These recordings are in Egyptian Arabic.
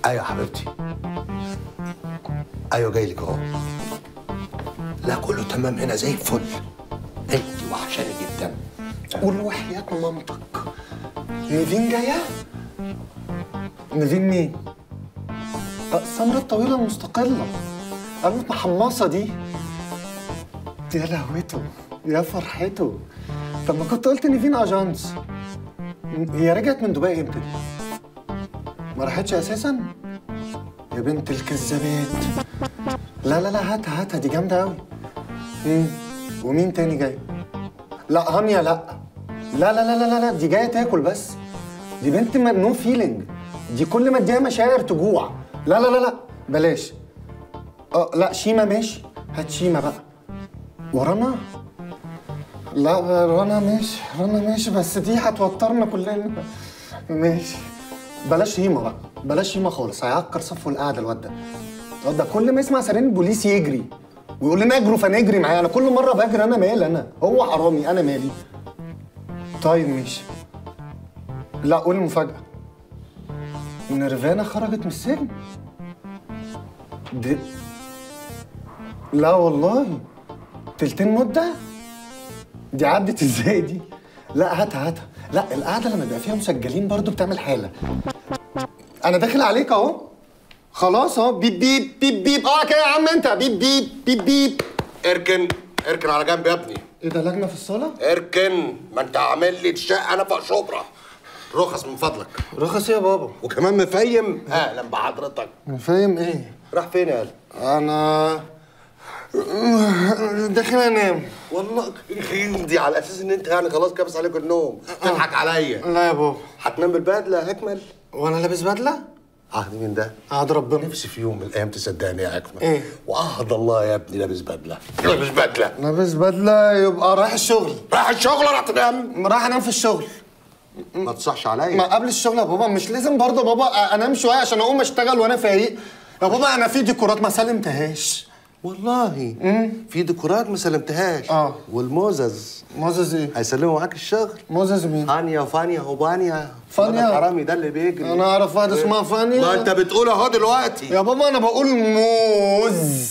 ايوه يا حبيبتي ايوه جاي لك اهو لا كله تمام هنا زي الفل انت وحشاني جدا قول وحياة مامتك نيفين جاية؟ نيفين مين؟ أه، سمرة الطويلة المستقلة قامت محمصة دي يا لهوته يا فرحته طب ما كنت قلت نيفين اجانس هي رجعت من دبي امتى دي؟ ما راحتش اساسا؟ يا بنت الكذابات لا لا لا هاتها هاتها دي جامدة أوي مم. ومين تاني جاي؟ لا هانيا لا لا لا لا لا لا دي جايه تاكل بس دي بنت ما نو فيلينج دي كل ما اديها مشاعر تجوع لا لا لا لا بلاش اه لا شيما ماشي هات شيما بقى ورانا لا رنا ماشي رنا ماشي بس دي هتوترنا كلنا ماشي بلاش هيما بقى بلاش هيما خالص هيعكر صفه القعده الواد ده الواد ده كل ما يسمع سيرين البوليس يجري ويقول لنا اجروا فنجري معاه انا كل مره بجري انا مالي انا هو حرامي انا مالي طيب ماشي لا قول المفاجأة نيرفانا خرجت من السجن دي لا والله تلتين مدة دي عدت ازاي دي لا هاتها هاتها لا القعدة لما يبقى فيها مسجلين برضو بتعمل حالة انا داخل عليك اهو خلاص اهو بيب بيب بيب بيب اه كده يا عم انت بيب بيب بيب بيب اركن اركن على جنب يا ابني ايه ده لجنة في الصالة؟ اركن ما انت عامل لي الشقه انا فوق شبرا رخص من فضلك رخص يا بابا وكمان مفيم اهلا بحضرتك فاهم ايه؟ راح فين يا قلب انا داخل انام والله دي على اساس ان انت يعني خلاص كابس عليك النوم تضحك عليا لا يا بابا هتنام بالبدله اكمل وانا لابس بدله عهد مين ده عاد ربنا نفسي في يوم من الايام تصدقني يا اكمل إيه؟ وعهد الله يا ابني لابس بدله لابس بدله لابس بدله يبقى رايح الشغل رايح الشغل راح تنام رايح انام في الشغل ما تصحش عليا ما قبل الشغل يا بابا مش لازم برضه بابا انام شويه عشان اقوم اشتغل وانا فايق يا بابا انا في ديكورات ما سلمتهاش والله في ديكورات ما سلمتهاش آه. والموزز موزز ايه هيسلموا معاك الشغل موزز مين هانيا وفانيا وبانيا فانيا؟ الولد الحرامي ده اللي بيجري انا اعرف واحده اسمها فانيا ما انت بتقول اهو دلوقتي يا بابا انا بقول موز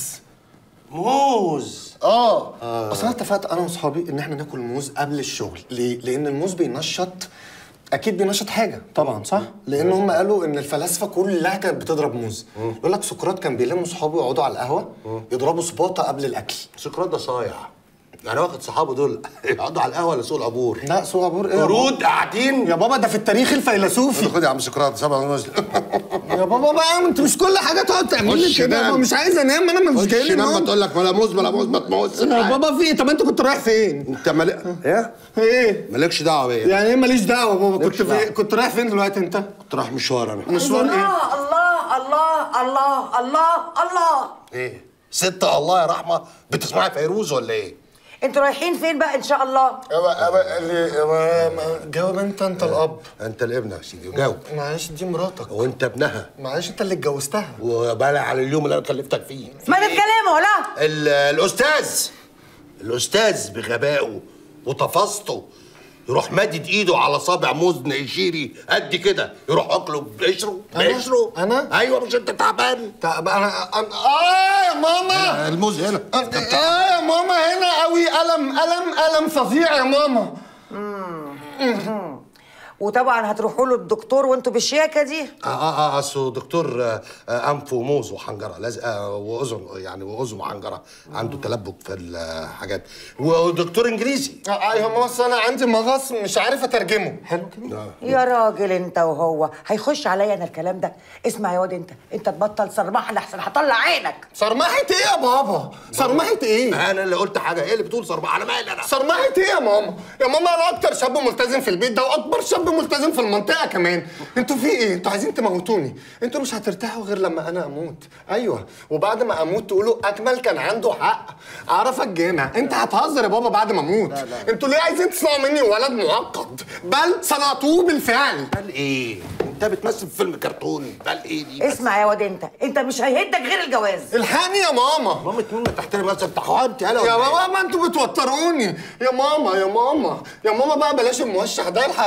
موز اه اصل انا اتفقت انا واصحابي ان احنا ناكل موز قبل الشغل ليه لان الموز بينشط اكيد بينشط حاجه طبعا صح لان هم قالوا ان الفلاسفه كلها كانت بتضرب موز يقول لك سقراط كان بيلم صحابه يقعدوا على القهوه يضربوا سباطه قبل الاكل سقراط ده صايع يعني واخد صحابه دول يقعدوا على القهوه ولا سوق العبور لا سوق عبور ايه يا بابا؟ قرود قاعدين يا بابا ده في التاريخ الفيلسوفي خد يا عم سقراط سبع ونص يا بابا بقى انت مش كل حاجه تقعد تعمل لي خش كده يا نام. بابا مش عايز انام انا مش جاي خش لي نام ما نوم تقول لك ولا موز ولا موز ما تموتش يا بابا في إيه؟ طب انت كنت رايح فين؟ انت مالك ايه ايه؟ مالكش دعوه بيا يعني ايه ماليش دعوه بابا كنت مالكش في دعوة. كنت رايح فين دلوقتي انت؟ كنت رايح مشوار انا مشوار ايه؟ الله الله الله الله الله ايه ست الله يا رحمه بتسمعي فيروز ولا ايه انتوا رايحين فين بقى ان شاء الله أبا أبا اللي ما- ما- جاوب انت انت الاب انت الابن يا سيدي وجاوب معلش دي مراتك وانت ابنها معلش انت اللي اتجوزتها وبالع على اليوم اللي انا كلفتك فيه ما تتكلموا لا ال- الاستاذ الاستاذ بغبائه وتفاسته يروح مادد ايده على صابع موز نيجيري قد كده يروح اكله بقشره أنا؟ بقشره أنا؟ ايوه مش انت تعبان طب انا أنا- اه يا ماما الموز هنا اه يا ماما هنا قوي الم الم الم فظيع يا ماما وطبعا هتروحوا له الدكتور وانتوا بالشياكه دي اه اه اه اصله دكتور آه، آه، انف وموز وحنجره لازم آه واذن يعني واذن وحنجره عنده تلبك في الحاجات ودكتور انجليزي اه ايوه ماما أصل انا عندي مغص مش عارف اترجمه حلو كده يا راجل انت وهو هيخش عليا انا الكلام ده اسمع يا واد انت انت تبطل صرمحه لحسن هطلع عينك صرمحة ايه يا بابا؟ صرمحة ايه؟ انا اللي قلت حاجه ايه اللي بتقول صربعه انا مالي انا صرمحة ايه يا ماما؟ يا ماما انا اكتر شاب ملتزم في البيت ده واكبر شاب ملتزم في المنطقة كمان، انتوا في ايه؟ انتوا عايزين تموتوني، انتوا مش هترتاحوا غير لما انا اموت، ايوه، وبعد ما اموت تقولوا اكمل كان عنده حق، اعرف الجامع، انت هتهزر يا بابا بعد ما اموت، انتوا ليه عايزين تصنعوا مني ولد معقد؟ بل صنعتوه بالفعل قال ايه انت بتمثل في فيلم كرتون قال ايه دي اسمع يا واد انت انت مش هيهدك غير الجواز الحقني يا ماما ماما مين ما تحترم نفسك تحوانت يالا يا ولا إيه؟ بابا ما انتوا بتوتروني يا ماما يا ماما يا ماما بقى بلاش الموشح ده الحق يا بابا بقى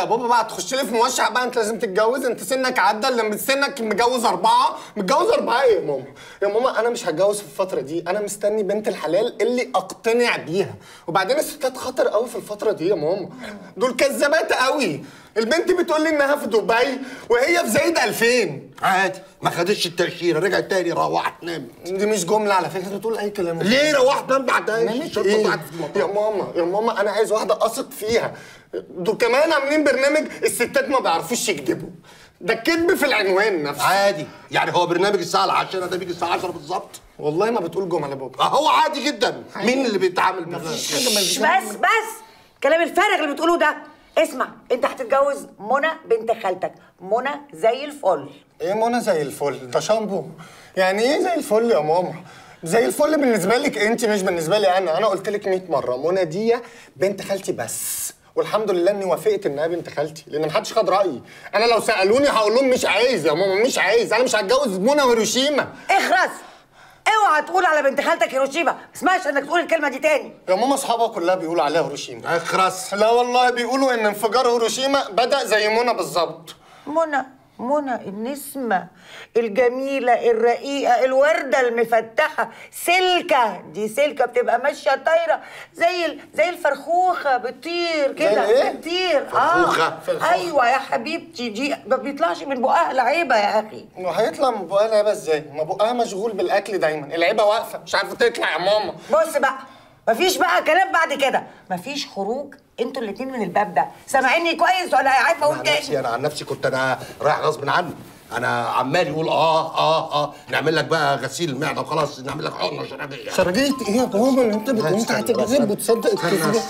هتخش لي في موشح بقى انت لازم تتجوز انت سنك عدى اللي سنك متجوز اربعه متجوز اربعه ايه يا ماما يا ماما انا مش هتجوز في الفتره دي انا مستني بنت الحلال اللي اقتنع بيها وبعدين الستات خطر قوي في الفتره دي يا ماما دول كذابات قوي البنت بتقول لي انها في دبي وهي في زايد 2000 عادي ما خدتش التاشيره رجعت تاني روحت نامت دي مش جمله على فكره انت بتقول اي كلام ليه روحت نام بعدها نامت الشرطه ايه؟ طلعت في المطار. يا ماما يا ماما انا عايز واحده اثق فيها دول كمان عاملين برنامج الستات ما بيعرفوش يكذبوا ده الكذب في العنوان نفسه عادي يعني هو برنامج الساعه 10 ده بيجي الساعه 10 بالظبط والله ما بتقول جمله بابا هو عادي جدا مين اللي بيتعامل مفيش بالظبط حاجه بس بس الكلام الفارغ اللي بتقوله ده اسمع انت هتتجوز منى بنت خالتك منى زي الفل ايه منى زي الفل ده شامبو يعني ايه زي الفل يا ماما زي الفل بالنسبه لك انت مش بالنسبه لي انا انا قلت لك 100 مره منى دي بنت خالتي بس والحمد لله اني وافقت انها بنت خالتي لان محدش خد رايي انا لو سالوني هقول لهم مش عايز يا ماما مش عايز انا مش هتجوز منى وهيروشيما اخرس اوعى تقول على بنت خالتك هيروشيما ما اسمعش انك تقول الكلمه دي تاني يا ماما اصحابها كلها بيقولوا عليها هيروشيما اخرس لا والله بيقولوا ان انفجار هيروشيما بدا زي منى بالظبط منى منى النسمة الجميلة الرقيقة الوردة المفتحة سلكة دي سلكة بتبقى ماشية طايرة زي ال... زي الفرخوخة بتطير كده الإيه؟ بتطير فرخوخة؟ فرخوخة. ايوه يا حبيبتي دي ما بيطلعش من بقها لعيبة يا اخي وهيطلع من بقها لعبه ازاي؟ ما بقها مشغول بالاكل دايما اللعيبه واقفه مش عارفه تطلع يا ماما بص بقى مفيش بقى كلام بعد كده مفيش خروج انتوا الاتنين من الباب ده سامعيني كويس ولا عارفه اقول عن تاني نفسي انا عن نفسي كنت انا رايح غصب عني انا عمال يقول اه اه اه نعمل لك بقى غسيل المعده وخلاص نعمل لك حقنه شرابيه شرجيت ايه يا بابا اللي انت بت... انت استنى بس، هتكذب وتصدق استنى الكذب بس.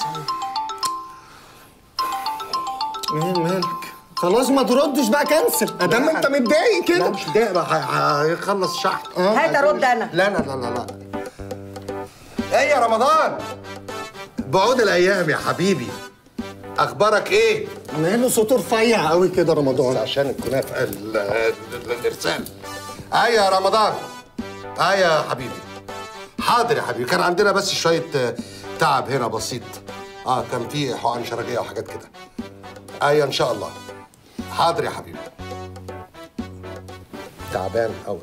ايه مالك؟ خلاص ما تردش بقى كنسل ادام انت متضايق لا كده مش متضايق بقى ه- هيخلص شحن هات ارد انا لا لا لا لا لا ايه يا رمضان بعود الايام يا حبيبي اخبارك ايه ماله صوته رفيع قوي كده بس رمضان عشان الكنافه ال- ال- الارسال ايه يا رمضان ايه يا حبيبي حاضر يا حبيبي كان عندنا بس شويه آه، تعب هنا بسيط اه كان في حقن شرجيه وحاجات كده ايه ان شاء الله حاضر يا حبيبي تعبان قوي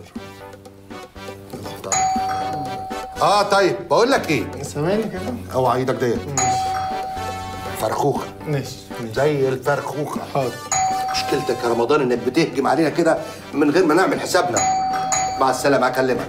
اه طيب بقول لك ايه ثواني كده اوعى ايدك ديت فرخوخه ماشي زي الفرخوخه حاضر مشكلتك يا رمضان انك بتهجم علينا كده من غير ما نعمل حسابنا مع السلامه اكلمك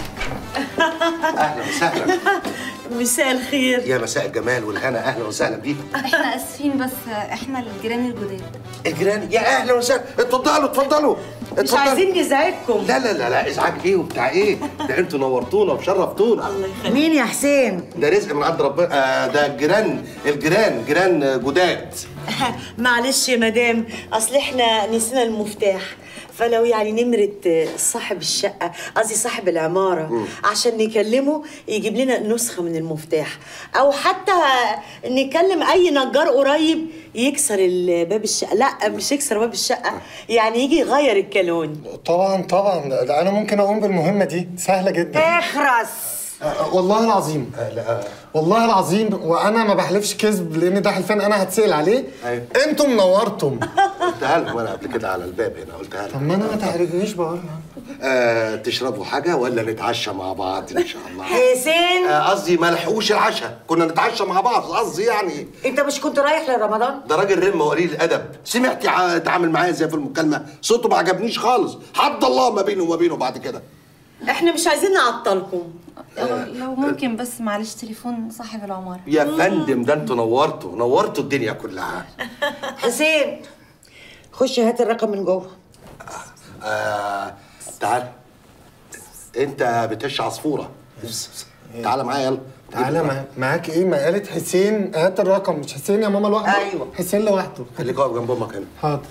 اهلا وسهلا مساء الخير يا مساء الجمال والهنا اهلا وسهلا بيك احنا اسفين بس احنا الجيران الجداد الجيران يا اهلا وسهلا اتفضلوا اتفضلوا مش اتفضلوا. عايزين نزعجكم لا لا لا لا ازعاج ايه وبتاع ايه ده انتوا نورتونا وشرفتونا الله يخليك مين يا حسين ده رزق من عند ربنا آه ده الجيران الجيران جيران جداد معلش يا مدام اصل احنا نسينا المفتاح فلو يعني نمرة صاحب الشقة قصدي صاحب العمارة عشان نكلمه يجيب لنا نسخة من المفتاح أو حتى نكلم أي نجار قريب يكسر ال- باب الشقة لا مش يكسر باب الشقة يعني يجي يغير الكالون طبعا طبعا ده ده انا ممكن اقوم بالمهمه دي سهله جدا اخرس أه، والله العظيم والله العظيم وانا ما بحلفش كذب لان ده حلفان انا هتسال عليه أيوة. انتم منورتم قلتها لكم انا قبل كده على الباب هنا قلتها طب لكم ما انا ما تحرجنيش بقول آه تشربوا حاجه ولا نتعشى مع بعض ان شاء الله حسين آه، قصدي ما لحقوش العشاء كنا نتعشى مع بعض قصدي يعني انت مش كنت رايح لرمضان ده راجل رم وقليل الادب سمعتي ع- اتعامل معايا ازاي في المكالمه صوته ما عجبنيش خالص حد الله ما بينه وما بينه بعد كده احنا مش عايزين نعطلكم لو, لو ممكن بس معلش تليفون صاحب العمارة يا فندم ده انتوا نورتوا نورتوا الدنيا كلها حسين خش هات الرقم من جوه آه تعال انت بتش عصفوره تعال معايا يلا تعالى مع- معاك ايه ما قالت حسين هات الرقم مش حسين يا ماما لوحده أيوة. حسين لوحده خليك واقف جنب امك هنا حاضر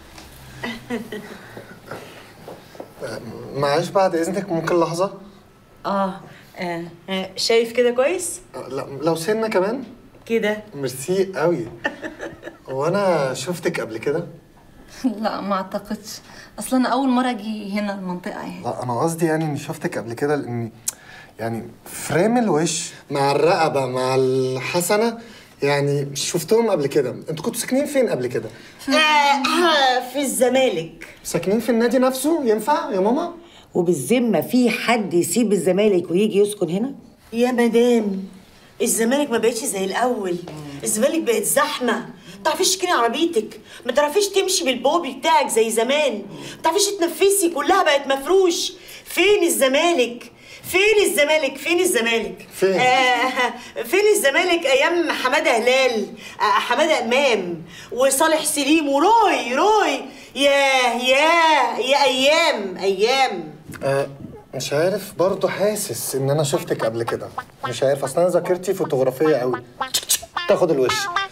معلش بعد اذنك ممكن لحظه آه. آه. آه. شايف كده كويس أه، لا لو سنه كمان كده ميرسي قوي هو انا شفتك قبل كده لا ما اعتقدش اصل انا اول مرة اجي هنا المنطقة يعني لا انا قصدي يعني اني شفتك قبل كده لاني يعني فريم الوش مع الرقبه مع الحسنه يعني شفتهم قبل كده انتوا كنتوا ساكنين فين قبل كده آه في الزمالك ساكنين في النادي نفسه ينفع يا ماما وبالذمه في حد يسيب الزمالك ويجي يسكن هنا يا مدام الزمالك ما بقتش زي الاول الزمالك بقت زحمه ما تعرفيش تشكري عربيتك ما تعرفيش تمشي بالبوبي بتاعك زي زمان ما تعرفيش تنفسي كلها بقت مفروش فين الزمالك فين الزمالك فين الزمالك فين؟ آه فين الزمالك ايام حماده هلال آه حماده امام وصالح سليم وروي روي ياه ياه يا ايام ايام آه مش عارف برضه حاسس ان انا شفتك قبل كده مش عارف اصل انا ذاكرتي فوتوغرافيه قوي تاخد الوش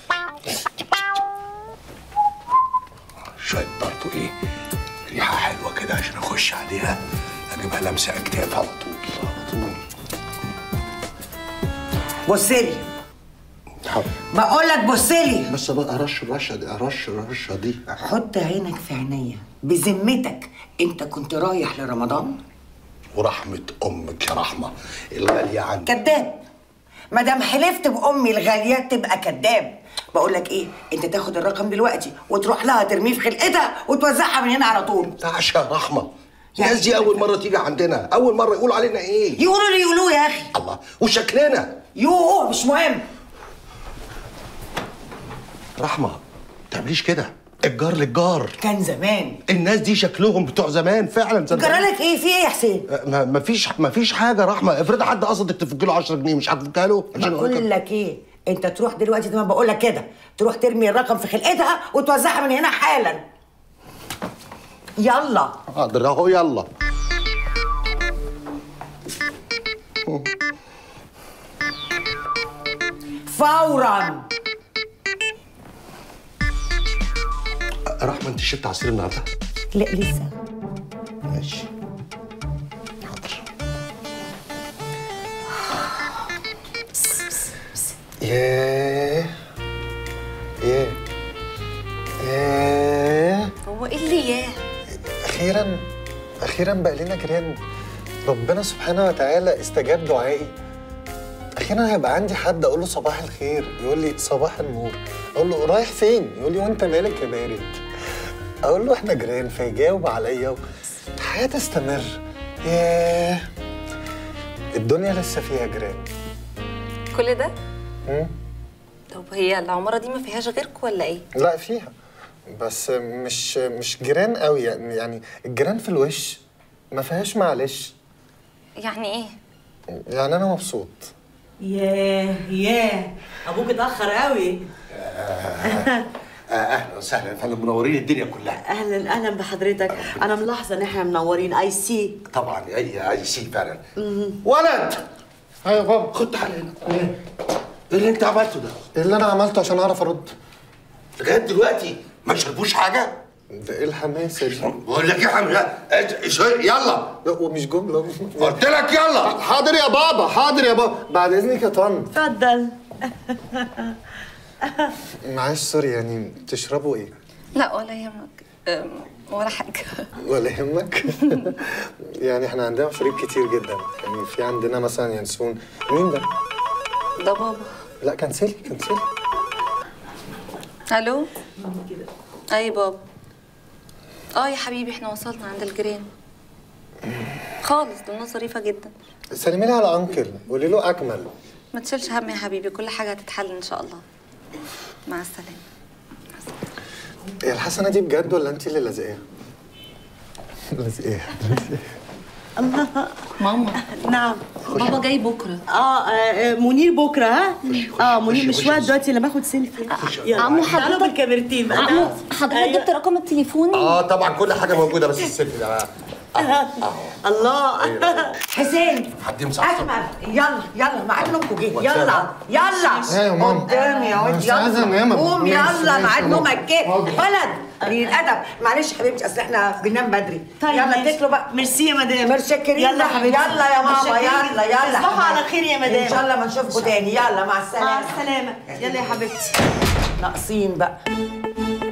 شوية برضه ايه ريحة حلوة كده عشان اخش عليها اجيبها لمسة اكتاف على طول على طول بصلي حاضر بقول لك بصلي بس بقى رش الرشة دي رش الرشة دي حط عينك في عينيا بذمتك انت كنت رايح لرمضان ورحمة امك يا رحمة الغالية عندي كذاب ما دام حلفت بامي الغاليه تبقى كذاب بقول لك ايه انت تاخد الرقم دلوقتي وتروح لها ترميه في خلقتها وتوزعها من هنا على طول تعش يا رحمة يعني الناس دي أول مرة تيجي عندنا أول مرة يقولوا علينا إيه يقولوا اللي يقولوه يا اخي الله وشكلنا يوه مش مهم رحمة ما تعمليش كده الجار للجار كان زمان الناس دي شكلهم بتوع زمان فعلا صدقني. جرالك ايه في ايه يا حسين ما ما فيش ما فيش حاجه رحمه افرض حد قصدك تفك له 10 جنيه مش هتفكها له عشان هو بقول كده. لك ايه انت تروح دلوقتي زي ما بقول لك كده تروح ترمي الرقم في خلقتها وتوزعها من هنا حالا يلا حاضر اهو يلا فورا رحمه انت شربت عصير النهارده لا لسه ماشي حاضر ياه ياه ياه هو ايه اللي ياه اخيرا اخيرا بقى لنا جيران ربنا سبحانه وتعالى استجاب دعائي اخيرا هيبقى عندي حد اقول له صباح الخير يقول لي صباح النور اقول له رايح فين يقول لي وانت مالك يا بارد اقول له احنا جيران فيجاوب عليا الحياه تستمر ياه الدنيا لسه فيها جيران كل ده مم. طب هي العماره دي ما فيهاش غيركم ولا ايه لا فيها بس مش مش جيران قوي يعني يعني الجيران في الوش ما فيهاش معلش يعني ايه يعني انا مبسوط ياه ياه ابوك اتاخر قوي آه اهلا وسهلا يا فندم منورين الدنيا كلها اهلا اهلا بحضرتك انا ملاحظه ان احنا منورين اي سي طبعا اي اي سي فعلا ولد ايوه بابا خد تعالى هنا ايه اللي انت عملته ده ايه اللي انا عملته عشان اعرف ارد لغايه دلوقتي ما شربوش حاجه ده ايه الحماسه دي بقول لك يا حمزه إنت- يلا لا ومش جمله قلت لك يلا حاضر يا بابا حاضر يا بابا بعد اذنك يا طن اتفضل معلش سوري يعني تشربوا ايه لا ولا يهمك أم، ولا حاجه ولا يهمك يعني احنا عندنا مشاريب كتير جدا يعني في عندنا مثلا ينسون مين ده ده بابا لا كنسلي كنسلي الو اي بابا اه يا حبيبي احنا وصلنا عند الجيران خالص دول ناس ظريفه جدا سلمي لي على انكل قولي له اكمل ما تشيلش هم يا حبيبي كل حاجه هتتحل ان شاء الله مع السلامه هي الحسنه دي بجد ولا انت اللي لازقاها لازقاها ماما نعم بابا جاي بكره اه آه، منير بكره ها اه منير خشي، مش خشي وقت بس. دلوقتي لما اخد سيلفي يلا. عمو تعالوا حضرتك- بالكاميرتين بقى عمو تعالوا. حضرتك أيوة. جبت رقم التليفون اه طبعا كل حاجه موجوده بس السيلفي ده الله حسين حد يمسح اكمل يلا يلا ميعاد نومكم جه يلا يلا يا ماما. قدامي يا ولد مش عايزة يلا أنام. قوم ماشي، يلا ماشي ميعاد يا نومك ماما. جه حاضر. ولد قليل الادب معلش يا حبيبتي اصل احنا بننام بدري طيب يلا ماشي. اتكلوا بقى ميرسي يا مدام متشكرين يلا يا حبيبتي يلا يا ماما متشكرين. يلا يلا تصبحوا على خير يا مدام ان شاء الله ما نشوفكم تاني يلا مع السلامه مع السلامه يلا يا حبيبتي ناقصين بقى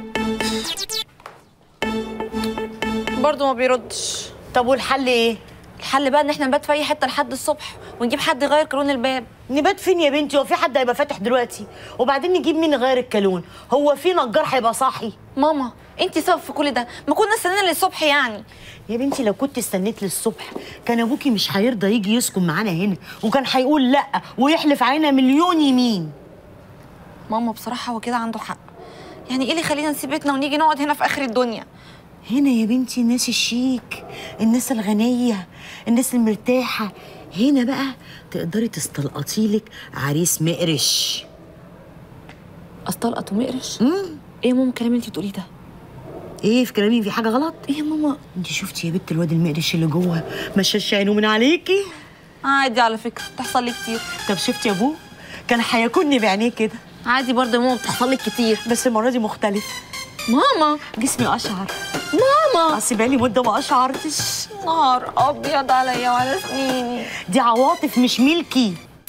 برضه ما بيردش طب والحل ايه الحل بقى ان احنا نبات في اي حته لحد الصبح ونجيب حد يغير قانون الباب نبات فين يا بنتي هو في حد هيبقى فاتح دلوقتي وبعدين نجيب مين يغير الكالون هو في نجار هيبقى صاحي ماما انت سبب في كل ده ما كنا استنينا للصبح يعني يا بنتي لو كنت استنيت للصبح كان ابوكي مش هيرضى يجي يسكن معانا هنا وكان هيقول لا ويحلف علينا مليون يمين ماما بصراحه هو كده عنده حق يعني ايه اللي يخلينا نسيب بيتنا ونيجي نقعد هنا في اخر الدنيا هنا يا بنتي الناس الشيك الناس الغنية الناس المرتاحة هنا بقى تقدري تستلقطي لك عريس مقرش استلقط ومقرش ايه يا ماما الكلام اللي انت بتقوليه ده ايه في كلامي في حاجة غلط؟ ايه يا ماما انت شفتي يا بنت الواد المقرش اللي جوه ما شاش عينه من عليكي عادي على فكره بتحصل لي كتير طب شفتي يا ابوه كان هياكلني بعينيه كده عادي برضه يا ماما بتحصل لي كتير بس المرة دي مختلف ماما جسمي أشعر ماما أصل بقالي مدة ما أشعرتش نهار ابيض عليا وعلى سنيني دي عواطف مش ملكي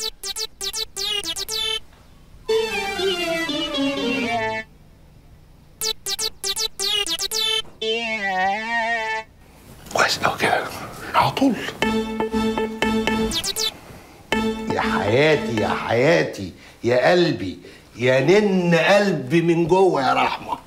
كويس قوي كده على طول يا حياتي يا حياتي يا قلبي يا نن قلبي من جوه يا رحمه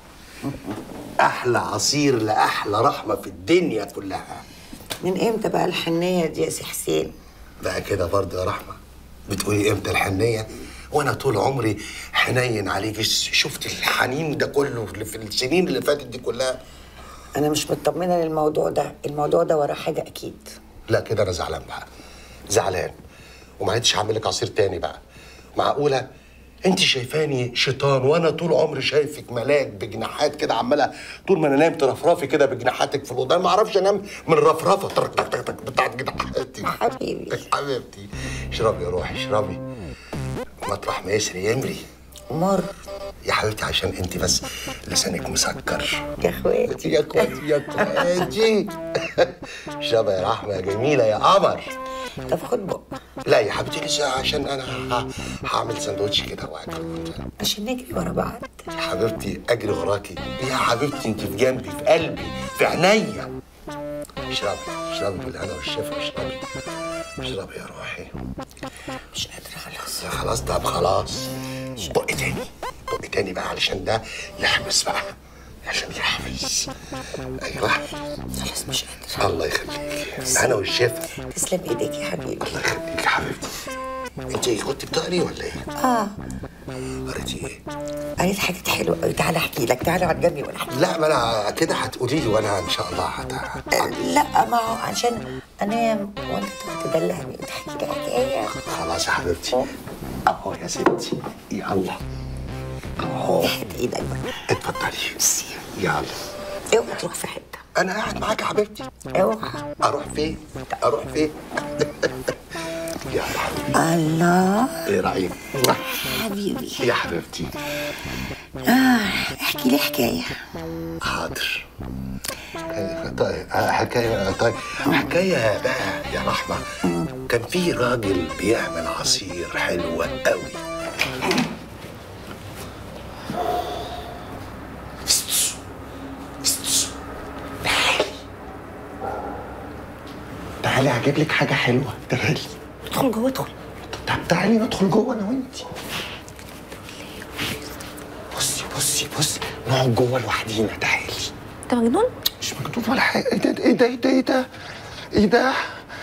احلى عصير لاحلى رحمه في الدنيا كلها من امتى بقى الحنيه دي يا سي حسين بقى كده برضه يا رحمه بتقولي امتى الحنيه وانا طول عمري حنين عليك شفت الحنين ده كله اللي في السنين اللي فاتت دي كلها انا مش مطمنه للموضوع ده الموضوع ده وراه حاجه اكيد لا كده انا زعلان بقى زعلان وما عدتش هعمل لك عصير تاني بقى معقوله انت شايفاني شيطان وانا طول عمري شايفك ملاك بجناحات كده عماله طول ما انا نايم ترفرفي كده بجناحاتك في الاوضه أنا ما اعرفش انام من الرفرفه ترك ترك ترك ترك بتاعت جناحاتي حبيبي. حبيبتي اشربي يا روحي اشربي مطرح ما يسري يمري مر يا حبيبتي عشان انت بس لسانك مسكر يا اخواتي يا اخواتي يا اخواتي اشربي يا رحمه يا جميله يا قمر طب خد بق لا يا حبيبتي لسه عشان انا ه- هعمل سندوتش كده واكل عشان نجري ورا بعض يا حبيبتي اجري وراكي يا حبيبتي انت في جنبي في قلبي في عينيا اشربي اشربي بالهنا والشفا اشربي اشربي يا روحي مش قادره خلاص لا خلاص طب خلاص بق تاني بق تاني بقى علشان ده يحبس بقى عشان يحبس ايوه خلاص مش قادره الله يخليك انا والشفا تسلم ايديك يا حبيبي الله يخليك يا حبيبتي انت كنت بتقري ولا ايه؟ اه قريتي ايه؟ قريت حاجات حلوه قوي تعالى احكي لك تعالى اقعد جنبي وانا احكي لا ما انا كده هتقولي لي وانا ان شاء الله هت... لك. لا ما هو عشان انام وانت تقعد تدلعني وتحكي لي حكايه خلاص يا حبيبتي اهو يا ستي يلا اهو هات ايدك بقى اتفضلي يلا اوعى تروح في حته انا قاعد معاك يا حبيبتي اوعى اروح فين؟ اروح فين؟ يلا حبيبتي الله ايه رايك؟ حبيبي يا حبيبتي احكي لي حكايه حاضر طيب حكاية طيب حكاية بقى يا رحمة كان في راجل بيعمل عصير حلو قوي تعالي هجيب لك حاجة حلوة تعالي ادخل جوه ادخل طب تعالي ندخل جوه انا وانتي بصي بصي بصي نقعد جوه لوحدينا تعالي انت مجنون مش مكتوب ولا حاجه ايه ده ايه ده ايه ده ايه ده ايه ده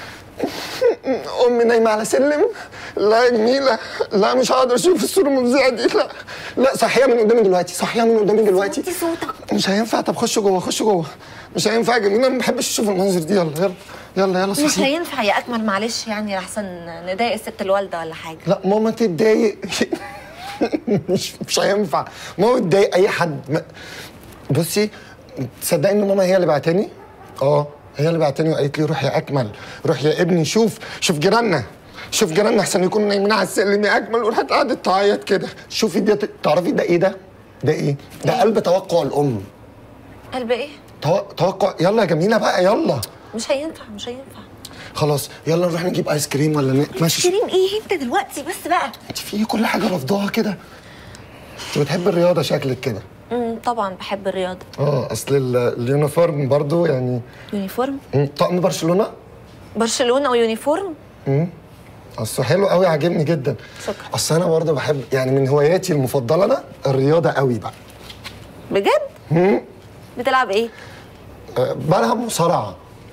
امي نايمه على سلم لا يا جميله لا مش هقدر اشوف الصوره المفزعه دي لا لا صحيها من قدامي دلوقتي صحيها من قدامي دلوقتي وطي صوتك. مش هينفع طب خش جوه خش جوه مش هينفع يا جميله ما بحبش اشوف المنظر دي يلا يلا يلا يلا مش صحيح هينفع يا اكمل معلش يعني لحسن نضايق الست الوالده ولا حاجه لا ماما تتضايق مش مش هينفع ماما تضايق اي حد ما- بصي تصدقي ان ماما هي اللي بعتني اه هي اللي بعتني وقالت لي روح يا اكمل روح يا ابني شوف شوف جيراننا شوف جيراننا احسن يكونوا نايمين على السلم يا اكمل وراحت قعدت تعيط كده شوفي دي تعرفي ده ايه ده ده ايه ده قلب توقع الام قلب ايه تو- توقع يلا يا جميله بقى يلا مش هينفع مش هينفع خلاص يلا نروح نجيب ايس كريم ولا نتمشى كريم ايه انت دلوقتي بس بقى انت في كل حاجه رافضاها كده انت بتحب الرياضه شكلك كده امم طبعا بحب الرياضه اه اصل ال- اليونيفورم برضو يعني يونيفورم مم، طقم برشلونه برشلونه ويونيفورم اصله حلو قوي عاجبني جدا شكرا. اصل انا برضه بحب يعني من هواياتي المفضله انا الرياضه قوي بقى بجد بتلعب ايه أه، بلعب مصارعه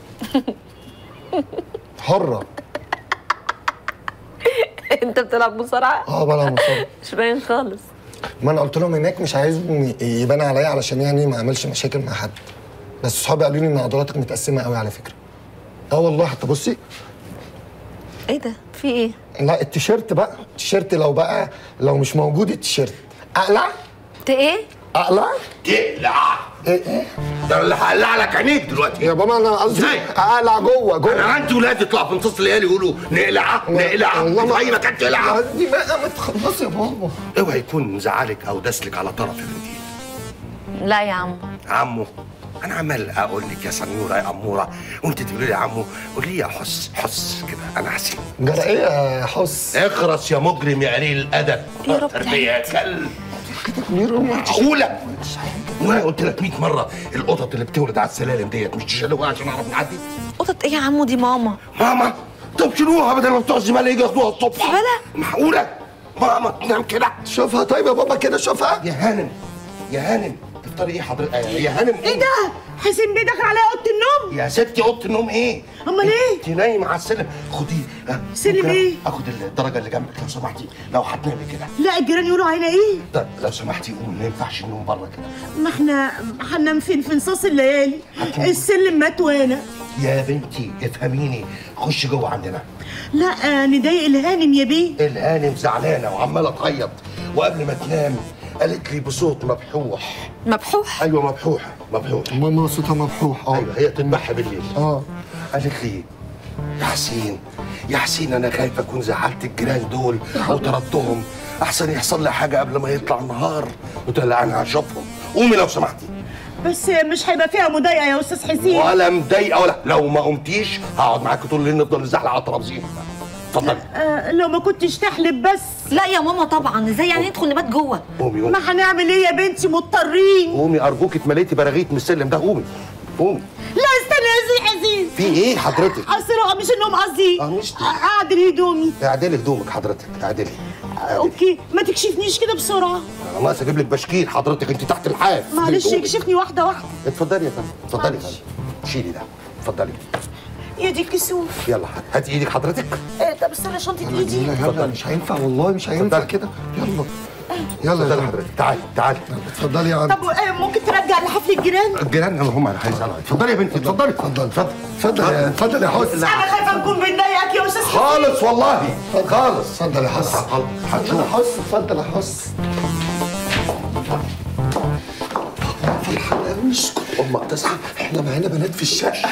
حره انت بتلعب مصارعه اه بلعب مصارعه مش باين خالص ما انا قلت لهم هناك مش عايزهم ي- يبان عليا علشان يعني ما اعملش مشاكل مع حد بس صحابي قالوا لي ان عضلاتك متقسمه قوي على فكره اه والله حتى بصي ايه ده في ايه لا التيشيرت بقى التيشيرت لو بقى لو مش موجود التيشيرت اقلع انت ايه اقلع تقلع ايه ايه ده اللي هقلع لك عينيك دلوقتي يا بابا انا قصدي ازاي؟ اقلع جوه انا جوه عندي ولاد يطلعوا في نص الليالي يقولوا نقلع نقلع والله في اي مكان تقلع قصدي بقى ما تخلصي يا بابا اوعى يكون مزعلك او داسلك على طرف يا بنتي لا يا عم عمو انا عمال اقول لك يا سنيوره يا اموره وانت تقولي لي يا عمو قولي لي يا حس حس كده انا حسين جرى ايه يا حس اخرس يا مجرم يا قليل الادب يا رب تربيه يا كلب كبير معقوله وانا قلت لك 100 مره القطط اللي بتولد على السلالم ديت مش تشيلوها عشان اعرف نعدي قطط ايه يا عمو دي ماما ماما طب شيلوها بدل ما بتوع الزباله يجي ياخدوها الصبح زبالة؟ معقوله ماما تنام كده شوفها طيب يا بابا كده شوفها يا هانم يا هانم تفطري ايه حضرتك يا هانم ايه ده حسين بيه دخل عليا اوضه النوم يا ستي اوضه النوم ايه؟ أمال إيه؟ انت نايمه على السلم خديه آه، سلم ممكن إيه؟ اخد الدرجه اللي جنبك لو سمحتي لو هتنامي كده لا الجيران يقولوا علينا ايه طب لو سمحتي قومي ما ينفعش النوم بره كده ما احنا هننام فين في نصاص الليالي السلم مات وانا يا بنتي افهميني خش جوه عندنا لا آه، نضايق الهانم يا بيه الهانم زعلانه وعماله تعيط وقبل ما تنام قالت لي بصوت مبحوح مبحوح ايوه مبحوح مبحوح ماما صوتها مبحوح اه ايوه هي تنبح بالليل اه قالت لي يا حسين يا حسين انا خايف اكون زعلت الجيران دول او طردتهم احسن يحصل لي حاجه قبل ما يطلع النهار قلت لها انا هشوفهم قومي لو سمحتي بس مش هيبقى فيها مضايقه يا استاذ حسين ولا مضايقه ولا لو ما قمتيش هقعد معاكي طول الليل نفضل نزحلق على الترابيزين اتفضلي آه لو ما كنتش تحلب بس لا يا ماما طبعا ازاي يعني ندخل نبات جوه قومي قومي ما هنعمل ايه يا بنتي مضطرين قومي ارجوك اتمليتي براغيث من السلم ده قومي قومي لا استنى يا استاذ حسين في ايه حضرتك اصل مش النوم قصدي آه، مش دي. اعدل هدومي اعدلي هدومك حضرتك اعدلي اوكي ما تكشفنيش كده بسرعه انا ناقص اجيب لك بشكير حضرتك انت تحت الحاف معلش هدومك. اكشفني واحده واحده اتفضلي يا فندم اتفضلي يا فندم شيلي ده اتفضلي يا دي الكسوف يلا هاتي ايدك حضرتك ايه طب استنى شنطه ايدي يلا يلا مش هينفع والله مش هينفع اتفضل. كده يلا يلا اتفضلي يلا حضرتك تعالي تعالي اتفضلي يا عم طب آه، ممكن ترجع لحفل الجيران الجيران هم هم اللي هيسالوا اتفضلي يا بنتي اتفضلي اتفضلي اتفضلي اتفضل يا اتفضل يا حس انا خايفه نكون بنضايقك يا استاذ حسين خالص والله خالص اتفضل يا حس اتفضل يا حس اتفضل يا حس فرحان قوي اسكت امك تصحى احنا معانا بنات في الشقه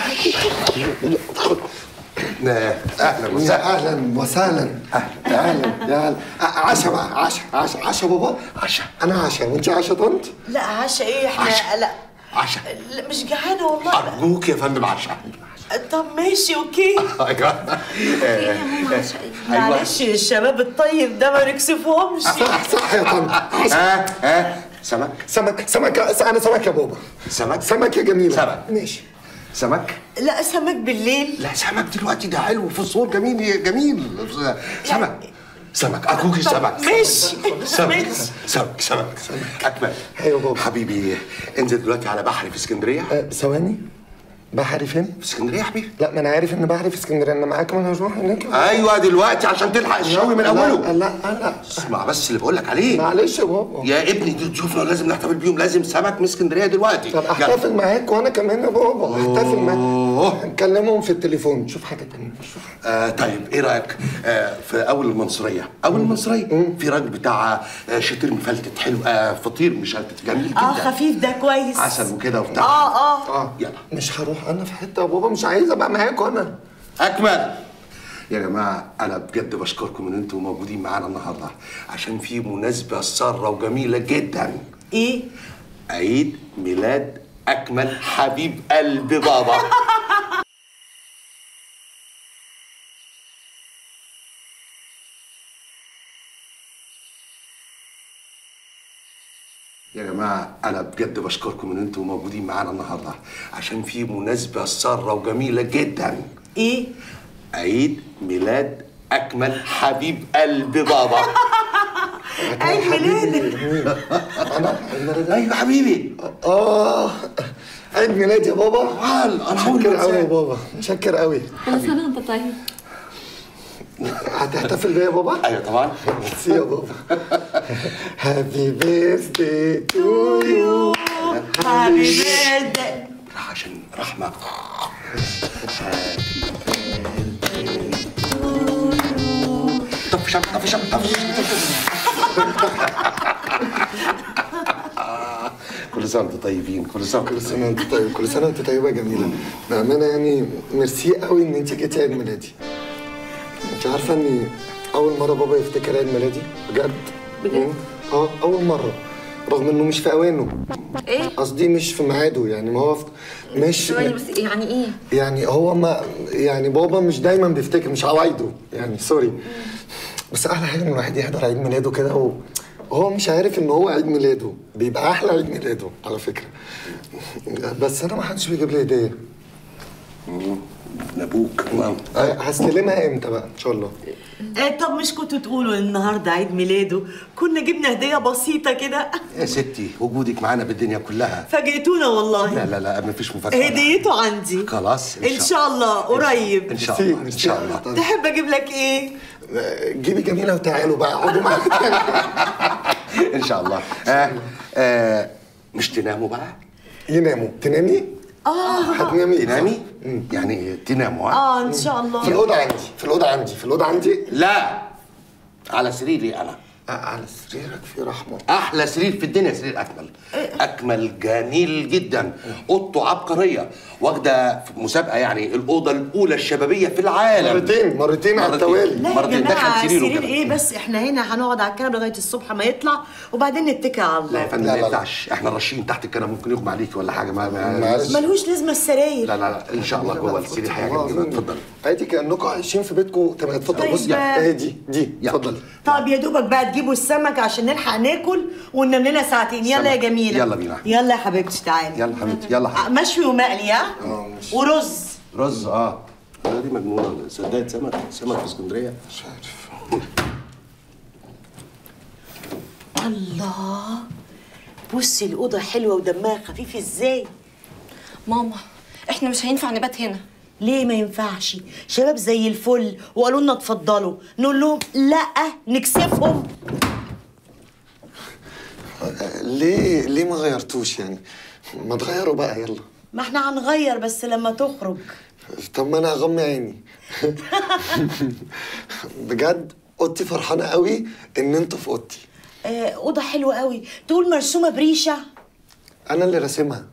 آه، اهلا يا وسهلا اهلا وسهلا اهلا اهلا يا اهلا عشا بقى عشا عشا عشا بابا عشا. انا عشا وانت عشا طنط لا عشا ايه احنا لا عشا لا مش جعانه والله ارجوك يا فندم عشا طب ماشي اوكي ايوه ايه يا ماما عشان ايه معلش الشباب الطيب ده ما نكسفهمش صح صح يا طنط عشا ها ها سمك سمك سمك انا سمك يا بابا سمك سمك يا جميله سمك. ماشي سمك لا سمك بالليل لا سمك دلوقتي ده حلو في الصور جميل جميل سمك سمك ارجوك سمك ماشي سمك ماشي سمك سمك اكمل أيوة بابا. حبيبي انزل دلوقتي على بحري في اسكندريه أه، ثواني بحري فين؟ في اسكندريه يا حبيبي لا ما انا عارف ان بحري في اسكندريه انا معاك ما هروح هناك ايوه دلوقتي عشان تلحق الشوي من لا اوله لا لا اسمع بس اللي بقول لك عليه معلش يا بابا يا ابني دي ضيوفنا لازم نحتفل بيهم لازم سمك من اسكندريه دلوقتي طب يلا. احتفل معاك وانا كمان يا بابا احتفل معاك أوه. هنكلمهم في التليفون شوف حاجه تانية شوف آه طيب ايه رايك آه في اول المنصوريه اول المنصوريه في راجل بتاع آه شتير مفلتت حلو آه فطير مشلتت جميل جدا اه خفيف ده كويس عسل وكده وبتاع اه اه اه يلا مش هروح انا في حته يا بابا مش عايز ابقى معاك انا اكمل يا جماعه انا بجد بشكركم ان انتم موجودين معانا النهارده عشان في مناسبه ساره وجميله جدا ايه عيد ميلاد اكمل حبيب قلب بابا يا جماعة أنا بجد بشكركم إن أنتم موجودين معانا النهاردة عشان في مناسبة سارة وجميلة جدا ايه عيد ميلاد اكمل حبيب قلب بابا عيد ميلادك ايوه حبيبي اه عيد ميلاد يا بابا تعال، أنا هقول متشكر لك قوي يا إزاي. بابا متشكر قوي كل سنة وانت طيب هتحتفل بيا يا بابا ايوه طبعا ميرسي يا بابا هابي بيرثدي تو يو هابي بيرثداي راح عشان رحمه طفي شمع طفي شمع طفي شمع كل سنه وانتم طيبين كل سنه كل سنه وانت طيب كل سنه وانت طيبه يا جميله بامانه يعني ميرسي قوي ان انت جيتي عيد ميلادي انت عارفه اني اول مره بابا يفتكر عيد ميلادي بجد بجد اه اول مره رغم انه مش في اوانه ايه؟ قصدي مش في ميعاده يعني ما هو في- مش ثواني بس يعني ايه؟ يعني هو ما يعني بابا مش دايما بيفتكر مش عوايده يعني سوري بس احلى حاجه ان الواحد يحضر عيد ميلاده كده و- وهو مش عارف ان هو عيد ميلاده بيبقى احلى عيد ميلاده على فكره بس انا ما حدش بيجيب لي هديه من ابوك واو. أه، هستلمها امتى بقى ان شاء الله آه طب مش كنتوا تقولوا النهارده عيد ميلاده كنا جبنا هديه بسيطه كده يا ستي وجودك معانا بالدنيا كلها فاجئتونا والله لا لا لا مفيش مفاجاه هديته عندي خلاص ان شاء الله قريب ان شاء ميرسي، الله ان ميرسي. شاء الله طيب. تحب اجيب لك ايه أه، جيبي جميله وتعالوا بقى اقعدوا معايا تاني ان شاء الله آه آه مش تناموا بقى يناموا تنامي؟ اه هتنامي تنامي يعني تناموا ها؟ اه ان شاء الله في الاوضه عندي في الاوضه عندي في الاوضه عندي لا على سريري انا أه، على سريرك في رحمه احلى سرير في الدنيا سرير اكمل اكمل جميل جدا اوضته عبقريه واخده في مسابقه يعني الاوضه الاولى الشبابيه في العالم مرتين مرتين على مرتين. التوالي لا يا مرتين جماعه دخل سريره سرير كده. ايه بس احنا هنا هنقعد على الكنبه لغايه الصبح ما يطلع وبعدين نتكل على لا يا الله فندم لا، ما لا، لا. ينفعش احنا راشين تحت الكنبه ممكن يغمى عليك ولا حاجه ما, ما معلش. ملهوش لازمه السراير لا لا لا ان شاء الله جوه السرير هيعجبك جدا اتفضل عادي كانكم عايشين في بيتكم تمام اتفضل طيب، بص آه. اهي دي دي يلا. اتفضل طب يا دوبك بقى تجيبوا السمك عشان نلحق ناكل وننام لنا ساعتين يلا يا سمك. جميله يلا بينا. يلا يا حبيبتي تعالي يلا حبيبتي يلا آه، حبيبتي مشوي ومقلي ها اه ماشي ورز رز اه لا دي مجنونه صدقت سمك سمك في اسكندريه مش عارف الله بصي الاوضه حلوه ودمها خفيف ازاي ماما احنا مش هينفع نبات هنا ليه ما ينفعش شباب زي الفل وقالوا لنا اتفضلوا نقول لهم لا نكسفهم آه، ليه ليه ما غيرتوش يعني ما تغيروا بقى يلا ما احنا هنغير بس لما تخرج طب ما انا هغمي عيني بجد اوضتي فرحانه قوي ان انتوا في اوضتي آه، اوضه حلوه قوي تقول مرسومه بريشه انا اللي راسمها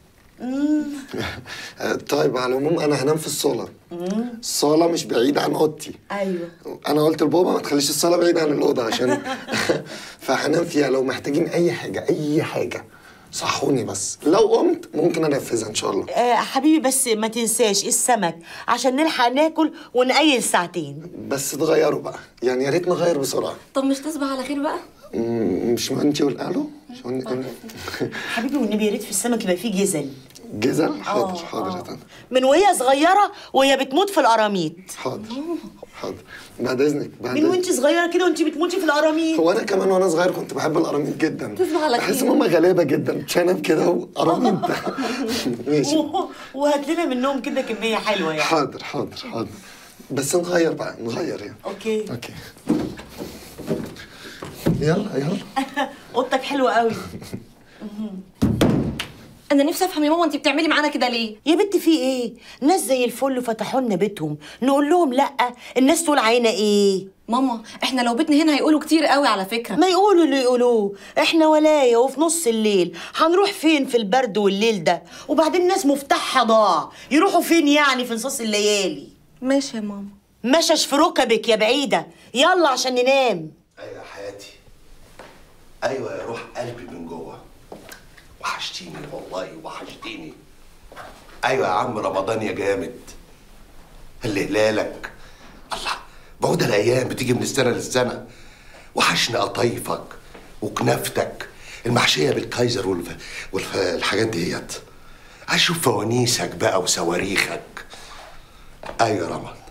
آه، طيب على العموم انا هنام في الصاله الصاله مش بعيد عن اوضتي ايوه انا قلت لبابا ما تخليش الصاله بعيد عن الاوضه عشان فهنام فيها لو محتاجين اي حاجه اي حاجه صحوني بس لو قمت ممكن انفذها ان شاء الله آه حبيبي بس ما تنساش السمك عشان نلحق ناكل ونقيل ساعتين بس تغيروا بقى يعني يا ريت نغير بسرعه طب مش تصبح على خير بقى م- مش انت والقالوا مش هن- حبيبي والنبي يا ريت في السمك يبقى فيه جزل جزل حاضر آه، حاضر يا آه. طنط من وهي صغيره وهي بتموت في القراميط حاضر حاضر بعد اذنك بعد من إذنك. وانت صغيره كده وانت بتموتي في القراميط هو انا كمان وانا صغير كنت بحب القراميط جدا تصبح على بحس خير. ان هم غلابه جدا شنب كده وقراميط ماشي وهات لنا منهم كده كميه حلوه يعني حاضر حاضر حاضر بس نغير بقى نغير يعني اوكي اوكي يلا يلا اوضتك حلوه قوي انا نفسي افهم يا ماما انت بتعملي معانا كده ليه يا بنت في ايه ناس زي الفل فتحوا لنا بيتهم نقول لهم لا الناس تقول علينا ايه ماما احنا لو بيتنا هنا هيقولوا كتير قوي على فكره ما يقولوا اللي يقولوه احنا ولايه وفي نص الليل هنروح فين في البرد والليل ده وبعدين الناس مفتاحها ضاع يروحوا فين يعني في نصاص الليالي ماشي يا ماما مشش في ركبك يا بعيده يلا عشان ننام ايوه يا حياتي ايوه يا روح قلبي من جوه وحشتيني والله وحشتيني ايوه يا عم رمضان يا جامد اللي هلالك الله بعود الايام بتيجي من السنه للسنه وحشنا قطايفك وكنافتك المحشيه بالكايزر والف... والف... الحاجات ديت عايز اشوف فوانيسك بقى وصواريخك ايوه يا رمضان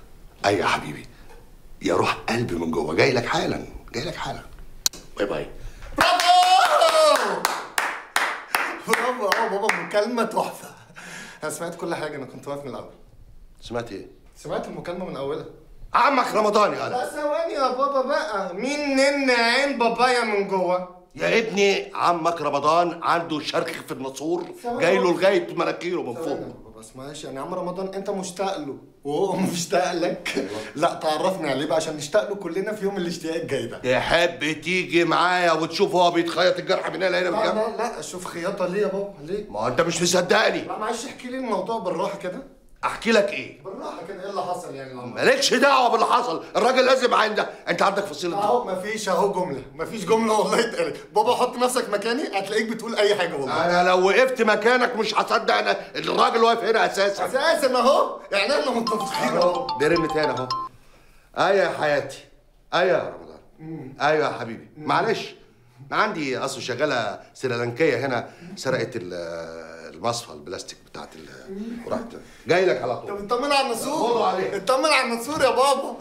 اي يا حبيبي يا روح قلبي من جوه جاي لك حالا جاي لك حالا باي باي برافو برافو اه بابا مكالمة تحفة انا سمعت كل حاجة انا كنت واقف من الاول سمعت ايه سمعت المكالمة من اولها عمك رمضان يا لا ثواني يا بابا بقى مين نن عين بابايا من جوه يا ابني عمك رمضان عنده شرخ في الناسور جاي له لغايه مناخيره من فوق بس معلش يعني عم رمضان انت مشتاق له وهو مشتاق لك لا تعرفني عليه بقى عشان نشتاق له كلنا في يوم الاشتياق الجاي ده تحب تيجي معايا وتشوف هو بيتخيط الجرح من هنا لهنا لا بجد؟ لا لا اشوف خياطة ليه يا بابا ليه؟ ما هو انت مش مصدقني لا معلش احكي لي الموضوع بالراحة كده احكي لك ايه بالراحة كده ايه اللي حصل يعني العمر مالكش دعوه باللي حصل الراجل لازم عندك انت عندك فصيله اهو مفيش اهو جملة مفيش جملة والله اتقالت بابا حط نفسك مكاني هتلاقيك بتقول اي حاجة والله انا لو وقفت مكانك مش هصدق انا الراجل واقف هنا اساسا اساسا اهو يعني احنا متفقين اهو بيرن تاني اهو ايوه يا حياتي ايوه يا رمضان ايوه يا حبيبي معلش أنا عندي اصل شغاله سريلانكيه هنا سرقت ال- المصفى البلاستيك بتاعت ال ورحت جاي لك على طب طول اطمن على النسور خدوا عليه. اطمن على النسور يا بابا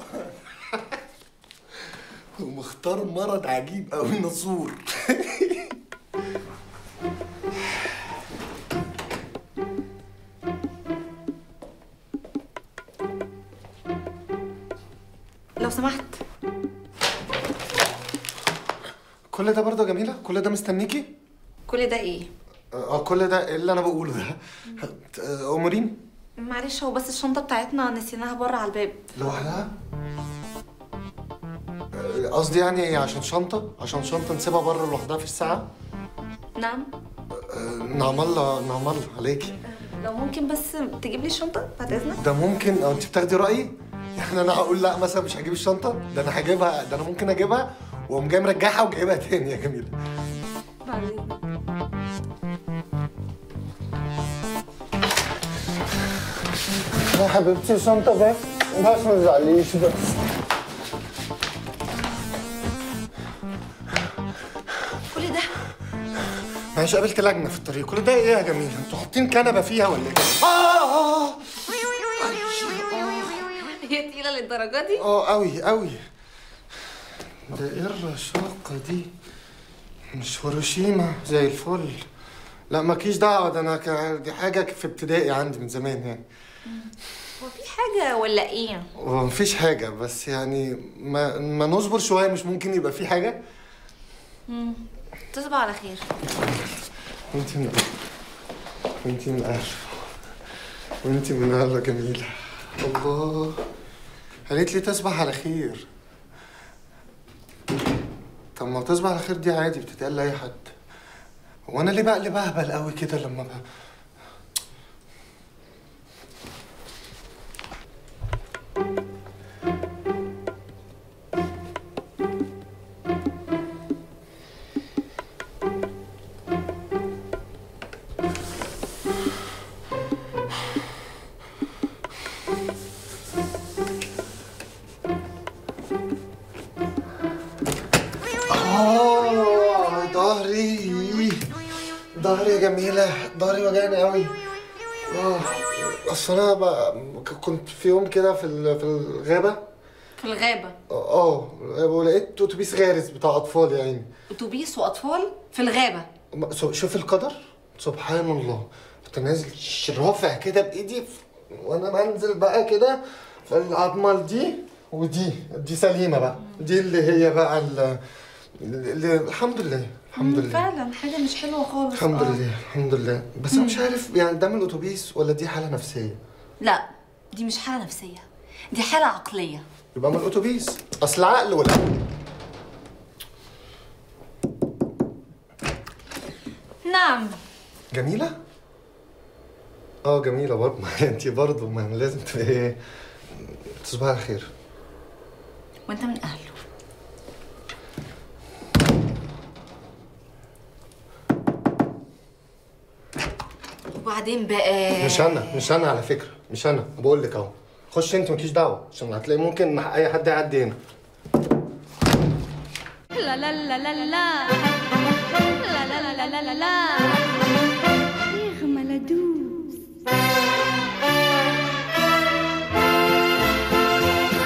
ومختار مرض عجيب قوي النسور لو سمحت كل ده برضه جميلة كل ده مستنيكي كل ده ايه اه كل ده إيه اللي انا بقوله ده آه، امورين معلش هو بس الشنطه بتاعتنا نسيناها بره على الباب لوحدها آه، قصدي يعني ايه عشان شنطة عشان شنطة نسيبها بره لوحدها في الساعة نعم آه، نعم الله نعم الله عليكي لو ممكن بس تجيب لي الشنطه بعد اذنك ده ممكن او انت بتاخدي رايي يعني انا هقول لا مثلا مش هجيب الشنطه ده انا هجيبها ده انا ممكن اجيبها واقوم جاي مرجعها وجايبها تاني يا جميله بعد اذنك يا حبيبتي الشنطه بس بس ما تزعليش بس كل ده معلش قابلت لجنه في الطريق كل ده ايه يا جميله انتوا حاطين كنبه فيها ولا ايه اه اه هي تقيله للدرجه دي اه قوي قوي ده ايه الرشاقه دي مش هيروشيما زي الفل لا مالكيش دعوه ده انا ك- دي حاجه في ابتدائي عندي من زمان يعني هو في حاجه ولا ايه هو مفيش حاجة بس يعني ما, ما نصبر شوية مش ممكن يبقى في حاجة تصبح على خير وانتي من وانتي من أهل وانتي من أهل جميلة الله قالت لي تصبح على خير طب ما تصبح على خير دي عادي بتتقال لأي حد هو أنا ليه بقلب أهبل قوي كده لما بقى آه ظهري ظهري يا جميلة ظهري وجعني قوي اه اصل انا بقى ك- كنت في يوم كده في ال- في الغابة في الغابه اه ولقيت اتوبيس غارز بتاع اطفال يا عيني اتوبيس واطفال في الغابه ما- شو- شوف القدر سبحان الله كنت نازل ش- رافع كده بايدي ف- وانا بنزل بقى كده فالعظمه دي ودي دي سليمه بقى دي اللي هي بقى ال- اللي الحمد لله الحمد لله فعلا حاجه مش حلوه خالص الحمد آه. لله الحمد لله بس انا مش عارف يعني ده من الاتوبيس ولا دي حاله نفسيه لا دي مش حاله نفسيه دي حاله عقليه يبقى من الاتوبيس اصل عقل ولا نعم جميله اه جميله برضه ما انت برضه ما لازم تبقى ايه تصبحي على خير وانت من اهله وبعدين بقى مش انا مش انا على فكره مش انا بقول لك اهو خش انت مالكيش دعوه عشان هتلاقي ممكن اي حد يعدي هنا La la la la la la La la la la la la la Irma la douce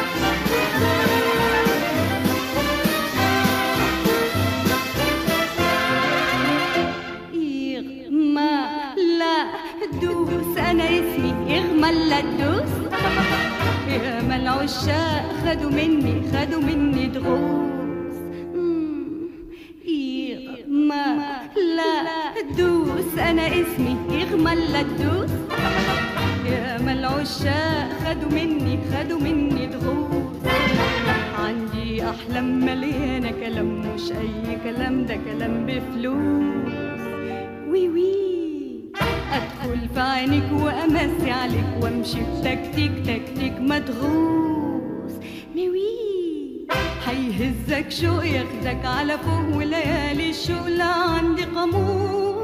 ما العشاق خدوا مني خدوا مني دروس مم، يغمى لا دوس انا اسمي يغمى لا تدوس يا ما العشاق خدوا مني خدوا مني دروس عندي احلام مليانه كلام مش اي كلام ده كلام بفلوس وي وي ادخل في عينك وامسي عليك وامشي بتكتيك تكتيك مدغوس ميوي هيهزك شوق ياخدك على فوق وليالي الشوق لا عندي قاموس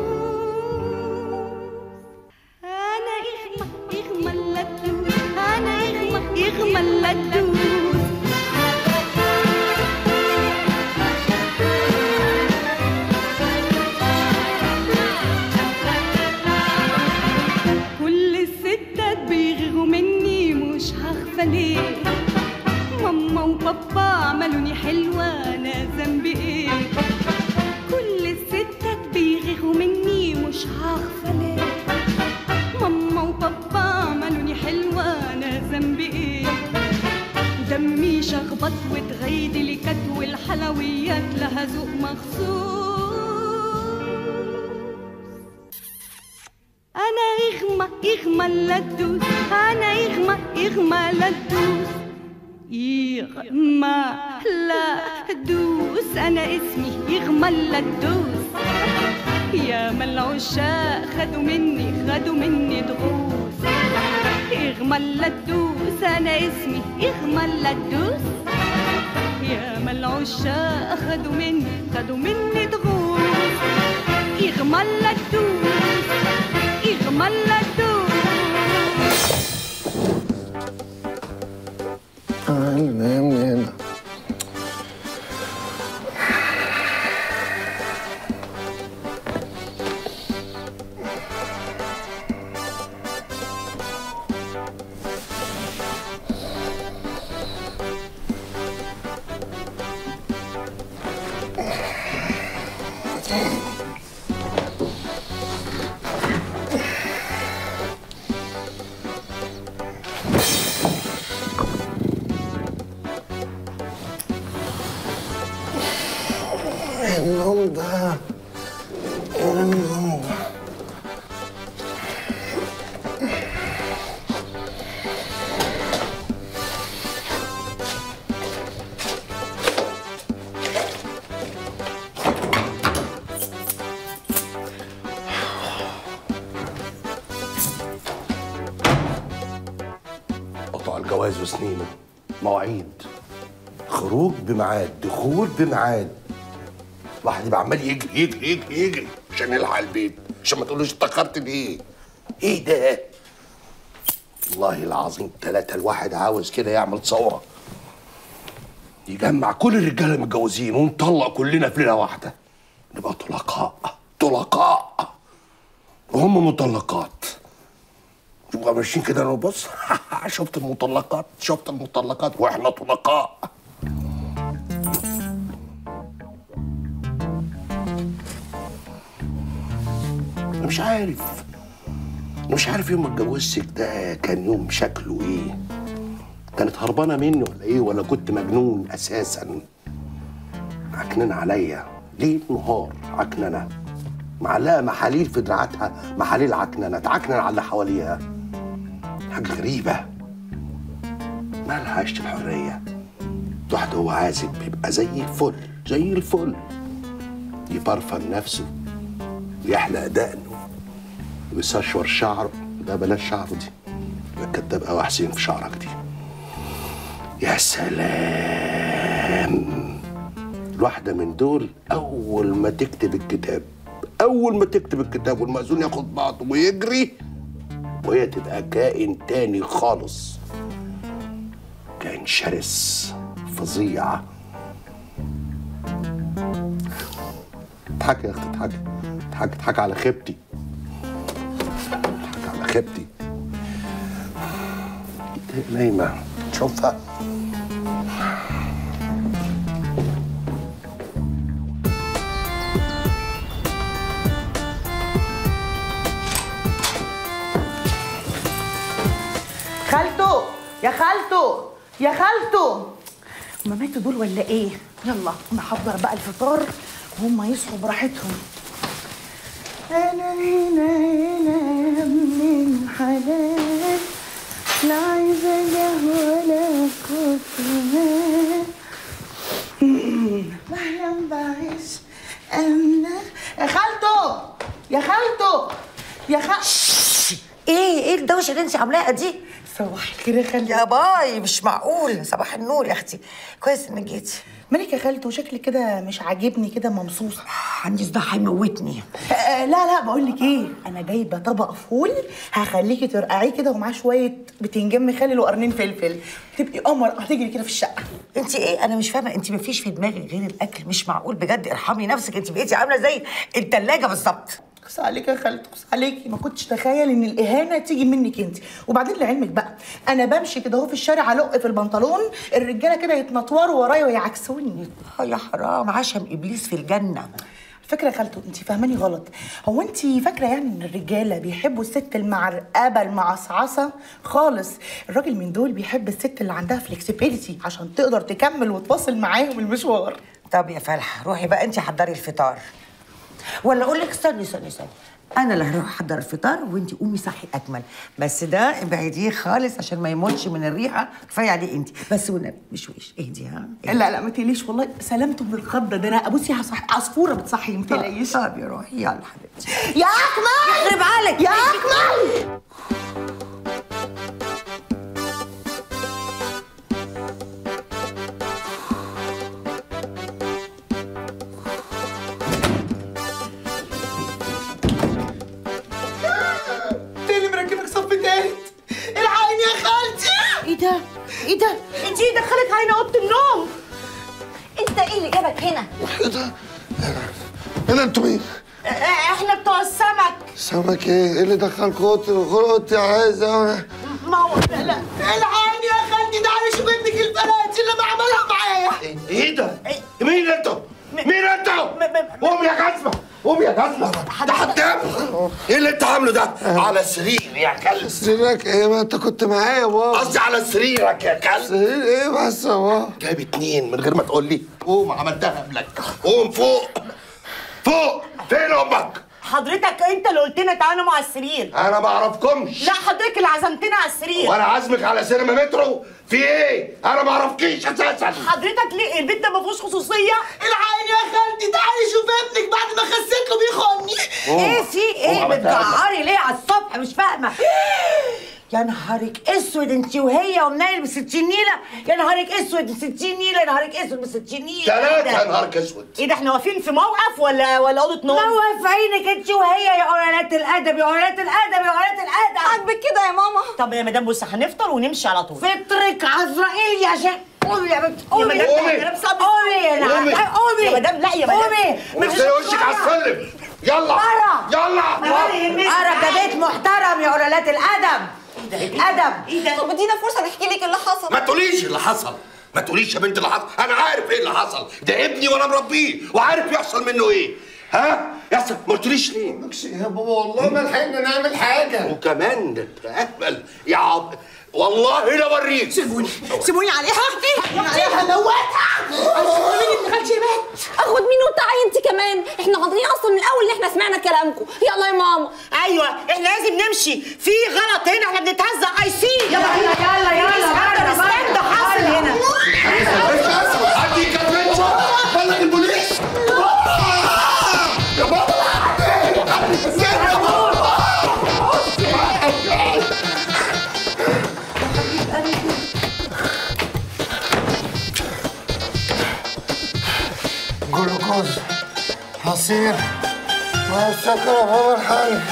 انا اغمى اغمى لا تدوس انا اغمى اغمى لا تدوس كل الستات بيغيروا مني مش هخفى ليه ماما وبابا عملوني حلوة أنا ذنبي إيه كل الستات بيغيروا مني مش هخفى ليه ماما وبابا عملوني حلوة أنا ذنبي إيه دمي شخبط وتغيدي لكت والحلويات لها ذوق مخصوص انا اغمى اغمى لا تدوس انا اغمى اغمى لا تدوس يغمى لا تدوس انا اسمي يغمى لا تدوس يا ما العشاق خدوا مني خدوا مني دروس يغمى لا تدوس انا اسمي يغمى لا تدوس يا ما العشاق خدوا مني خدوا مني دروس يغمى لا تدوس يغمى لا تدوس تعالى نامني هنا النوم ده النوم ده قطع الجواز وسنينه مواعيد خروج بميعاد دخول بميعاد الواحد يبقى عمال يجري يجري يجري يجري عشان يلحق البيت عشان ما تقولوش اتاخرت ليه ايه ده والله العظيم ثلاثة الواحد عاوز كده يعمل ثورة يجمع كل الرجالة المتجوزين ونطلق كلنا في ليلة واحدة نبقى طلقاء طلقاء وهم مطلقات نبقى ماشيين كده نبص شفت المطلقات شفت المطلقات واحنا طلقاء أنا مش عارف مش عارف يوم ما اتجوزتك ده كان يوم شكله ايه كانت هربانه مني ولا ايه ولا كنت مجنون اساسا عكننه عليا ليل نهار عكننه معلقه محاليل في دراعاتها محاليل عكننه تعكنن على اللي حواليها حاجه غريبه مالها عيشه الحريه واحد هو عازب بيبقى زي الفل زي الفل يبرفن نفسه ويحلق دقنه ويسشور شعره ده بلاش شعره دي يبقى كداب قوي حسين في شعرك دي يا سلام الواحدة من دول أول ما تكتب الكتاب أول ما تكتب الكتاب والمأذون ياخد بعضه ويجري وهي تبقى كائن تاني خالص كائن شرس فظيع اضحكي يا اختي اضحكي اضحكي اضحكي على خيبتي اضحكي على خيبتي نايمة تشوفها خالته يا خالته يا خالته هما ماتوا دول ولا ايه يلا نحضر بقى الفطار وهم يصحوا براحتهم انا هنا هنا يا ابن الحلال لا عايزه قهوه ولا كوتونات بحلم بعيش امنه يا خالته يا خالته يا خالته ايه ايه الدوشه اللي انت عاملاها دي صباح الخير يا خالته يا باي مش معقول صباح النور يا اختي كويس انك جيتي مالك يا خالته شكلك كده مش عاجبني كده ممصوصه عندي صداع هيموتني آه لا لا بقول لك ايه انا جايبه طبق فول هخليكي ترقعيه كده ومعاه شويه بتنجان مخلل وقرنين فلفل تبقي قمر هتجري كده في الشقه انت ايه انا مش فاهمه انت مفيش في دماغك غير الاكل مش معقول بجد ارحمي نفسك انت بقيتي عامله زي التلاجة بالظبط قص عليك يا خالته قص عليكي ما كنتش تخيل ان الاهانه تيجي منك انت وبعدين لعلمك بقى انا بمشي كده اهو في الشارع الق في البنطلون الرجاله كده يتنطوروا ورايا ويعكسوني اه يا حرام عشم ابليس في الجنه فكرة يا خالته انت فاهماني غلط هو انت فاكره يعني ان الرجاله بيحبوا الست المعرقبه المعصعصه خالص الراجل من دول بيحب الست اللي عندها فلكسبيليتي عشان تقدر تكمل وتواصل معاهم المشوار طب يا فلحه روحي بقى انت حضري الفطار ولا اقول لك استني استني استني انا اللي هروح احضر الفطار وانت قومي صحي اكمل بس ده ابعديه خالص عشان ما يموتش من الريحه كفايه عليه انت بس والنبي مشويش اهدي ها اهدي. لا لا ما تقليش والله سلامته من الخضه ده انا ابوسي هصح عصفوره بتصحي ما تقلقيش طب يا روحي يلا حبيبتي يا اكمل يخرب عليك يا اكمل تاني مركبك صف تالت العين يا خالتي ايه ده؟ ايه ده؟ انت ايه دخلك عين اوضه النوم؟ انت ايه اللي جابك هنا ايه ده؟ ايه ده انتوا مين؟ احنا بتوع السمك سمك ايه؟ ايه اللي دخلكوا اوضتي اوضتي عايزه ما هو لا لا العين يا خالتي ده عايش ابنك الفلاتي اللي بعملها معايا ايه ده؟ مين انتوا؟ مين انتوا؟ قوم يا جزمة قوم يا جزمة ده حدام ايه اللي انت عامله ده؟ على سرير يا كلب سريرك ايه ما انت كنت معايا يا بابا قصدي على سريرك يا كلب سرير ايه بس يا بابا جايب اتنين من غير ما تقول لي قوم عملتها قبلك قوم فوق فوق فين امك؟ حضرتك انت اللي قلت لنا تعالوا مع السرير انا ما اعرفكمش لا حضرتك اللي عزمتنا على السرير وانا عازمك على سينما مترو في ايه؟ انا ما اعرفكيش اساسا حضرتك ليه البيت ده ما فيهوش خصوصيه العين يا خالتي تعالي شوف ابنك بعد ما خسيت له بيخوني ايه في ايه بتجعري ليه على الصبح مش فاهمه يا نهارك اسود انت وهي ومنايل ب 60 نيله يا نهارك اسود ب 60 نيله يا نهارك اسود ب 60 نيله ثلاثة إيه يا ده؟ نهارك اسود ايه ده احنا واقفين في موقف ولا ولا اوضه نوم موقف عينك انت وهي يا قرالات الادب يا قرالات الادب يا قرالات الادب عاجبك كده يا ماما طب يا مدام بص هنفطر ونمشي على طول فطرك عزرائيل يا شيخ قومي يا بنت يا قومي مدام قومي. ده كلام صعب قومي يا نعم قومي. قومي يا مدام لا يا مدام قومي ونزلي وشك على السلم يلا برا. يلا أنا ده بيت محترم يا قرالات الادب الادب ايه ده طب ادينا فرصه نحكي لك اللي حصل ما تقوليش اللي حصل ما تقوليش يا بنت اللي حصل انا عارف ايه اللي حصل ده ابني وانا مربيه وعارف يحصل منه ايه ها يحصل ما قلتليش ليه يا بابا والله ما لحقنا نعمل حاجه وكمان ده اهبل يا عب والله لا اوريك سيبوني سيبوني عليها سيبوني عليها هموتها سيبوني ابن خالتي مات اخد مين وتعي انت كمان احنا غاضبين اصلا من الاول ان احنا سمعنا كلامكم يلا يا ماما ايوه احنا لازم نمشي في غلط هنا احنا بنتهزق اي سي يلا يلا يلا بره بره ده حاصل هنا عندي كلمة بلغ البوليس يا بابا يا بابا جلوكوز عصير ما السكر يا بابا الحل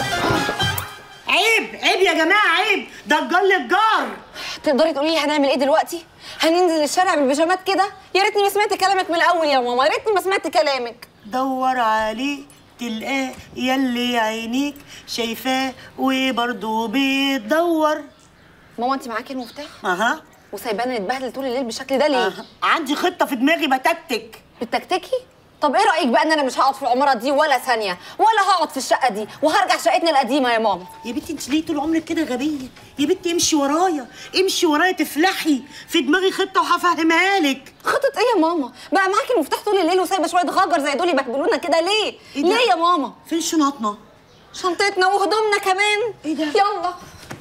عيب عيب يا جماعه عيب ده الجار للجار تقدري تقولي لي هنعمل ايه دلوقتي هننزل الشارع بالبيجامات كده يا ريتني ما سمعت كلامك من الاول يا ماما يا ريتني ما سمعت كلامك دور عليه تلقاه يلي عينيك شايفاه وبرضه بتدور ماما انت معاكي المفتاح اها وسايبانا نتبهدل طول الليل بالشكل ده ليه أها. عندي خطه في دماغي بتكتك بتكتكي طب ايه رايك بقى ان انا مش هقعد في العماره دي ولا ثانيه ولا هقعد في الشقه دي وهرجع شقتنا القديمه يا ماما يا بنتي انت ليه طول عمرك كده غبيه يا بنتي امشي ورايا امشي ورايا تفلحي في دماغي خطه وهفهمها لك خطه ايه يا ماما بقى معاكي المفتاح طول الليل وسايبه شويه غجر زي دول يبهدلونا كده ليه إيه ده؟ ليه يا ماما فين شنطنا شنطتنا وهدومنا كمان إيه ده؟ يلا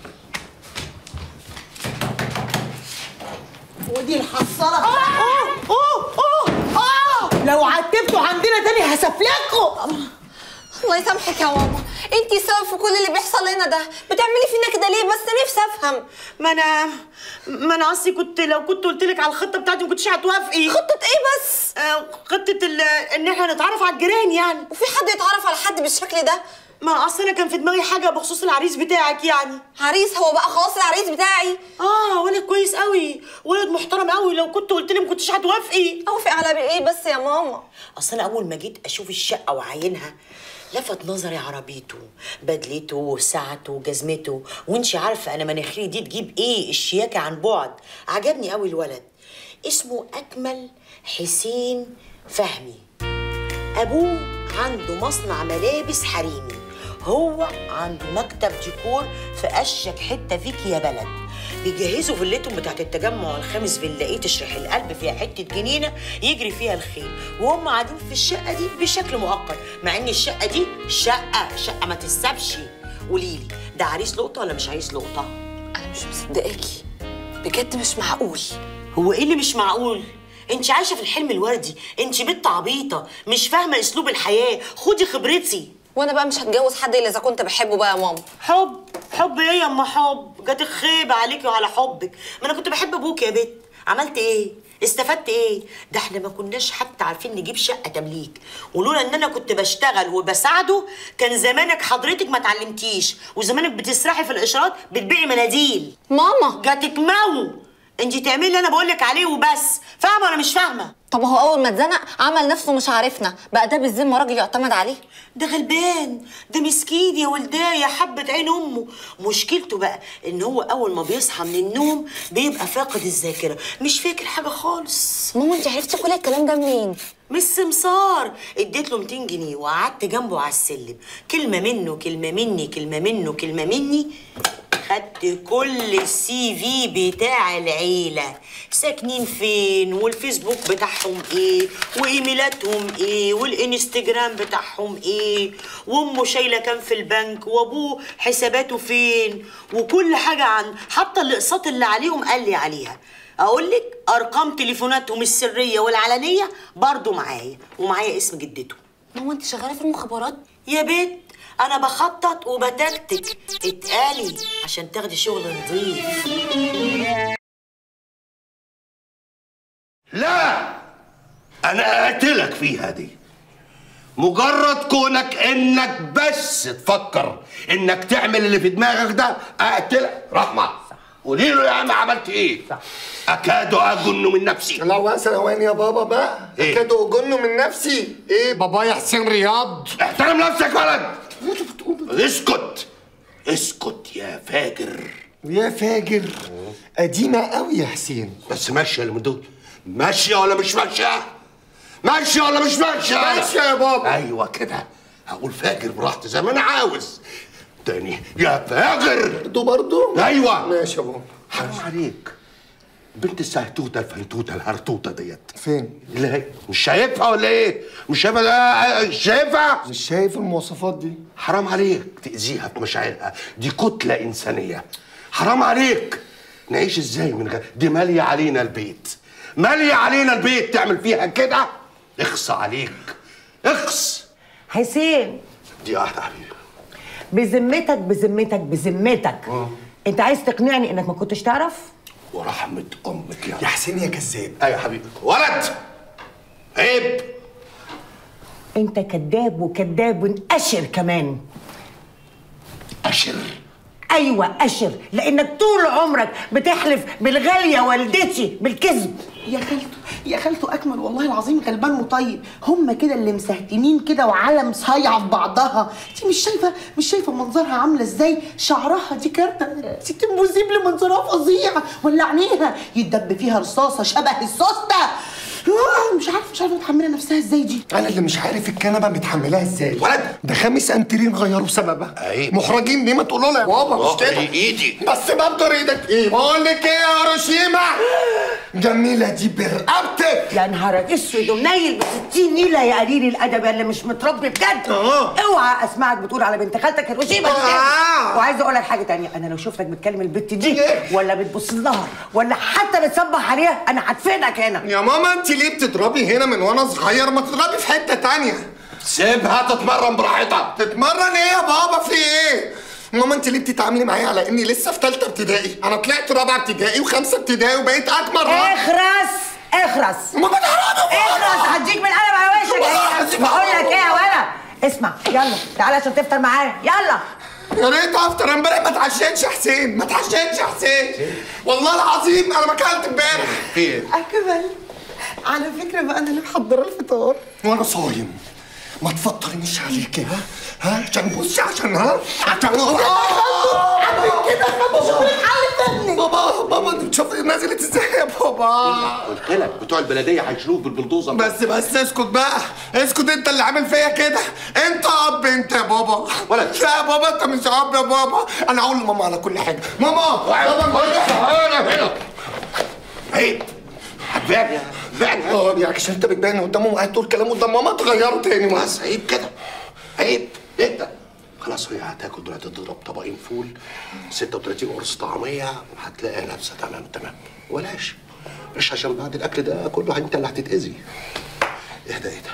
ودي الحصاله اوه اوه اوه اه لو عتبتوا عندنا تاني هسفلكوا الله يسامحك يا ماما انتي السبب في كل اللي بيحصل لنا ده بتعملي فينا كده ليه بس نفسي افهم ما انا ما انا اصلي كنت لو كنت قلت لك على الخطه بتاعتي ما كنتش هتوافقي خطه ايه بس آه، خطه ال- ان احنا نتعرف على الجيران يعني وفي حد يتعرف على حد بالشكل ده ما اصل انا كان في دماغي حاجه بخصوص العريس بتاعك يعني عريس هو بقى خلاص العريس بتاعي اه ولد كويس قوي ولد محترم قوي لو كنت قلت لي ما كنتش هتوافقي اوافق على بايه بس يا ماما اصل انا اول ما جيت اشوف الشقه وعينها لفت نظري عربيته بدلته ساعته جزمته وانش عارفه انا مناخيري دي تجيب ايه الشياكه عن بعد عجبني قوي الولد اسمه اكمل حسين فهمي ابوه عنده مصنع ملابس حريمي هو عنده مكتب ديكور في اشيك حته فيك يا بلد بيجهزوا فيلتهم بتاعت التجمع الخامس فيلا تشرح القلب فيها حته جنينه يجري فيها الخيل وهم قاعدين في الشقه دي بشكل مؤقت مع ان الشقه دي شقه شقه ما تسابش قوليلي ده عريس لقطه ولا مش عريس لقطه انا مش مصدقاكي بجد مش معقول هو ايه اللي مش معقول انت عايشه في الحلم الوردي انت بنت عبيطه مش فاهمه اسلوب الحياه خدي خبرتي وانا بقى مش هتجوز حد الا اذا كنت بحبه بقى يا ماما حب حب ايه يا اما حب جات الخيبه عليكي وعلى حبك ما انا كنت بحب ابوك يا بت عملت ايه استفدت ايه ده احنا ما كناش حتى عارفين نجيب شقه تمليك ولولا ان انا كنت بشتغل وبساعده كان زمانك حضرتك ما اتعلمتيش وزمانك بتسرحي في الاشارات بتبيعي مناديل ماما جاتك مو انت تعملي اللي انا بقولك عليه وبس فاهمه ولا مش فاهمه طب هو اول ما اتزنق عمل نفسه مش عارفنا بقى ده بالذمه راجل يعتمد عليه ده غلبان ده مسكين يا ولداه يا حبة عين أمه مشكلته بقى إن هو أول ما بيصحى من النوم بيبقى فاقد الذاكرة مش فاكر حاجة خالص ماما انت عرفتي كل الكلام ده منين مش سمسار اديت له 200 جنيه وقعدت جنبه على السلم كلمة منه كلمة مني كلمة منه كلمة مني خدت كل السي في بتاع العيلة ساكنين فين والفيسبوك بتاعهم ايه وايميلاتهم ايه والانستجرام بتاعهم ايه وامه شايلة كام في البنك وابوه حساباته فين وكل حاجة عن حتى الاقساط اللي عليهم قال لي عليها اقول لك ارقام تليفوناتهم السريه والعلنيه برضو معايا ومعايا اسم جدته ماما انت شغاله في المخابرات يا بنت انا بخطط وبتكتك اتقالي عشان تاخدي شغل نظيف لا انا اقتلك فيها دي مجرد كونك انك بس تفكر انك تعمل اللي في دماغك ده اقتلك رحمه قولي له يا عم عملت ايه اكاد اجن من نفسي لا ثواني يا بابا بقى إيه؟ كده اجن من نفسي ايه بابايا حسين رياض احترم نفسك ولد اسكت اسكت يا فاجر يا فاجر قديمة قوي يا حسين بس ماشيه اللي من دول ماشيه ولا مش ماشيه ماشيه ولا مش ماشيه ماشية يا بابا. ايوه كده هقول فاجر براحتي زي ما انا عاوز تاني يا فاجر انتوا برضو ايوه ماشي يا بابا حرام عليك بنت السهتوته الفنتوته الهرتوته ديت فين اللي هي مش شايفها ولا ايه؟ مش شايفها ده مش شايفها؟ مش شايف المواصفات دي حرام عليك تأذيها في مشاعرها دي كتلة إنسانية حرام عليك نعيش ازاي من غير دي مالية علينا البيت مالية علينا البيت تعمل فيها كده اخص عليك اخص حسين دي واحدة حبيبي بذمتك بذمتك بذمتك انت عايز تقنعني انك ما كنتش تعرف ورحمة أمك يا يا حسين يا كذاب أيوة يا حبيبي ولد عيب انت كذاب وكذاب وانقشر كمان أشر ايوه اشر لانك طول عمرك بتحلف بالغاليه والدتي بالكذب يا خالته يا خالته اكمل والله العظيم غلبان وطيب هم كده اللي مسهتمين كده وعالم صايعه في بعضها انت مش شايفه مش شايفه منظرها عامله ازاي شعرها دي كارته ست المذيب منظرها فظيع ولا عينيها يتدب فيها رصاصه شبه السوسته آه، مش عارفه مش عارفه متحمله نفسها ازاي دي انا اللي مش عارف الكنبه متحملاها ازاي ولد. ده خامس انترين غيروا بسببها عيب. محرجين ليه ما تقولوا لها يا بابا مش كده ايدي بس بقدر ايدك ايه بقول لك ايه يا هيروشيما جميله دي برقبتك يا نهارك اسود ومنيل ب 60 نيله يا قليل الادب يا اللي مش متربي بجد آه. اوعى اسمعك بتقول على بنت خالتك هيروشيما دي تاني. آه. وعايزه اقول لك حاجه تانية انا لو شفتك بتكلم البت دي إيه؟ ولا بتبص لها ولا حتى بتصبح عليها انا هدفنك هنا يا ماما انت ليه بتضربي هنا من وانا صغير ما تضربي في حته تانية سيبها تتمرن براحتها تتمرن ايه يا بابا في ايه ماما انت ليه بتتعاملي معايا على اني لسه في ثالثه ابتدائي انا طلعت رابعه ابتدائي وخمسه ابتدائي وبقيت اكبر راجل. اخرس اخرس ماما تحرمي اخرس هديك من قلم على وشك خلاص. بقول لك ايه يا ولا اسمع يلا تعالى عشان تفطر معايا يلا يا ريت افطر أنا امبارح ما اتعشيتش يا حسين ما اتعشيتش يا حسين والله العظيم انا ما اكلت امبارح في ايه؟ اكمل على فكره بقى انا اللي محضره الفطار وانا صايم ما تفطرنيش عليك ها ها عشان بصي عشان ها عشان كده خد شوف الحل منك بابا بابا انت شوف نزلت ازاي يا بابا قلت لك بتوع البلديه هيشيلوك بالبلدوزر بس بس اسكت بقى اسكت انت اللي عامل فيا كده انت اب انت يا بابا ولد. لا يا بابا انت مش اب يا بابا انا هقول لماما على كل حاجه ماما بابا انا هنا عيب هتبان بان اه يا عشان انت بتبان قدامهم وقاعد تقول كلام قدام ماما تغيره تاني بس عيب كده عيب انت خلاص هي هتاكل دلوقتي تضرب طبقين فول 36 قرص طعميه وهتلاقي نفسها تمام تمام ولاش مش عشان بعد الاكل ده كله انت اللي هتتاذي اهدى اهدى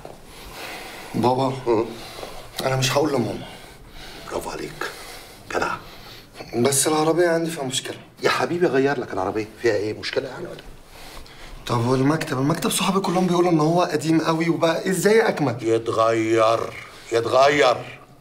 بابا انا مش هقول لماما برافو عليك جدع بس العربيه عندي فيها مشكله يا حبيبي غير لك العربيه فيها ايه مشكله يعني ولا طب والمكتب المكتب صحابي كلهم بيقولوا ان هو قديم قوي وبقى ازاي اكمل يتغير يتغير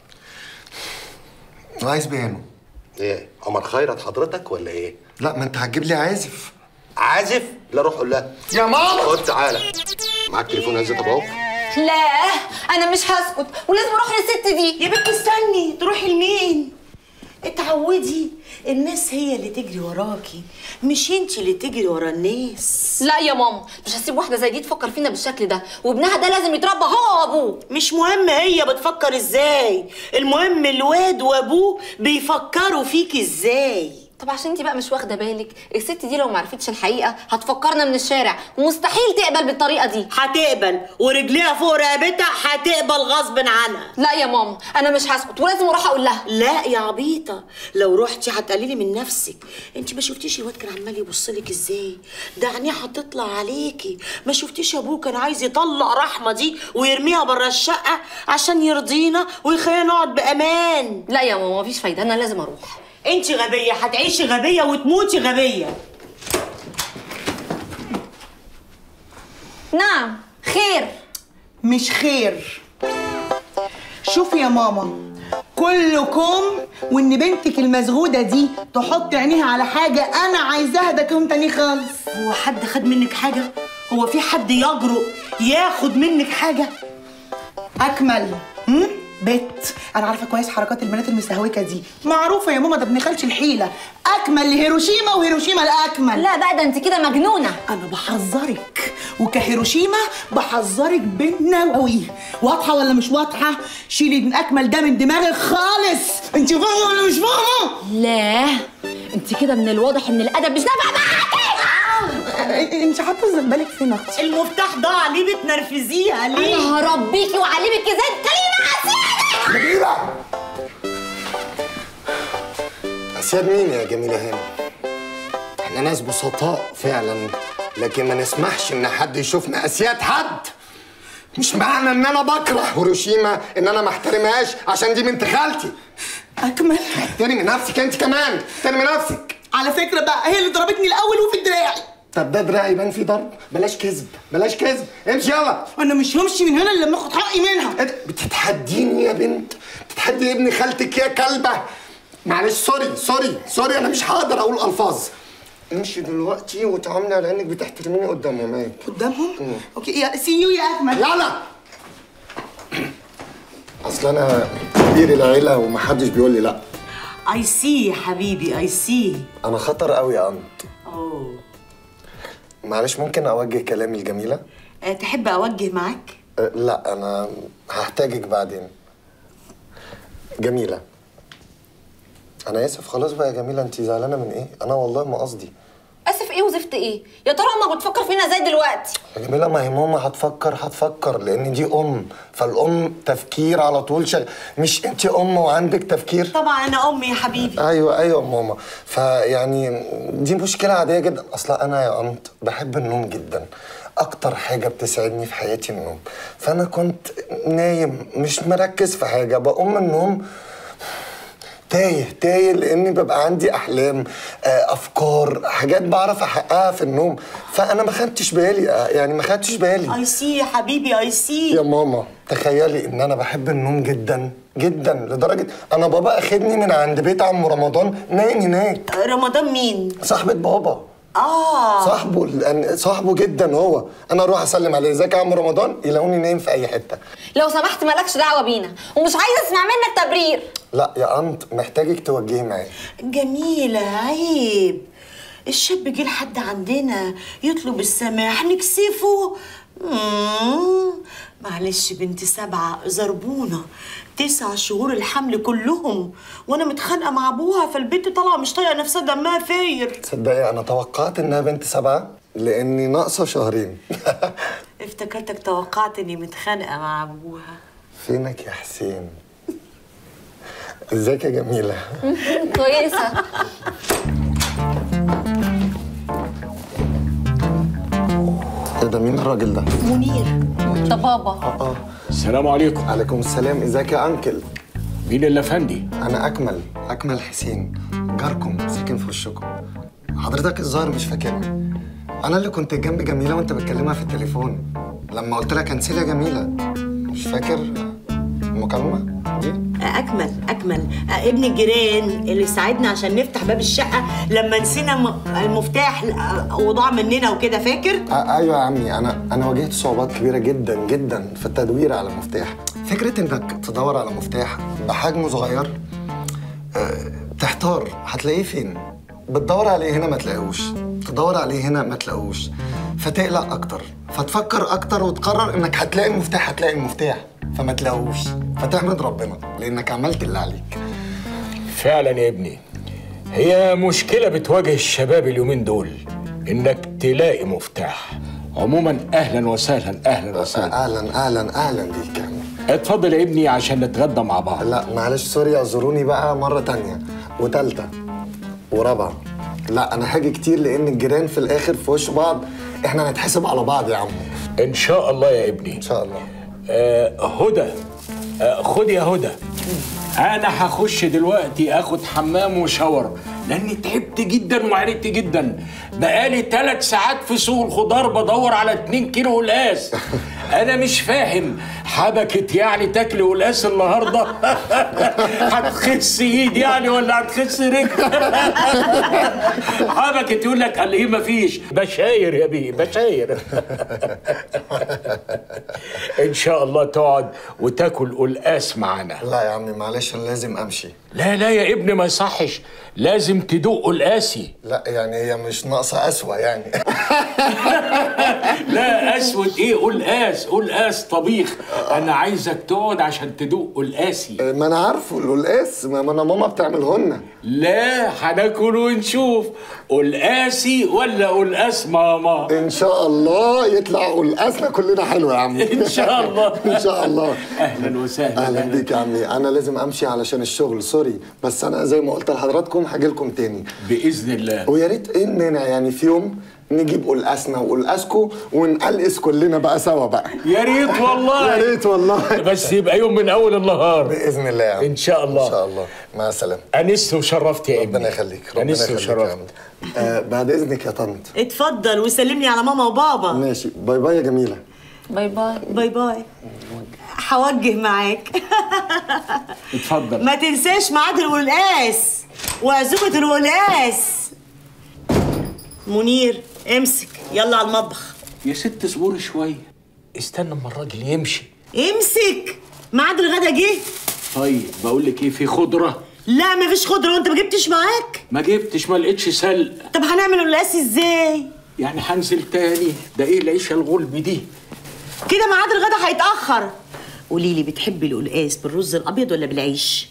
عايز بيانو ايه عمر خيرت حضرتك ولا ايه لا ما انت هتجيب لي عازف عازف لا روح قول لها يا ماما خد تعالى معاك تليفون هزت ابو عوف لا انا مش هسكت ولازم اروح للست دي يا بنت استني تروحي لمين اتعودي الناس هي اللي تجري وراكي مش انتي اللي تجري ورا الناس لا يا ماما مش هسيب واحده زي دي تفكر فينا بالشكل ده وابنها ده لازم يتربى هو وابوه مش مهم هي بتفكر ازاي المهم الواد وابوه بيفكروا فيك ازاي طب عشان انت بقى مش واخده بالك الست دي لو ما عرفتش الحقيقه هتفكرنا من الشارع ومستحيل تقبل بالطريقه دي هتقبل ورجليها فوق رقبتها هتقبل غصب عنها لا يا ماما انا مش هسكت ولازم اروح اقول لها لا يا عبيطة لو رحتي هتقللي من نفسك انت ما شفتيش الواد كان عمال يبصلك ازاي ده عينيه هتطلع عليكي ما شفتيش ابوه كان عايز يطلق رحمة دي ويرميها بره الشقة عشان يرضينا ويخلينا نقعد بأمان لا يا ماما مفيش فايده انا لازم اروح انت غبية هتعيشي غبية وتموتي غبية نعم خير مش خير شوفي يا ماما كلكم وان بنتك المزغوده دي تحط عينيها على حاجه انا عايزاها ده كلام تاني خالص هو حد خد منك حاجة هو في حد يجرؤ ياخد منك حاجة اكمل هم؟ بت انا عارفه كويس حركات البنات المستهوكه دي معروفه يا ماما ده ابن خالتي الحيله اكمل لهيروشيما وهيروشيما لاكمل لا بقى ده انت كده مجنونه انا بحذرك وكهيروشيما بحذرك بالنووي واضحه ولا مش واضحه شيلي ابن اكمل ده من دماغك خالص انت فاهمه ولا مش فاهمه لا انت كده من الواضح ان الادب مش نافع معاكي انت حاطه زنبلك فين اختي المفتاح ضاع ليه بتنرفزيها ليه انا هربيكي واعلمك ازاي تكلمي مع جميلة أسياد مين يا جميلة هنا؟ احنا ناس بسطاء فعلا لكن ما نسمحش ان حد يشوفنا أسياد حد مش معنى ان انا بكره هيروشيما ان انا ما احترمهاش عشان دي بنت خالتي اكمل احترمي نفسك انت كمان احترمي نفسك على فكره بقى هي اللي ضربتني الاول وفي دراعي طب ده دراعي يبان فيه ضرب بلاش كذب بلاش كذب امشي يلا انا مش همشي من هنا الا لما اخد حقي منها إيه ده؟ بتتحديني يا بنت بتتحدي ابن خالتك يا كلبه معلش سوري سوري سوري انا مش هقدر اقول الفاظ امشي دلوقتي وتعاملي على انك بتحترميني قدامهم ايه قدامهم اوكي يا سي يو يا اكمل يلا اصل انا كبير العيله ومحدش بيقول لي لا اي سي يا حبيبي اي سي انا خطر قوي يا انت اوه معلش ممكن اوجه كلامي الجميله أه تحب اوجه معاك أه لا انا هحتاجك بعدين جميله انا اسف خلاص بقى يا جميله انت زعلانه من ايه انا والله ما قصدي اسف ايه وزفت ايه يا ترى امك بتفكر فينا ازاي دلوقتي يا جميله ما هي ماما هتفكر هتفكر لان دي ام فالام تفكير على طول شغ... مش انت ام وعندك تفكير طبعا انا امي يا حبيبي ايوه ايوه ماما فيعني دي مشكله عاديه جدا اصلا انا يا قمت بحب النوم جدا اكتر حاجه بتسعدني في حياتي النوم فانا كنت نايم مش مركز في حاجه بقوم من النوم تايه تايه لاني ببقى عندي احلام آه، افكار حاجات بعرف احققها في النوم فانا ما خدتش بالي آه، يعني ما خدتش بالي اي سي يا حبيبي اي سي يا ماما تخيلي ان انا بحب النوم جدا جدا لدرجه انا بابا اخدني من عند بيت عم رمضان نايم هناك رمضان مين صاحبة بابا اه صاحبه لأن صاحبه جدا هو انا اروح اسلم عليه ازيك يا عم رمضان يلاقوني نايم في اي حته لو سمحت مالكش دعوه بينا ومش عايزه اسمع منك تبرير لا يا قمت محتاجك توجهي معايا جميلة عيب الشاب جه لحد عندنا يطلب السماح نكسفه مم. معلش بنت سبعة زربونة تسع شهور الحمل كلهم وانا متخانقة مع ابوها فالبنت طالعة مش طايقة نفسها دمها فاير تصدقي انا توقعت انها بنت سبعه لاني ناقصه شهرين افتكرتك توقعت اني متخانقة مع ابوها فينك يا حسين ازيك يا جميله كويسه ايه ده مين الراجل ده منير ده بابا اه السلام عليكم عليكم السلام ازيك يا انكل مين اللي افندي انا اكمل اكمل حسين جاركم ساكن في وشكم حضرتك الظاهر مش فاكرني انا اللي كنت جنب جميله وانت بتكلمها في التليفون لما قلت لها كنسلي يا جميله مش فاكر المكالمه دي أكمل أكمل ابن الجيران اللي ساعدنا عشان نفتح باب الشقة لما نسينا م- المفتاح وضاع مننا وكده فاكر؟ آه ايوه يا عمي انا انا واجهت صعوبات كبيره جدا جدا في التدوير على مفتاح فكره انك تدور على مفتاح بحجم صغير آه تحتار هتلاقيه فين بتدور عليه هنا ما تلاقيهوش تدور عليه هنا ما تلاقيهوش فتقلق اكتر فتفكر اكتر وتقرر انك هتلاقي المفتاح هتلاقي المفتاح فما تلاقيهوش فتحمد ربنا لانك عملت اللي عليك فعلا يا ابني هي مشكلة بتواجه الشباب اليومين دول انك تلاقي مفتاح عموما اهلا وسهلا اهلا وسهلا اهلا اهلا اهلا بيك يا عمي اتفضل يا ابني عشان نتغدى مع بعض لا معلش سوري اعذروني بقى مرة تانية وتالتة ورابعة لا أنا هاجي كتير لأن الجيران في الآخر في وش بعض إحنا هنتحسب على بعض يا عمو ان شاء الله يا ابني إن شاء الله آه هدى آه خد يا هدى انا هخش دلوقتي اخد حمام وشاور لاني تعبت جدا وعرقت جدا بقالي ثلاث ساعات في سوق الخضار بدور على 2 كيلو قلقاس انا مش فاهم حبكت يعني تاكل قلقاس النهارده هتخس ايد يعني ولا هتخس رجل حبكت يقول لك قال ايه مفيش بشاير يا بيه بشاير ان شاء الله تقعد وتاكل قلقاس معانا لا يا عمي معلش أنا لازم أمشي لا لا يا ابني ما يصحش لازم تدوق قلقاسي لا يعني هي مش ناقصة أسوأ يعني لا اسود ايه قلقاس قلقاس طبيخ انا عايزك تقعد عشان تدوق قلقاسي ما أنا عارفه القلقاس ما ما أنا ماما بتعملهن لا هناكل ونشوف قلقاسي ولا قلقاس ماما إن شاء الله يطلع قلقاسنا كلنا حلو يا عمي ان شاء الله إن شاء الله اهلا وسهلا اهلا بيك يا عمي انا لازم امشي علشان الشغل سوري بس انا زي ما قلت لحضراتكم هاجي لكم تاني باذن الله ويا ريت ايه المانع يعني في يوم نجيب قلقاسنا وقلقاسكم ونقلقس كلنا بقى سوا بقى يا ريت والله يا ريت والله بس يبقى يوم من اول النهار باذن الله يا عم ان شاء الله ان شاء الله مع السلامه انست وشرفت يا ابني ربنا يخليك ربنا انست يخليك يا وشرفت عم آه بعد اذنك يا طنط اتفضل وسلمني على ماما وبابا ماشي باي باي يا جميله باي باي باي باي هوجه معاك اتفضل ما تنساش ميعاد القلقاس وعزومة القلقاس منير امسك يلا على المطبخ يا ست اصبري شويه استنى اما الراجل يمشي امسك ميعاد الغدا جه طيب بقول لك ايه في خضره لا مفيش خضرة وانت ما جبتش معاك ما جبتش ما لقيتش سلق طب هنعمل القلقاس ازاي يعني هنزل تاني ده ايه العيشه الغلب دي كده ميعاد الغدا هيتاخر قولي لي بتحبي القلقاس بالرز الابيض ولا بالعيش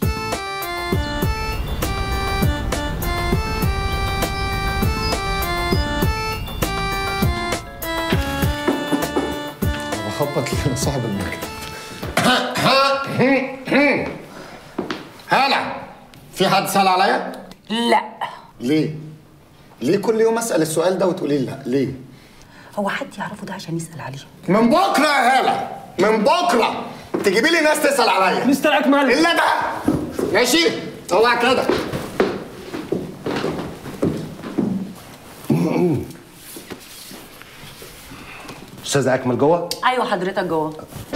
بخبط لصاحب المكتب هلا في حد سأل عليا؟ لا ليه؟ ليه كل يوم اسال السؤال ده وتقولي لي لا؟ ليه؟ هو حد يعرفه ده عشان يسال عليه من بكره يا هلا من بكره تجيبي لي ناس تسال عليا مستر اكمل الا ده ماشي؟ طلع كده استاذ اكمل جوه ايوه حضرتك جوه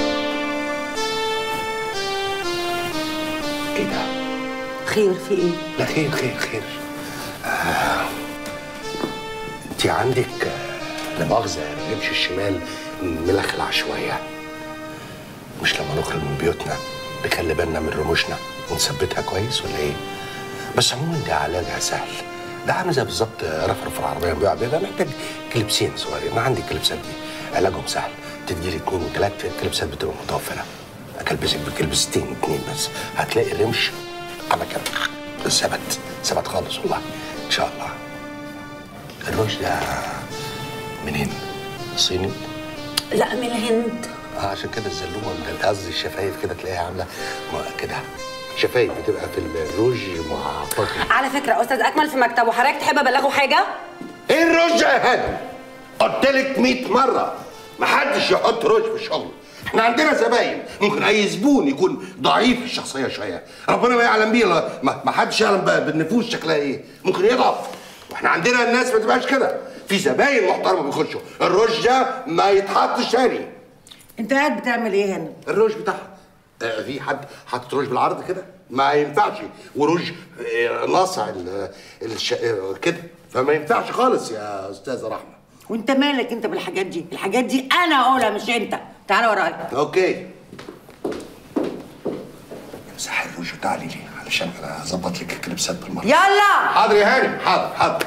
ايه ده خير في ايه لا خير خير خير آه. انت عندك آه، لا مؤاخذه الرمش الشمال ملخلع شويه مش لما نخرج من بيوتنا نخلي بالنا من رموشنا ونثبتها كويس ولا ايه؟ بس عموما ده علاجها سهل ده عامل زي بالظبط رفرف العربيه بيقع بيبقى محتاج كليبسين صغيرين انا عندي الكليبسات دي علاجهم سهل تديلي اتنين وتلات الكليبسات بتبقى متوفره اكلبسك بكلبستين اتنين بس هتلاقي الرمش على كده ثبت ثبت خالص والله ان شاء الله الرمش ده منين؟ صيني؟ لا من الهند اه عشان كده الزلومه من قصدي الشفايف كده تلاقيها عامله م- كده شفايف بتبقى في الروج معططه على فكرة أستاذ أكمل في مكتبه حضرتك تحب أبلغه حاجة؟ ايه الروج يا هاني؟ قلت لك 100 مره ما حدش يحط روج في الشغل احنا عندنا زباين ممكن اي زبون يكون ضعيف الشخصيه شويه ربنا ما يعلم بيه لا- ما ما حدش يعلم بقى بالنفوس شكلها ايه ممكن يضعف واحنا عندنا الناس ما تبقاش كده في زباين محترمه بيخشوا الروج ده ما يتحطش تاني انت قاعد بتعمل ايه هنا الروج بتاعها آه، في حد حاطط روج بالعرض كده ما ينفعش وروج آه، ناصع ال- الش... آه، كده فما ينفعش خالص يا استاذه رحمه وانت مالك انت بالحاجات دي الحاجات دي انا اقولها مش انت تعالى ورايا اوكي امسح الروج وتعالي لي علشان انا اظبط لك الكليبسات بالمره يلا حاضر يا هاني حاضر حاضر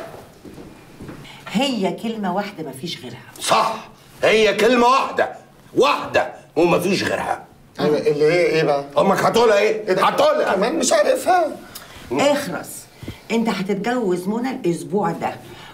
هي كلمه واحده مفيش غيرها صح هي كلمه واحده واحده وما فيش غيرها ايوه اللي هي ايه بقى؟ امك هتقولها ايه هتقولها كمان مش عارفها اخرس انت هتتجوز منى الاسبوع ده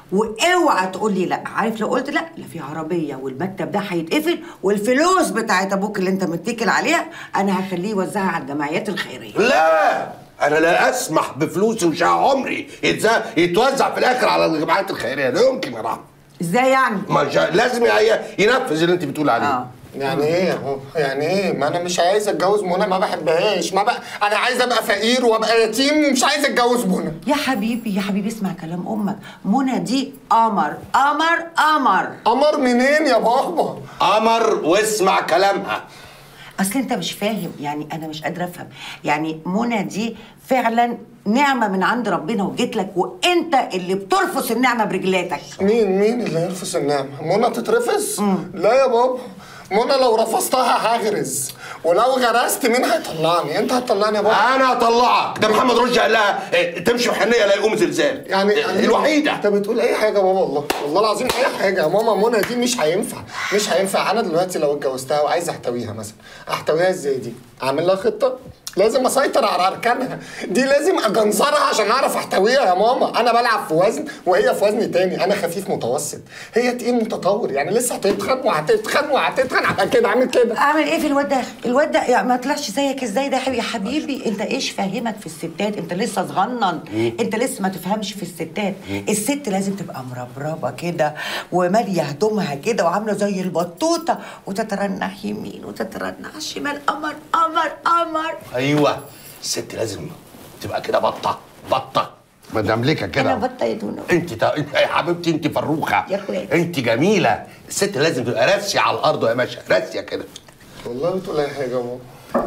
واوعى تقول لي لا عارف لو قلت لا لا في عربيه والمكتب ده هيتقفل والفلوس بتاعت ابوك اللي انت متكل عليها انا هخليه يوزعها على الجمعيات الخيريه لا انا لا اسمح بفلوس مش عمري يتز- يتوزع في الاخر على الجمعيات الخيريه لا يمكن يا رحمه ازاي يعني ما جا- لازم ي- ينفذ اللي انت بتقول عليه اه يعني ايه يا بابا؟ يعني ايه؟ ما انا مش عايز اتجوز منى ما بحبهاش، ما بقى انا عايز ابقى فقير وابقى يتيم ومش عايز اتجوز منى. يا حبيبي يا حبيبي اسمع كلام امك منى دي قمر قمر قمر قمر منين يا بابا؟ قمر واسمع كلامها اصل انت مش فاهم يعني انا مش قادره افهم يعني منى دي فعلا نعمه من عند ربنا وجيت لك وانت اللي بترفس النعمه برجلاتك مين مين اللي يرفس النعمة؟ منى تترفس؟ لا يا بابا منى لو رفضتها هغرز ولو غرست مين هيطلعني؟ انت هتطلعني يا بابا؟ انا هطلعك ده محمد رشدي قال لها إيه، تمشي بحنيه لا يقوم زلزال يعني إيه، الوحيده انت بتقول اي حاجه يا بابا والله والله العظيم اي حاجه يا ماما منى دي مش هينفع مش هينفع انا دلوقتي لو اتجوزتها وعايز احتويها مثلا احتويها ازاي دي اعمل لها خطه لازم اسيطر على اركانها دي لازم اجنزرها عشان اعرف احتويها يا ماما انا بلعب في وزن وهي في وزن تاني انا خفيف متوسط هي تقيل متطور يعني لسه هتتخن وهتتخن وهتتخن على كده عامل كده اعمل ايه في الواد ده الواد ده يعني ما طلعش زيك ازاي ده يا حبيبي يا حبيبي انت ايش فاهمك في الستات انت لسه صغنن انت لسه ما تفهمش في الستات الست لازم تبقى مربربه كده وماليه هدومها كده وعامله زي البطوطه وتترنح يمين وتترنح شمال قمر قمر قمر ايوه الست لازم تبقى كده بطه بطه مدملكه كده انا بطه يا دونو انت تا... انت يا حبيبتي انت فروخه يا اخواتي. انت جميله الست لازم تبقى راسيه على الارض يا باشا راسيه كده والله بتقول اي حاجه يا بابا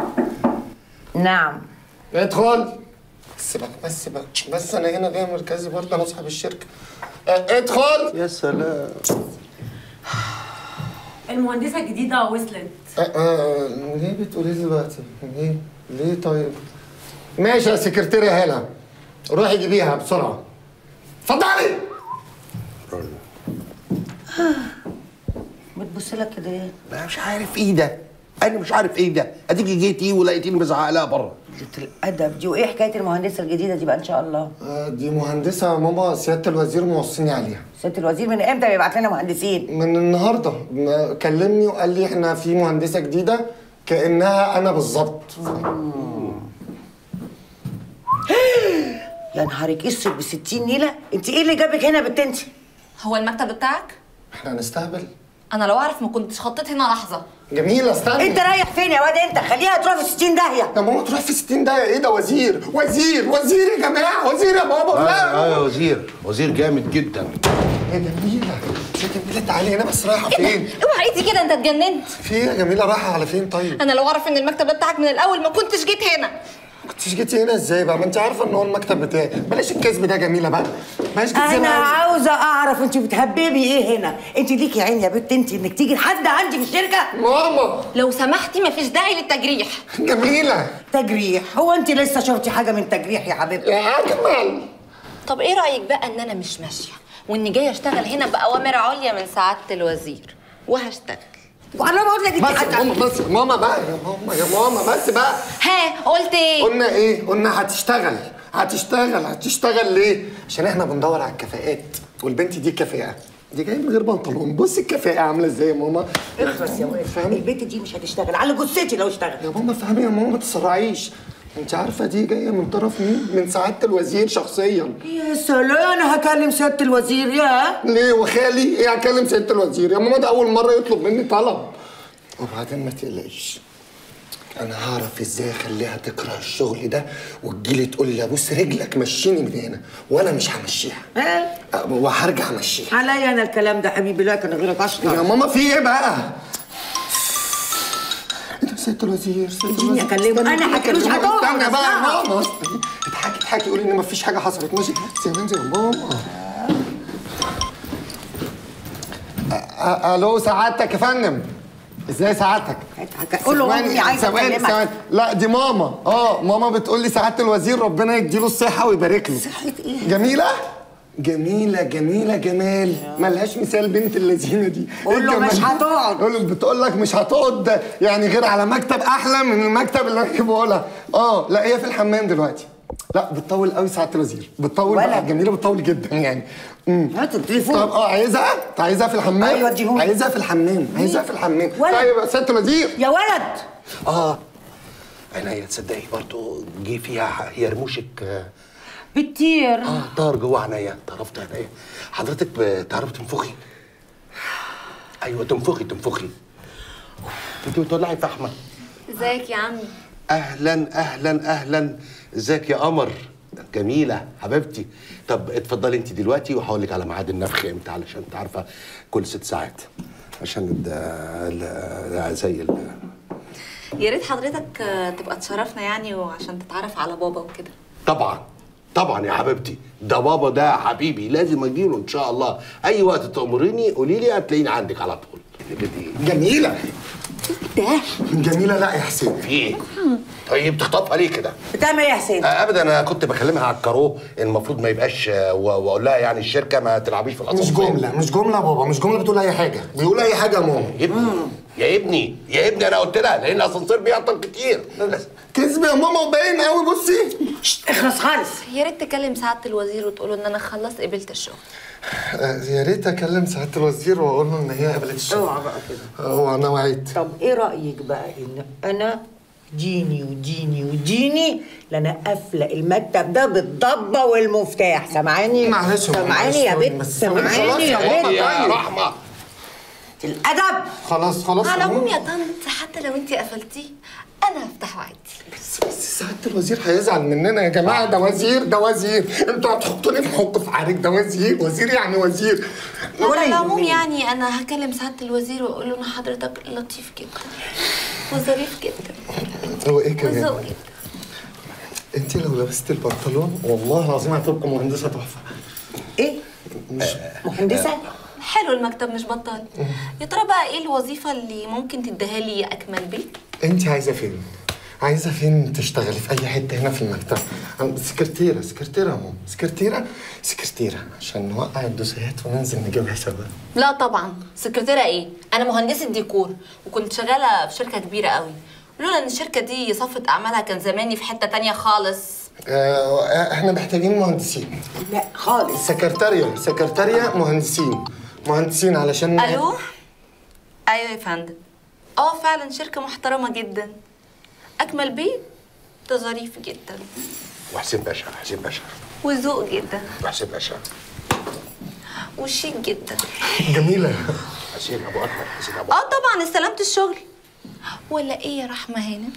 نعم ادخل بس بقى بس بقى بس انا هنا جاي مركزي برضه انا صاحب الشركه اه، ادخل يا سلام المهندسة الجديدة وصلت اه، اه، ليه بتقولي لي دلوقتي؟ ليه؟ ليه طيب؟ ماشي يا سكرتيرة هلا روحي جيبيها بسرعة اتفضلي بتبص لك كده ايه؟ انا مش عارف ايه ده انا مش عارف ايه ده اديكي جيتي ولقيتيني بزعق لها بره قلة الادب دي وايه حكايه المهندسه الجديده دي بقى ان شاء الله؟ آه، دي مهندسة ماما سيادة الوزير موصيني عليها ست الوزير من امتى بيبعت لنا مهندسين؟ من النهارده ما- كلمني وقال لي احنا في مهندسة جديدة كأنها أنا بالظبط يا نهارك اسود ب 60 نيله انت ايه اللي جابك هنا يا بنت انت؟ هو المكتب بتاعك احنا هنستهبل انا لو اعرف ما كنتش خطيت هنا لحظه جميلة استنى انت رايح فين يا واد انت؟ خليها تروح في 60 داهيه يا ماما تروح في 60 دقيقة ايه ده وزير وزير وزير يا جماعة وزير يا بابا لا اه يا وزير وزير جامد جدا يا جميلة يا جميلة تعالي هنا بس رايحة فين؟ اوعى ايدي كده انت اتجننت في ايه يا جميلة رايحة على فين طيب؟ انا لو اعرف ان المكتب ده بتاعك من الاول ما كنتش جيت هنا كنتش جيتي هنا ازاي بقى؟ ما انت عارفة ان هو المكتب بتاعي بلاش الكذب ده يا جميلة بقى بلاش كذب انا بقى. عاوزه اعرف انت بتهببي ايه هنا؟ انت ليكي عين يا بنت انت انك تيجي لحد عندي في الشركه؟ ماما لو سمحتي مفيش داعي للتجريح جميلة تجريح هو انت لسه شفتي حاجه من تجريح يا حبيبتي؟ يا أجمل طب ايه رايك بقى ان انا مش ماشيه واني جايه اشتغل هنا باوامر عليا من سعاده الوزير وهشتغل وانا بقول لك انت بس يا ماما بس يا ماما بقى يا ماما يا ماما بس بقى ها قلت ايه قلنا ايه؟ قلنا هتشتغل هتشتغل هتشتغل ليه؟ عشان احنا بندور على الكفاءات والبنت دي كفاءة دي جايه من غير بنطلون بصي الكفاءة عاملة ازاي يا ماما اخلص يا واد فاهمة؟ البنت دي مش هتشتغل على جثتي لو اشتغل يا ماما فهمي يا ماما ما تسرعيش انت عارفة دي جاية من طرف مين؟ من سعادة الوزير شخصيا يا سلام انا هكلم سياده الوزير يا ليه وخالي ايه هكلم سيادة الوزير يا ماما ده أول مرة يطلب مني طلب وبعدين ما تقلقيش أنا هعرف ازاي اخليها تكره الشغل ده وتجيلي تقول لي ابوس رجلك مشيني من هنا وانا مش همشيها ها؟ أه، وهرجع امشيها عليا انا الكلام ده حبيبي لا كان غيرك يا اشطر ماما في ايه بقى؟ ايه ده سيادة الوزير سيادة اديني الوزير اكلمه. استنى، أنا هكلمه، استنى هتقعد استنى بقى يا أسمعك. ماما استنى. اضحكي اضحكي قولي ان مفيش حاجة حصلت ماشي بس يا بنتي يا ماما أ- أ- الو سعادتك يا فندم ازاي سعادتك؟ قول له ثواني، امي عايزه ثواني اكلمك ثواني لا دي ماما اه ماما بتقول لي سعاده الوزير ربنا يديله الصحه ويبارك له صحة ايه؟ جميله جميله جميله جمال ملهاش مثال بنت اللذينه دي قول إيه له الجمال مش ده؟ هتقعد. قول له بتقول لك مش هتقعد يعني غير على مكتب احلى من المكتب اللي انا جايبه لها اه لا هي في الحمام دلوقتي لا بتطول قوي سعاده الوزير بتطول ولا. بقى جميله بتطول جدا يعني امم هات التليفون طب اه عايزها عايزها في الحمام أيوة، اديهولي. عايزها في الحمام عايزها في الحمام ولا. طيب يا سياده الوزير يا ولد اه عينيا تصدقي برضه جه فيها هي رموشك اه بتطير آه، طار جوه عينيا طرفت عينيا حضرتك بتعرفي تنفخي ايوه تنفخي تنفخي انت بتولعي فحمه ازيك يا عمي اهلا اهلا اهلا ازيك يا قمر جميله حبيبتي طب اتفضلي انت دلوقتي وهقول لك على ميعاد النفخ امتى علشان انت عارفه كل ست ساعات عشان ده ده زي ال- يا ريت حضرتك آه، تبقى تشرفنا يعني وعشان تتعرف على بابا وكده طبعا طبعا يا حبيبتي ده بابا ده حبيبي لازم اجيله ان شاء الله اي وقت تامريني قولي لي هتلاقيني عندك على طول جميله ده جميله لا يا حسين في ايه طيب تخطفها ليه كده بتعمل ايه يا حسين؟ آه، ابدا انا كنت بكلمها على الكارو المفروض ما يبقاش آه، و- واقول لها يعني الشركه ما تلعبيش في مش الاسانسير جمله مش جمله يا بابا مش جمله بتقول اي حاجه بيقول اي حاجه يا ماما يا ابني يا ابني يا ابني انا قلت لها لان الاسانسير بيعطل كتير كذب يا ماما وباين قوي بصي اخلص خالص يا ريت تكلم سعاده الوزير وتقول له ان انا خلصت قبلت الشغل آه، يا ريت اكلم سعاده الوزير واقول له ان هي قبلت الشغل اوعى بقى كده هو انا وعيت طب ايه رايك بقى ان انا ديني وديني وديني لأنا قافله المكتب ده بالضبه والمفتاح سامعاني معلش يا ماما، سامعاني يا معلش، بنت بس ثواني، خلاص سامعاني يا يا ماما، بنت يا طيب. رحمه الادب خلاص خلاص على يا العموم ماما. يا طنط حتى لو انت قفلتيه انا هفتحه عادي بس بس سعاده الوزير هيزعل مننا يا جماعه ده وزير ده وزير انتوا هتحطوني في موقف عارك ده وزير وزير يعني وزير لا ولا على العموم يهمني. يعني انا هكلم سعاده الوزير واقول له ان حضرتك لطيف جدا وظريف جدا هو ايه كمان وذوق جدا انت لو لبست البنطلون والله العظيم هتبقى مهندسه تحفه ايه مش مهندسه حلو المكتب مش بطال يا ترى بقى ايه الوظيفه اللي ممكن تديها لي اكمل بيه انت عايزه فين عايزه فين تشتغلي في اي حته هنا في المكتب أنا سكرتيره سكرتيره يا ماما سكرتيره سكرتيره عشان نوقع الدوسيات وننزل نجيبها سوا لا طبعا سكرتيرة ايه انا مهندسة ديكور وكنت شغالة في شركة كبيرة قوي لولا ان الشركة دي صفت اعمالها كان زماني في حتة تانية خالص آه احنا محتاجين مهندسين لا خالص سكرتارية سكرتارية مهندسين مهندسين علشان الو ايوه يا فندم اه فعلا شركة محترمة جدا اكمل بيه ده ظريف جدا وحسين باشا حسين باشا وذوق جدا وحسين باشا وشيك جدا جميلة حسين ابو اكمل حسين ابو اه طبعا استلمت الشغل ولا ايه يا رحمة هنا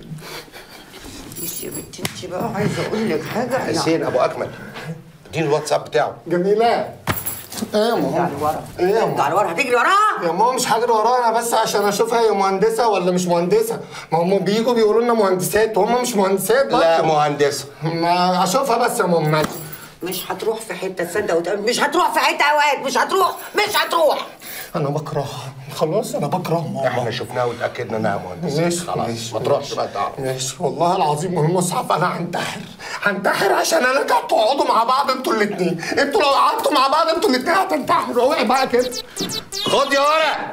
بس يا بنتي انت بقى عايزه اقول لك حاجه حسين ابو اكمل اديني الواتساب بتاعه جميلة ايه يا ماما ايه يا انت ماما على ورا هتجري وراها يا ماما مش هجري وراها انا بس عشان اشوفها هي مهندسة ولا مش مهندسة ما هم بيجوا بيقولوا لنا مهندسات وهم مش مهندسات لا برضه. مهندسه ما اشوفها بس يا ماما مش هتروح في حته تصدق وتقول مش هتروح في حته اوقات مش هتروح مش هتروح انا بكرهها خلاص انا بكره ماما احنا شفناها وتاكدنا انها مهندسه ماشي خلاص ماشي ما تروحش ماشي. بقى تعرف ماشي والله العظيم والمصحف انا هنتحر هنتحر عشان انا قاعد تقعدوا مع بعض انتوا الاثنين انتوا لو قعدتوا مع بعض انتوا الاثنين هتنتحروا اوعي بقى كده خد يا ورق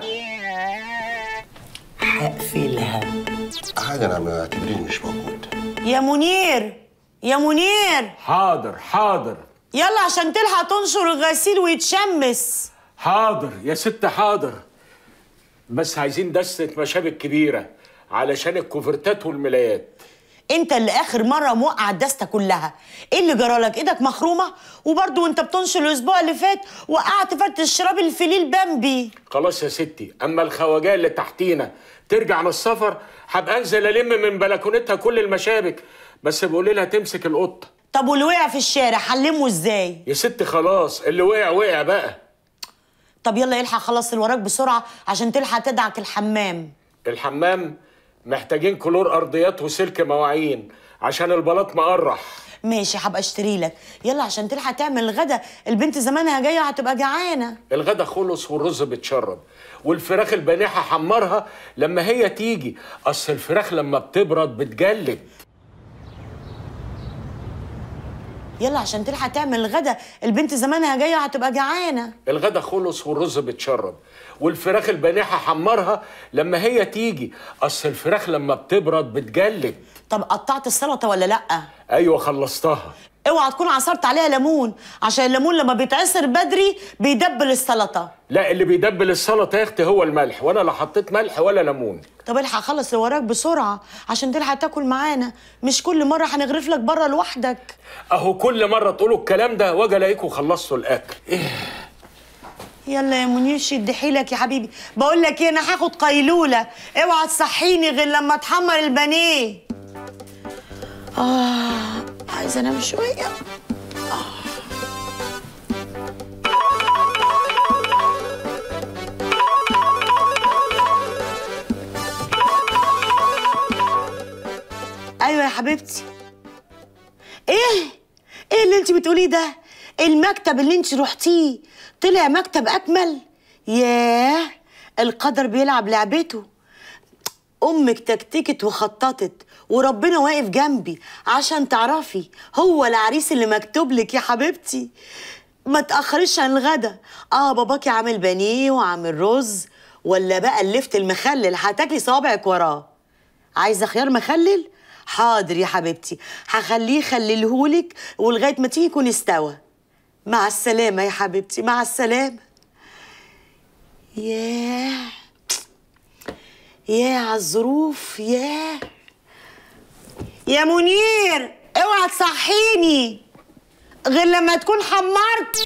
هقفلها حاجه انا معتبريني مش موجود يا منير يا منير حاضر حاضر يلا عشان تلحق تنشر الغسيل ويتشمس حاضر يا ست حاضر بس عايزين دستة مشابك كبيرة علشان الكوفرتات والملايات انت اللي اخر مره موقع الدستة كلها ايه اللي جرالك ايدك مخرومه وبرضه وانت بتنشر الاسبوع اللي فات وقعت فرد الشراب الفليل بامبي خلاص يا ستي اما الخواجات اللي تحتينا ترجع من السفر هبقى انزل الم من بلكونتها كل المشابك بس بقول لها تمسك القطه طب واللي وقع في الشارع حلمه ازاي يا ست خلاص اللي وقع وقع بقى طب يلا الحق خلص اللي وراك بسرعه عشان تلحق تدعك الحمام الحمام محتاجين كلور ارضيات وسلك مواعين عشان البلاط مقرح ماشي هبقى اشتري لك يلا عشان تلحق تعمل الغدا البنت زمانها جايه هتبقى جعانه الغدا خلص والرز بيتشرب والفراخ البانيه هحمرها لما هي تيجي اصل الفراخ لما بتبرد بتجلد يلا عشان تلحق تعمل الغدا البنت زمانها جايه هتبقى جعانه الغدا خلص والرز بيتشرب والفراخ البانيه هحمرها لما هي تيجي اصل الفراخ لما بتبرد بتجلد طب قطعت السلطه ولا لا ايوه خلصتها اوعى تكون عصرت عليها ليمون عشان الليمون لما بيتعصر بدري بيدبل السلطه لا اللي بيدبل السلطه يا اختي هو الملح وانا لا حطيت ملح ولا ليمون طب الحق خلص اللي وراك بسرعه عشان تلحق تاكل معانا مش كل مره هنغرف لك بره لوحدك اهو كل مره تقولوا الكلام ده واجي الاقيكم خلصتوا الاكل إيه؟ يلا يا منير شد حيلك يا حبيبي بقول لك ايه انا هاخد قيلوله اوعى تصحيني غير لما تحمر البانيه اه عايزه انام شويه ايوه يا حبيبتي ايه ايه اللي انت بتقوليه ده المكتب اللي انت رحتيه طلع مكتب اكمل ياه القدر بيلعب لعبته امك تكتكت وخططت وربنا واقف جنبي عشان تعرفي هو العريس اللي مكتوب لك يا حبيبتي ما تاخريش عن الغدا اه باباكي عامل بانيه وعامل رز ولا بقى اللفت المخلل هتاكلي صوابعك وراه عايزه خيار مخلل حاضر يا حبيبتي هخليه يخللهولك ولغايه ما تيجي يكون استوى مع السلامه يا حبيبتي مع السلامه ياه ياه على الظروف ياه يا منير اوعى تصحيني غير لما تكون حمرت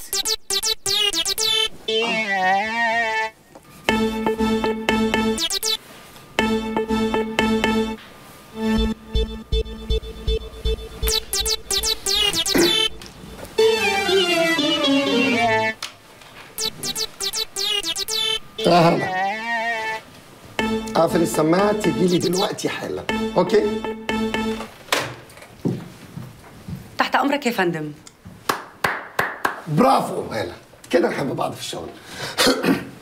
اهلا اقفل السماعه تيجي لي دلوقتي حالا اوكي تحت امرك يا فندم برافو هلا كده نحب بعض في الشغل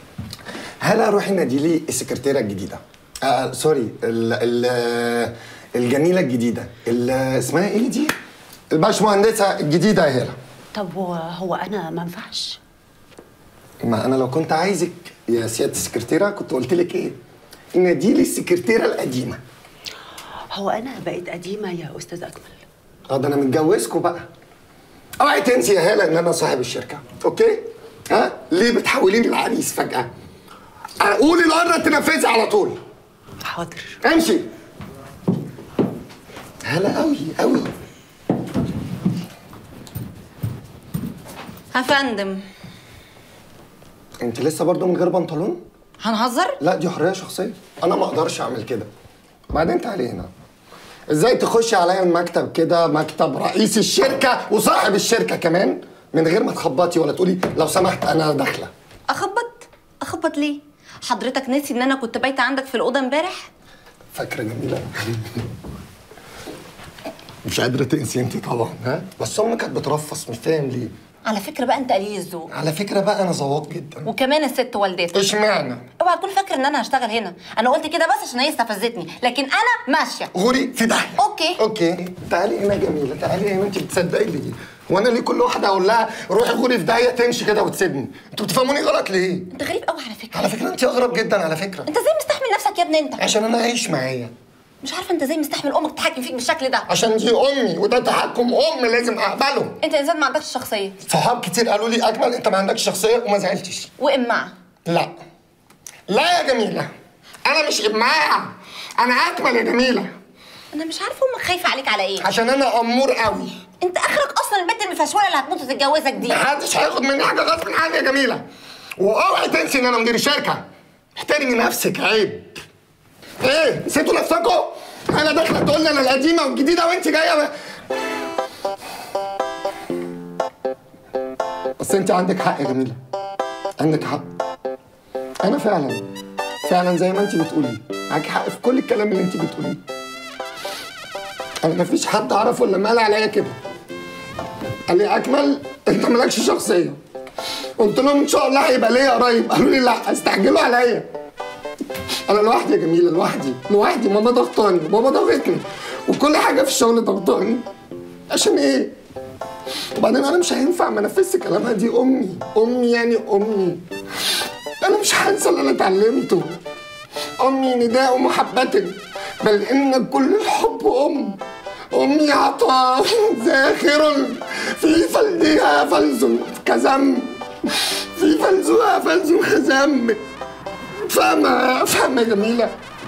هلا روحي نادي لي السكرتيره الجديده آه سوري ال ال الجميله الجديده اللي اسمها ايه دي الباشمهندسه الجديده يا هاله طب هو هو انا ما ينفعش ما انا لو كنت عايزك يا سياده السكرتيره كنت قلت لك ايه نادي لي السكرتيره القديمه هو انا بقيت قديمه يا استاذ اكمل اه ده انا متجوزكوا بقى اوعي تنسي يا هاله ان انا صاحب الشركه اوكي ها ليه بتحوليني العريس فجاه قولي الامر تنفذي على طول حاضر امشي هلا قوي قوي يا فندم انت لسه برضه من غير بنطلون هنهزر لا دي حريه شخصيه انا ما اقدرش اعمل كده بعدين تعالي هنا ازاي تخشي عليا المكتب كده مكتب رئيس الشركه وصاحب الشركه كمان من غير ما تخبطي ولا تقولي لو سمحت انا داخله اخبط اخبط ليه حضرتك ناسي ان انا كنت بايته عندك في الاوضه امبارح فاكره جميله مش قادره تنسي انت طبعا ها بس امك كانت بترفص مش فاهم ليه على فكره بقى انت قليل الذوق على فكره بقى انا ذواق جدا وكمان الست والدتك اشمعنى اوعى تكون فاكر ان انا هشتغل هنا انا قلت كده بس عشان هي استفزتني لكن انا ماشيه غوري في داهيه اوكي اوكي تعالي هنا جميله تعالي هنا انت بتصدقي ليه وانا ليه كل واحده اقول لها روحي غوري في داهيه تمشي كده وتسيبني انتوا بتفهموني غلط ليه انت غريب قوي على فكره على فكره انت اغرب جدا على فكره انت ازاي مستحمل نفسك يا ابني انت عشان انا عايش معايا مش عارفه انت ازاي مستحمل امك تتحكم فيك بالشكل ده عشان دي امي وده تحكم ام لازم اقبله انت انسان ما عندكش شخصيه صحاب كتير قالوا لي اجمل انت ما عندكش شخصيه وما زعلتش وامع لا لا يا جميله انا مش ابماع انا اجمل يا جميله انا مش عارفه امك خايفه عليك على ايه عشان انا امور قوي انت اخرك اصلا البنت المفشوله اللي هتموت وتتجوزك دي محدش هياخد مني حاجه غصب عني يا جميله واوعي تنسي ان انا مدير الشركه احترمي نفسك عيب ايه نسيتوا نفسكم انا داخله تقول لي انا القديمه والجديده وانت جايه ب... بس انت عندك حق يا جميله عندك حق انا فعلا فعلا زي ما انت بتقولي معاكي حق في كل الكلام اللي انت بتقوليه انا مفيش حد اعرفه الا لما قال عليا كده قال لي اكمل انت مالكش شخصيه قلت لهم ان شاء الله هيبقى ليا قريب قالوا لي لا استعجلوا عليا انا لوحدي يا جميله لوحدي لوحدي ماما ضغطاني بابا ضغطني وكل حاجه في الشغل ضغطاني عشان ايه وبعدين انا مش هينفع ما انفذش كلامها دي امي امي يعني امي انا مش هنسى اللي انا اتعلمته امي نداء محبه بل ان كل الحب ام امي عطاء زاخر في فلدها فلز كذنب في فلزها فلز كذنب فاهمة فاهمة يا جميلة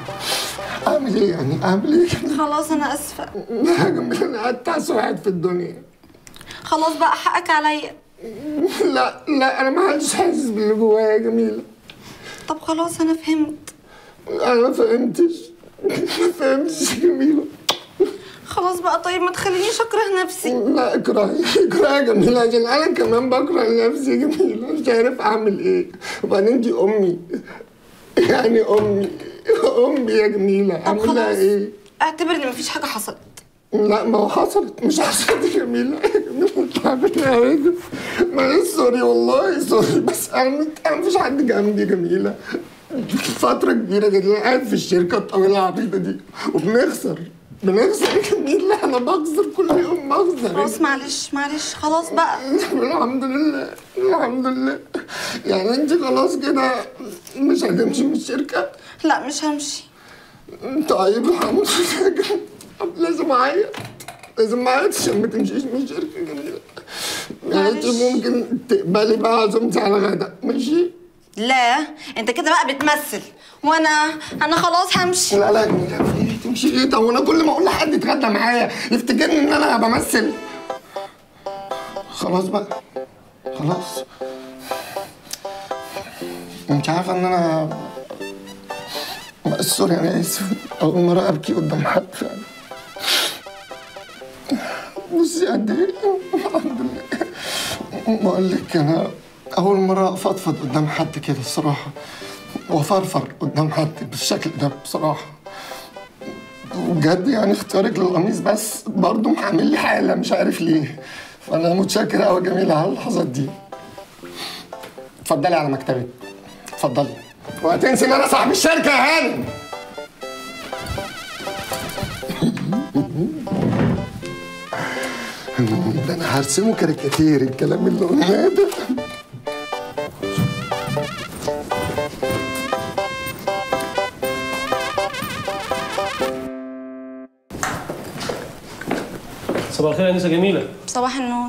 أعمل إيه يعني أعمل إيه؟ خلاص انا اسفه يا جميلة أنا أتعس واحد في الدنيا خلاص بقى حقك عليا لا لا أنا ما حدش حاسس باللي جوايا يا جميلة طب خلاص انا فهمت أنا ما فهمتش ما فهمتش يا جميلة خلاص بقى طيب ما تخلينيش اكره نفسي لا اكرهي اكرهي يا جميلة عشان أنا كمان بكره نفسي يا جميلة مش عارف أعمل إيه وبعدين دي أمي يعني أمي أمي يا جميلة طب أعمل لها خلاص إيه؟ اعتبر ان مفيش حاجه حصلت لا ما هو حصلت مش حصلت يا جميلة يا جميلة تعبت يا راجل معلش سوري والله سوري بس أنا أنا مفيش حد جنبي يا جميلة فترة كبيرة جدا أنا قاعد في الشركة الطويلة العريضة دي وبنخسر بنخسر يا جميلة أنا بخسر كل يوم بخسر خلاص معلش معلش خلاص بقى الحمد لله الحمد لله يعني انت خلاص كده مش هتمشي من الشركة لا مش همشي طيب الحمد لله طب لازم اعيط لازم اعيط عشان ما تمشيش من الشركة جميلة يعني انت معلش. ممكن تقبلي بقى عزومتي على الغداء ماشي؟ لا انت كده بقى بتمثل وانا انا خلاص همشي لا لا يا جميلة في ايه تمشي ايه طب وانا كل ما اقول لحد يتغدى معايا يفتكرني ان انا بمثل خلاص بقى خلاص انت عارفه ان انا سوري انا اسف اول مره ابكي قدام حد فعلا بصي قد ايه الحمد لله بقول لك انا اول مره افضفض قدام حد كده الصراحه وافرفر قدام حد بالشكل ده بصراحه وبجد يعني اختيارك للقميص بس برضه محمل لي حاله مش عارف ليه فانا متشكر قوي جميله على اللحظات دي اتفضلي على مكتبي اتفضلي وهتنسي ان انا صاحب الشركه يا هانم ده انا هرسمه كاريكاتير الكلام اللي قلناه ده صباح الخير يا انسه جميله صباح النور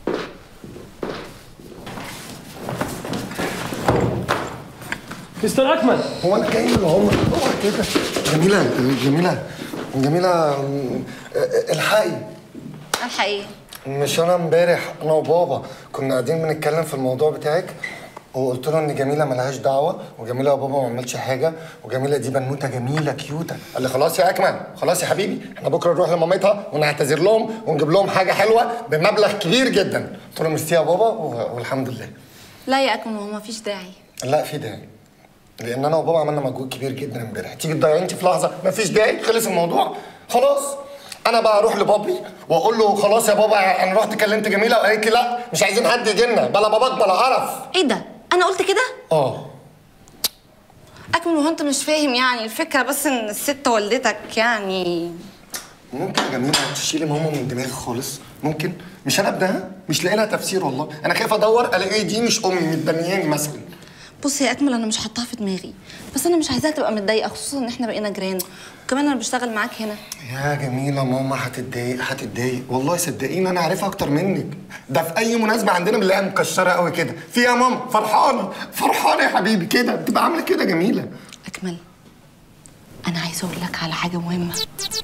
مستر اكمل هو انا جاي من عمر اوعى كده جميله جميله جميله م- الحقي الحقيقة مش انا امبارح انا وبابا كنا قاعدين بنتكلم في الموضوع بتاعك وقلت له ان جميله ملهاش دعوه وجميله يا بابا ما عملش حاجه وجميله دي بنوته جميله كيوته قال لي خلاص يا اكمل خلاص يا حبيبي احنا بكره نروح لمامتها ونعتذر لهم ونجيب لهم حاجه حلوه بمبلغ كبير جدا قلت له ميرسي يا بابا و- والحمد لله لا يا أكمل هو مفيش داعي لا في داعي لان انا وبابا عملنا مجهود كبير جدا امبارح تيجي تضيع انت في لحظه مفيش داعي خلص الموضوع خلاص انا بقى اروح لبابي واقول له خلاص يا بابا انا رحت كلمت جميله وقالت لي لا مش عايزين حد يجي لنا بلا باباك بلا قرف إيه ده؟ أنا قلت كده؟ اه أكمل هو أنت مش فاهم يعني الفكرة بس إن الست والدتك يعني ممكن يا جميله تشيلي ماما من دماغي خالص ممكن مش انا ابنها مش لاقي لها تفسير والله انا خايف ادور الاقي دي مش امي متبنياني مثلا بص يا أكمل أنا مش حاطاها في دماغي بس أنا مش عايزاها تبقى متضايقة خصوصا إن إحنا بقينا جيران وكمان أنا بشتغل معاك هنا يا جميلة ماما هتتضايق هتتضايق والله صدقيني انا عارفها اكتر منك ده في اي مناسبة عندنا بنلاقيها مكشرة قوي كده في يا ماما فرحانة فرحانة يا حبيبي كده بتبقى عاملة كده جميلة أكمل أنا عايزة أقول لك على حاجة مهمة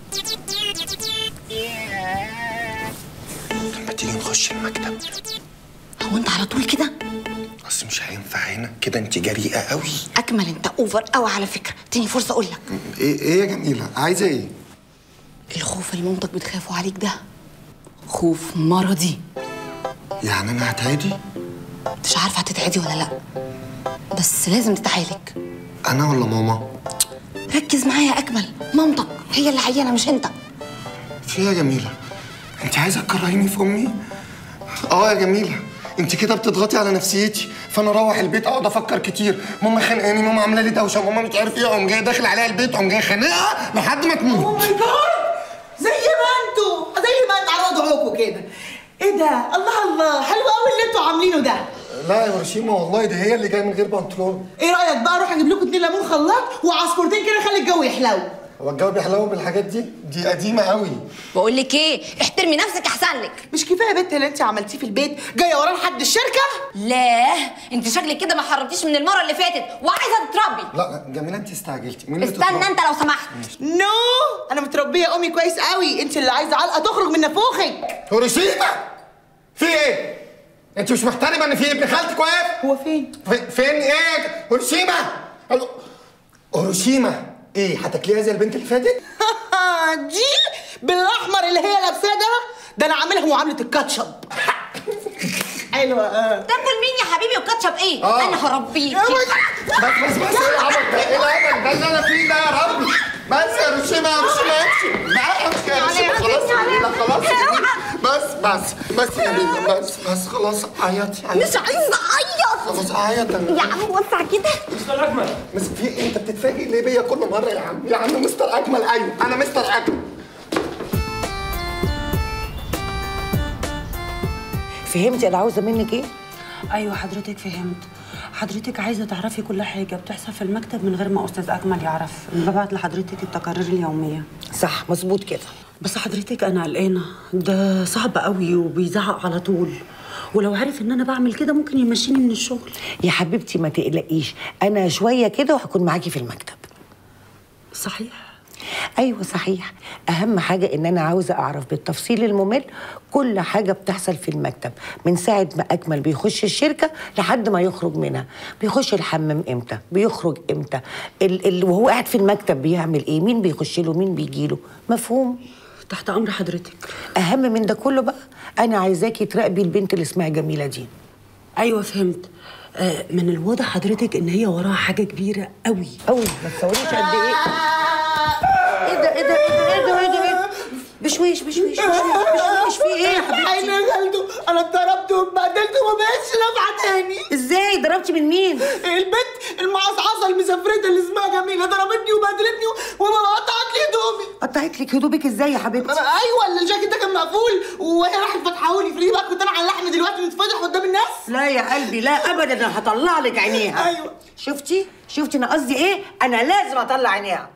لما تيجي نخش المكتب هو أنت على طول كده؟ بس مش هينفع هنا كده انت جريئة قوي أكمل أنت أوفر أوي على فكرة تاني فرصة أقول لك ايه ايه يا جميلة عايزة ايه الخوف اللي مامتك بتخافوا عليك ده خوف مرضي يعني انا هتعدي مش عارفة هتتعدي ولا لأ بس لازم تتعالج انا ولا ماما ركز معايا يا أكمل مامتك هي اللي عيانة مش أنت في إيه يا جميلة انت عايزة تكرهيني في امي اه يا جميلة انت كده بتضغطي على نفسيتي فانا اروح البيت اقعد افكر كتير ماما خانقاني ماما عامله لي دوشه ماما مش عارف ايه اقوم جاي داخل عليها البيت اقوم جاي خانقها لحد ما تموت ماي جاد زي ما انتوا زي ما انتوا على وضعكم كده ايه ده الله الله حلو قوي اللي انتوا عاملينه ده لا يا هيروشيما والله دي هي اللي جايه من غير بنطلون ايه رايك بقى اروح اجيب لكم اتنين ليمون خلاط وعصفورتين كده خلي الجو يحلو هو الجو بيحلو بالحاجات دي دي قديمه قوي بقول لك إيه احترمي نفسك أحسن لك مش كفايه يا بنت اللي انت عملتيه في البيت جايه وراه لحد الشركه لا انت شكلك كده ما حرمتيش من المره اللي فاتت وعايزه تتربي لا جميله انت استعجلتي مين اللي استنى تطلع؟ انت لو سمحت نو انا متربيه امي كويس قوي انت اللي عايزه علقه تخرج من نافوخك هيروشيما في ايه انت مش محترمه ان في ابن خالتك واقف هو فين في- فين ايه هيروشيما الو هيروشيما ايه هتاكليها زي البنت اللي فاتت دي بالاحمر اللي هي لابساه ده ده انا عاملها معامله الكاتشب حلوه اه تاكل مين يا حبيبي وكاتشب ايه آه. انا هربيك بس بس بس ايه العبط ده ايه العبط ده اللي انا فيه ده يا ربي بس يا هيروشيما يا هيروشيما امشي بقى امشي يا هيروشيما خلاص يا جميلة خلاص يا جميلة بس بس بس يا جميلة بس بس خلاص عيطي عيطي مش عايزه اعيط خلاص عيط انا يا عم وسع كده مستر اكمل بس في ايه انت بتتفاجئ ليه بيا كل مره يا عم يا عم مستر اجمل ايوه انا مستر اجمل فهمتي انا عاوزه منك ايه ايوه حضرتك فهمت حضرتك عايزه تعرفي كل حاجه بتحصل في المكتب من غير ما استاذ اكمل يعرف ببعت لحضرتك التقارير اليوميه صح مظبوط كده بس حضرتك انا قلقانه ده صعب قوي وبيزعق على طول ولو عرف ان انا بعمل كده ممكن يمشيني من الشغل يا حبيبتي ما تقلقيش انا شويه كده وهكون معاكي في المكتب صحيح ايوه صحيح اهم حاجه ان انا عاوزه اعرف بالتفصيل الممل كل حاجه بتحصل في المكتب من ساعه ما اكمل بيخش الشركه لحد ما يخرج منها بيخش الحمام امتى بيخرج امتى ال ال وهو قاعد في المكتب بيعمل ايه مين بيخش له مين بيجي له مفهوم تحت امر حضرتك اهم من ده كله بقى انا عايزاكي تراقبي البنت اللي اسمها جميله دي ايوه فهمت آه من الواضح حضرتك ان هي وراها حاجه كبيره قوي قوي ما تصوريش قد ايه ايه ده ايه ده ايه ده ايه ده ايه ده بشويش بشويش بشويش بشويش في ايه يا حبيبتي عيني يا خالته انا اتضربت واتبهدلت وما بقتش نافعه تاني ازاي ضربتي من مين البنت المعصعصه المسفرده اللي اسمها جميله ضربتني وبهدلتني وقطعت لي هدومي قطعت قطعت لك هدومك ازاي يا حبيبتي ايوه الجاكيت ده كان مقفول وهي راحت فتحهولي فري بقى كنت انا على اللحم دلوقتي بتتفضح قدام الناس لا يا قلبي لا ابدا انا هطلع لك عينيها أيوة. شفتي شفتي انا قصدي ايه انا لازم اطلع عينيها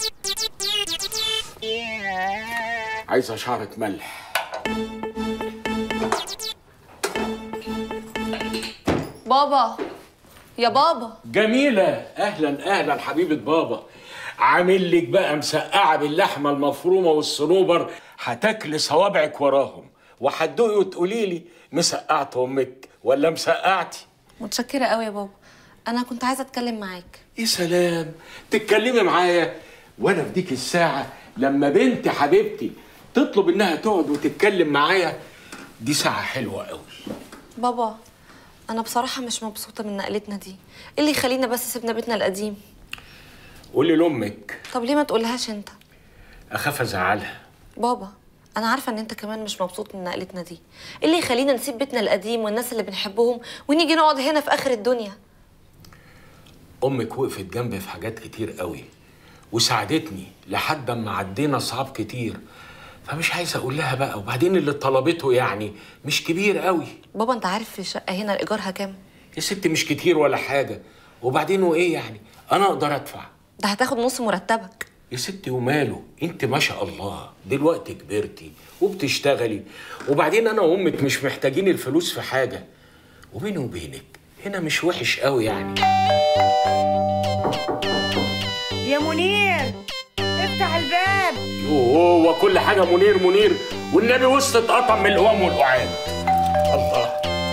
عايزه شعرة ملح بابا يا بابا جميلة أهلا أهلا حبيبة بابا عامل لك بقى مسقعة باللحمة المفرومة والصنوبر هتاكلي صوابعك وراهم وهتدوقي وتقولي لي مسقعت أمك ولا مسقعتي متشكرة قوي يا بابا أنا كنت عايزة أتكلم معاك يا سلام تتكلمي معايا وأنا في ديك الساعة لما بنت حبيبتي تطلب إنها تقعد وتتكلم معايا دي ساعة حلوة قوي بابا أنا بصراحة مش مبسوطة من نقلتنا دي إيه اللي يخلينا بس سيبنا بيتنا القديم قولي لأمك طب ليه ما تقولهاش أنت أخاف أزعلها بابا أنا عارفة إن أنت كمان مش مبسوط من نقلتنا دي إيه اللي يخلينا نسيب بيتنا القديم والناس اللي بنحبهم ونيجي نقعد هنا في آخر الدنيا امك وقفت جنبي في حاجات كتير قوي وساعدتني لحد ما عدينا صعاب كتير فمش عايز اقول لها بقى وبعدين اللي طلبته يعني مش كبير قوي بابا أنت عارف في الشقة هنا إيجارها كام؟ يا ستي مش كتير ولا حاجه وبعدين وايه يعني انا اقدر ادفع ده هتاخد نص مرتبك يا ستي وماله انت ما شاء الله دلوقتي كبرتي وبتشتغلي وبعدين انا وامك مش محتاجين الفلوس في حاجه وبيني وبينك هنا مش وحش قوي يعني يا منير افتح الباب هو كل حاجه منير منير والنبي وسط اتقطم من القوام والقعاد الله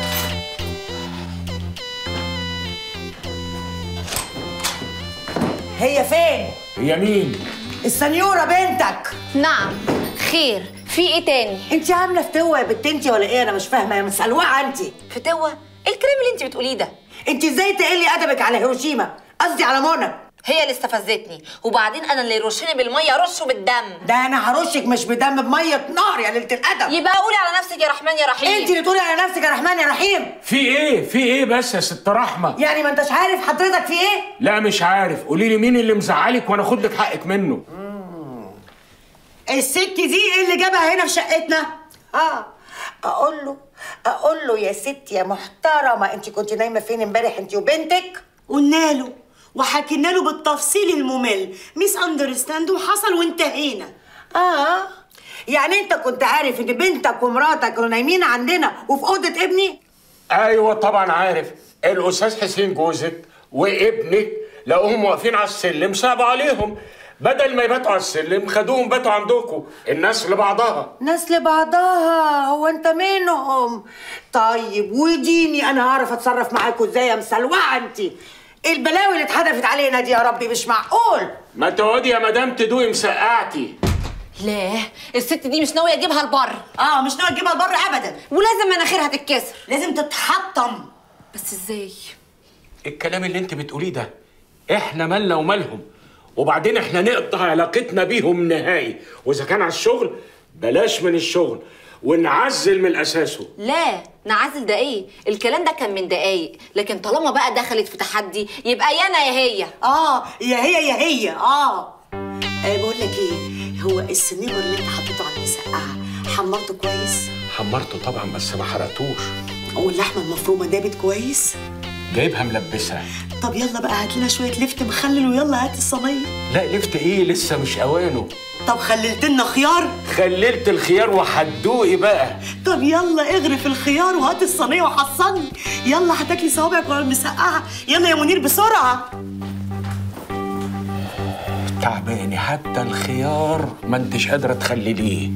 هي فين هي مين السنيوره بنتك نعم خير في إيه تاني؟ انت عامله فتوه يا بنت انت ولا ايه انا مش فاهمه يا مسلوعه انت فتوة؟ إيه الكلام اللي أنت بتقوليه ده؟ انت ازاي تقلي ادبك على هيروشيما قصدي على منى هي اللي استفزتني وبعدين انا اللي يرشني بالميه ارشه بالدم ده انا هرشك مش بدم بميه نار يا ليله الادب يبقى قولي على نفسك يا رحمن يا رحيم انت اللي تقولي على نفسك يا رحمن يا رحيم في ايه في ايه بس يا ست رحمه يعني ما انتش عارف حضرتك في ايه لا مش عارف قولي لي مين اللي مزعلك وانا اخد لك حقك منه الست دي ايه اللي جابها هنا في شقتنا اه اقول له اقول له يا ست يا محترمه انت كنت نايمه فين امبارح انت وبنتك قلنا له وحكينا له بالتفصيل الممل ميس اندرستاند وحصل وانتهينا اه يعني انت كنت عارف ان بنتك ومراتك كانوا نايمين عندنا وفي اوضه ابني ايوه طبعا عارف الاستاذ حسين جوزك وابنك لقوهم واقفين على السلم صعب عليهم بدل ما يباتوا على السلم خدوهم باتوا عندكم الناس لبعضها ناس لبعضها هو انت منهم طيب وديني انا هعرف اتصرف معاكم ازاي يا مسلوعه انت البلاوي اللي اتحدفت علينا دي يا ربي مش معقول ما تقعدي يا مدام تدوقي مسقعتي لا الست دي مش ناويه اجيبها البر اه مش ناوي تجيبها لبره ابدا ولازم مناخيرها تتكسر لازم تتحطم بس ازاي الكلام اللي انت بتقوليه ده احنا مالنا ومالهم وبعدين احنا نقطع علاقتنا بيهم نهائي واذا كان على الشغل بلاش من الشغل ونعزل من اساسه لا نعزل ده ايه الكلام ده كان من دقايق لكن طالما بقى دخلت في تحدي يبقى يا انا يا هي اه يا هي يا هي اه, آه بقول لك ايه هو السنيبر اللي انت حطيته على المسقعه حمرته كويس حمرته طبعا بس ما حرقتوش واللحمه المفرومه دابت كويس جايبها ملبسها طب يلا بقى هات لنا شويه لفت مخلل ويلا هات الصينيه لا لفت ايه لسه مش اوانه طب خللت لنا خيار خللت الخيار وحدوقي بقى طب يلا اغرف الخيار وهات الصينيه وحصلني يلا هتاكلي صوابعك ولا المسقعه يلا يا منير بسرعه تعباني حتى الخيار ما انتش قادره تخلليه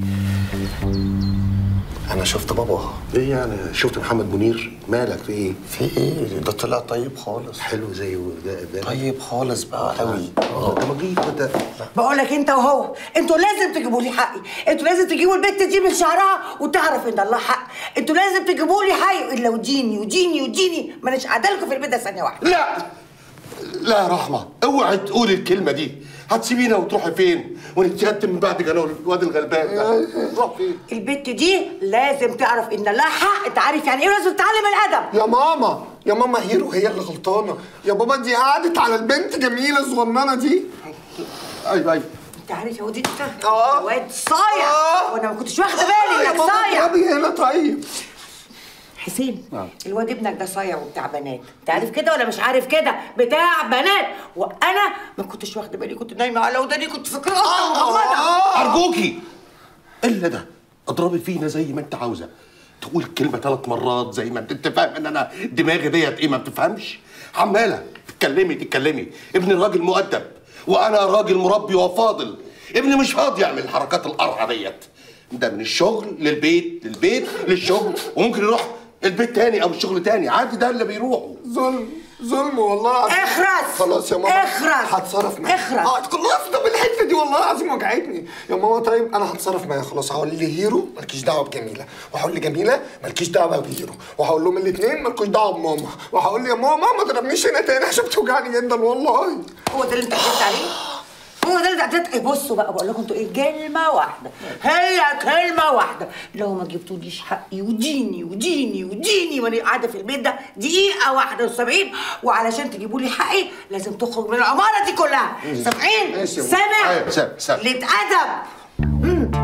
انا شفت بابا ايه يعني شفت محمد منير مالك في ايه في ايه ده طلع طيب خالص حلو زي ده ده طيب خالص بقى قوي اه ده مجيب ده بقول لك انت وهو انتوا لازم تجيبوا لي حقي انتوا لازم تجيبوا البت دي من شعرها وتعرف ان الله حق انتوا لازم تجيبوا لي حقي الا وديني وديني وديني ما اناش قاعده لكم في البيت ده ثانيه واحده لا لا يا رحمه اوعي تقولي الكلمه دي هتسيبينا وتروحي فين ونتيتم من بعد جنون الواد الغلبان ده نروح فين البت دي لازم تعرف ان لها حق انت عارف يعني ايه لازم تتعلم الادب يا ماما يا ماما هيرو هي اللي غلطانه يا بابا دي قعدت على البنت جميله الصغننه دي ايوه ايوه انت عارف يا ودي انت اه واد صايع وانا ما كنتش واخده بالي يا انك ماما صايع اضربي هنا طيب حسين الواد ابنك ده صايع وبتاع بنات انت عارف كده ولا مش عارف كده بتاع بنات وانا ما كنتش واخده بالي كنت نايمه على وداني كنت فاكراها أصلاً مغمضه ارجوكي الا ده اضربي فينا زي ما انت عاوزه تقول كلمه ثلاث مرات زي ما انت انت فاهم ان انا دماغي ديت ايه ما بتفهمش عماله تتكلمي تتكلمي ابن الراجل مؤدب وانا راجل مربي وفاضل ابني مش فاضي يعمل الحركات القرعه ديت ده من الشغل للبيت للبيت للشغل وممكن يروح البيت تاني او الشغل تاني عادي ده اللي بيروحوا ظلم ظلم والله العظيم اخرس خلاص يا ماما اخرس هتصرف معاه اخرس اه خلاص ده بالحته دي والله العظيم وجعتني يا ماما طيب انا هتصرف معاه خلاص هقول لهيرو مالكيش دعوه بجميله وهقول لجميله مالكيش دعوه بهيرو وهقول لهم الاثنين مالكوش دعوه بماما وهقول يا ماما ما تضربنيش هنا تاني عشان بتوجعني جدا والله هو ده اللي انت حكيت عليه هو ده اللي انت إيه بصوا بقى بقول لكم انتوا ايه كلمه واحده هي كلمه واحده لو ما جبتوليش حقي وديني وديني وديني وانا قاعده في البيت ده دقيقه واحده وسبعين وعلشان تجيبوا لي حقي لازم تخرج من العماره دي كلها سامعين ماشي يا ماما. سامع أيوة، سامع، سامع. لاتأدب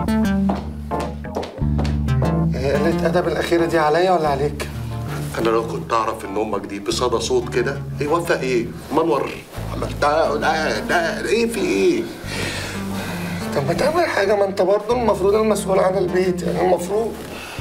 قلة ادب الاخيره دي عليا ولا عليك؟ انا لو كنت اعرف ان امك دي بصدى صوت كده يوفق ايه منور عملتها ده ده ايه في ايه طب ما تعمل حاجه ما انت برضه المفروض المسؤول عن البيت يعني المفروض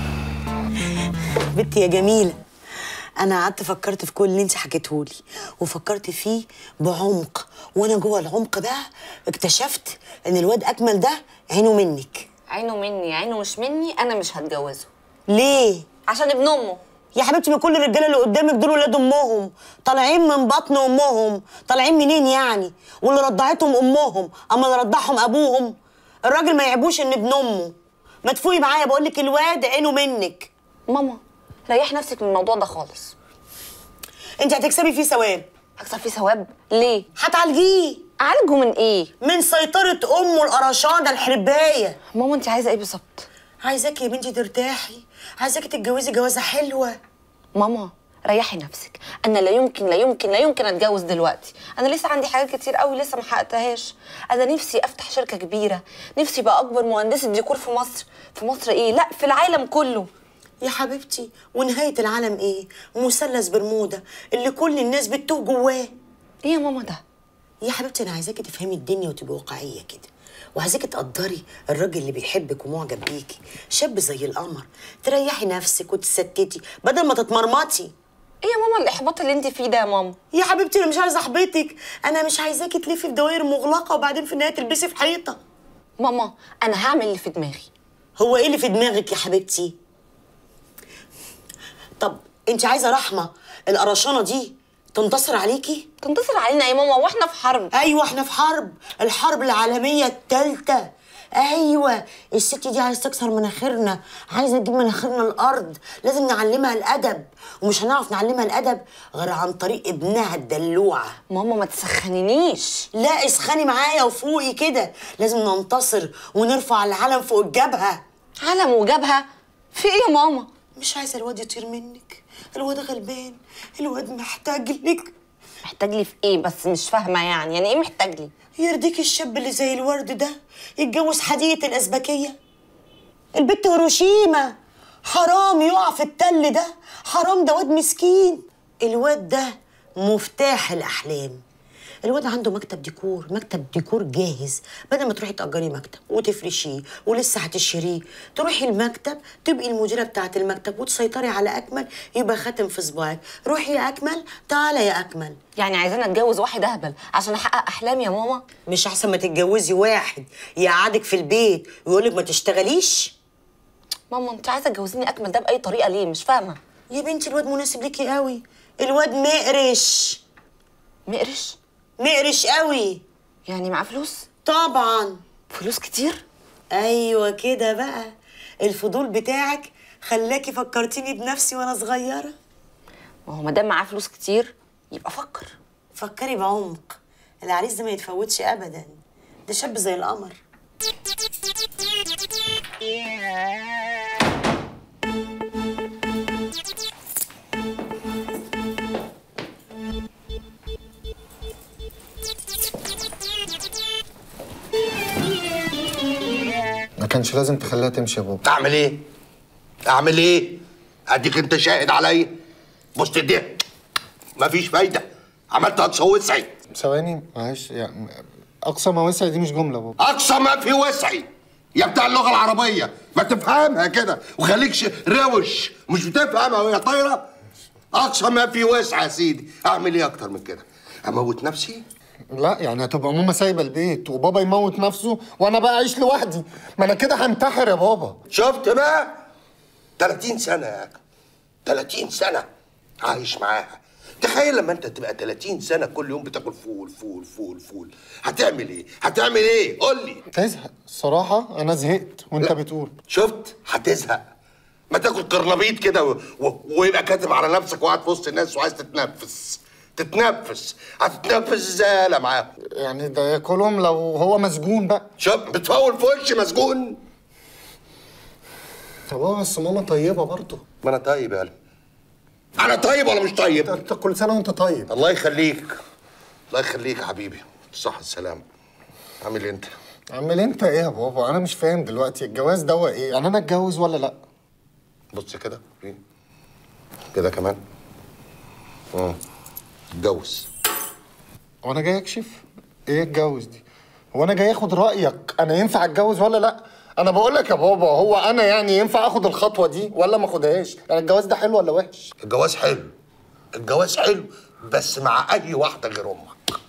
بنتي يا جميلة أنا قعدت فكرت في كل اللي أنت حكيتهولي وفكرت فيه بعمق وأنا جوه العمق ده اكتشفت إن الواد أكمل ده عينه منك عينه مني عينه مش مني انا مش هتجوزه ليه؟ عشان ابن امه يا حبيبتي ما كل الرجاله اللي قدامك دول ولاد امهم طالعين من بطن امهم طالعين منين يعني واللي رضعتهم امهم اما اللي رضعهم ابوهم الراجل ما يعيبوش ان ابن امه ما تفوقي معايا بقول لك الواد عينه منك ماما ريح نفسك من الموضوع ده خالص انت هتكسبي فيه ثواب هكسب فيه ثواب ليه هتعالجيه اعالجه من ايه من سيطرة أمه القرشانة الحرباية ماما انت عايزه ايه بالظبط عايزاكي يا بنتي ترتاحي عايزاكي تتجوزي جوازة حلوة ماما ريحي نفسك انا لا يمكن لا يمكن لا يمكن اتجوز دلوقتي انا لسه عندي حاجات كتير قوي لسه ما حققتهاش انا نفسي افتح شركه كبيره نفسي ابقى اكبر مهندسه ديكور في مصر في مصر ايه لا في العالم كله يا حبيبتي ونهاية العالم ايه؟ مثلث برمودا اللي كل الناس بتتوه جواه ايه يا ماما ده؟ يا حبيبتي انا عايزاكي تفهمي الدنيا وتبقي واقعية كده وعايزاكي تقدري الراجل اللي بيحبك ومعجب بيكي شاب زي القمر تريحي نفسك وتستتي بدل ما تتمرمطي ايه يا ماما الاحباط اللي انت فيه ده يا ماما يا حبيبتي انا مش عايزه احبطك انا مش عايزاكي تلفي في دوائر مغلقه وبعدين في النهايه تلبسي في حيطه ماما انا هعمل اللي في دماغي هو ايه اللي في دماغك يا حبيبتي طب انت عايزه رحمه القرشانه دي تنتصر عليكي تنتصر علينا يا ماما واحنا في حرب ايوه احنا في حرب الحرب العالميه الثالثه ايوه الست دي عايزه تكسر مناخيرنا عايزه تجيب مناخيرنا الارض لازم نعلمها الادب ومش هنعرف نعلمها الادب غير عن طريق ابنها الدلوعه ماما ما تسخنينيش لا اسخني معايا وفوقي كده لازم ننتصر ونرفع العلم فوق الجبهه علم وجبهه في ايه يا ماما مش عايزه الواد يطير منك الواد غلبان الواد محتاج لك محتاج لي في ايه بس مش فاهمه يعني يعني ايه محتاج لي يرضيك الشاب اللي زي الورد ده يتجوز حديقة الأزبكية البت هيروشيما حرام يقع في التل ده حرام ده واد مسكين الواد ده مفتاح الأحلام الواد عنده مكتب ديكور مكتب ديكور جاهز بدل ما تروحي تأجري مكتب وتفرشيه ولسه هتشتريه تروحي المكتب تبقي المديرة بتاعة المكتب وتسيطري على أكمل يبقى خاتم في صباعك روحي يا أكمل تعالى يا أكمل يعني عايزانا اتجوز واحد اهبل عشان احقق احلامي يا ماما مش احسن ما تتجوزي واحد يقعدك في البيت ويقولك ما تشتغليش ماما انت عايزه تجوزيني اكمل ده باي طريقه ليه مش فاهمه يا بنتي الواد مناسب ليكي قوي الواد مقرش مقرش مقرش قوي يعني معاه فلوس طبعا فلوس كتير ايوه كده بقى الفضول بتاعك خلاكي فكرتيني بنفسي وانا صغيره ما هو ما دام معاه فلوس كتير يبقى فكر فكري بعمق العريس ده ما يتفوتش ابدا ده شاب زي القمر كانش لازم تخليها تمشي يا بابا اعمل ايه اعمل ايه اديك انت شاهد عليا بص دي مفيش فايده عملت اقصى وسعي ثواني معلش يعني اقصى ما وسع دي مش جمله بابا اقصى ما في وسعي يا بتاع اللغه العربيه ما تفهمها كده وخليكش روش مش بتفهمها وهي طايره اقصى ما في وسع يا سيدي اعمل ايه اكتر من كده اموت نفسي لا يعني هتبقى ماما سايبه البيت وبابا يموت نفسه وانا بقى اعيش لوحدي ما انا كده هنتحر يا بابا شفت بقى 30 سنه يا أخي. 30 سنه عايش معاها تخيل لما انت تبقى 30 سنه كل يوم بتاكل فول فول فول فول هتعمل ايه هتعمل ايه قول لي تزهق الصراحه انا زهقت وانت بتقول شفت هتزهق ما تاكل قرنبيط كده و... و... ويبقى كاتم على نفسك وقاعد في وسط الناس وعايز تتنفس تتنفس هتتنفس ازاي لا معاهم يعني ده ياكلهم لو هو مسجون بقى شوف بتفول في وشي مسجون طب هو بس ماما طيبه برضه ما انا طيب يا قلبي انا طيب ولا مش طيب انت كل سنه وانت طيب الله يخليك الله يخليك يا حبيبي صح السلام عامل إيه انت عامل انت ايه يا بابا انا مش فاهم دلوقتي الجواز ده هو ايه يعني انا اتجوز ولا لا بص كده كده كمان اه اتجوز هو انا جاي اكشف ايه اتجوز دي هو انا جاي اخد رايك انا ينفع اتجوز ولا لا انا بقول لك يا بابا هو انا يعني ينفع اخد الخطوه دي ولا ما اخدهاش يعني الجواز ده حلو ولا وحش الجواز حلو الجواز حلو بس مع اي واحده غير امك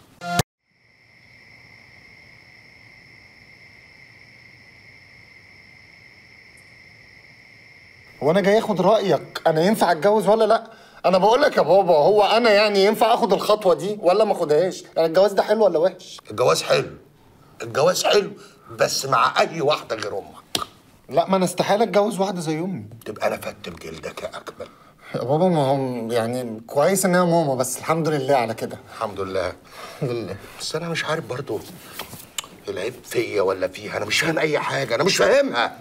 هو انا جاي اخد رايك انا ينفع اتجوز ولا لا انا بقول لك يا بابا هو انا يعني ينفع اخد الخطوه دي ولا ما اخدهاش يعني الجواز ده حلو ولا وحش الجواز حلو الجواز حلو بس مع اي واحده غير امك لا ما انا استحاله اتجوز واحده زي امي تبقى نفدت بجلدك يا اكمل يا بابا ما هو يعني كويس ان هي ماما بس الحمد لله على كده الحمد لله لله بس انا مش عارف برضو العيب فيا ولا فيها انا مش فاهم اي حاجه انا مش فاهمها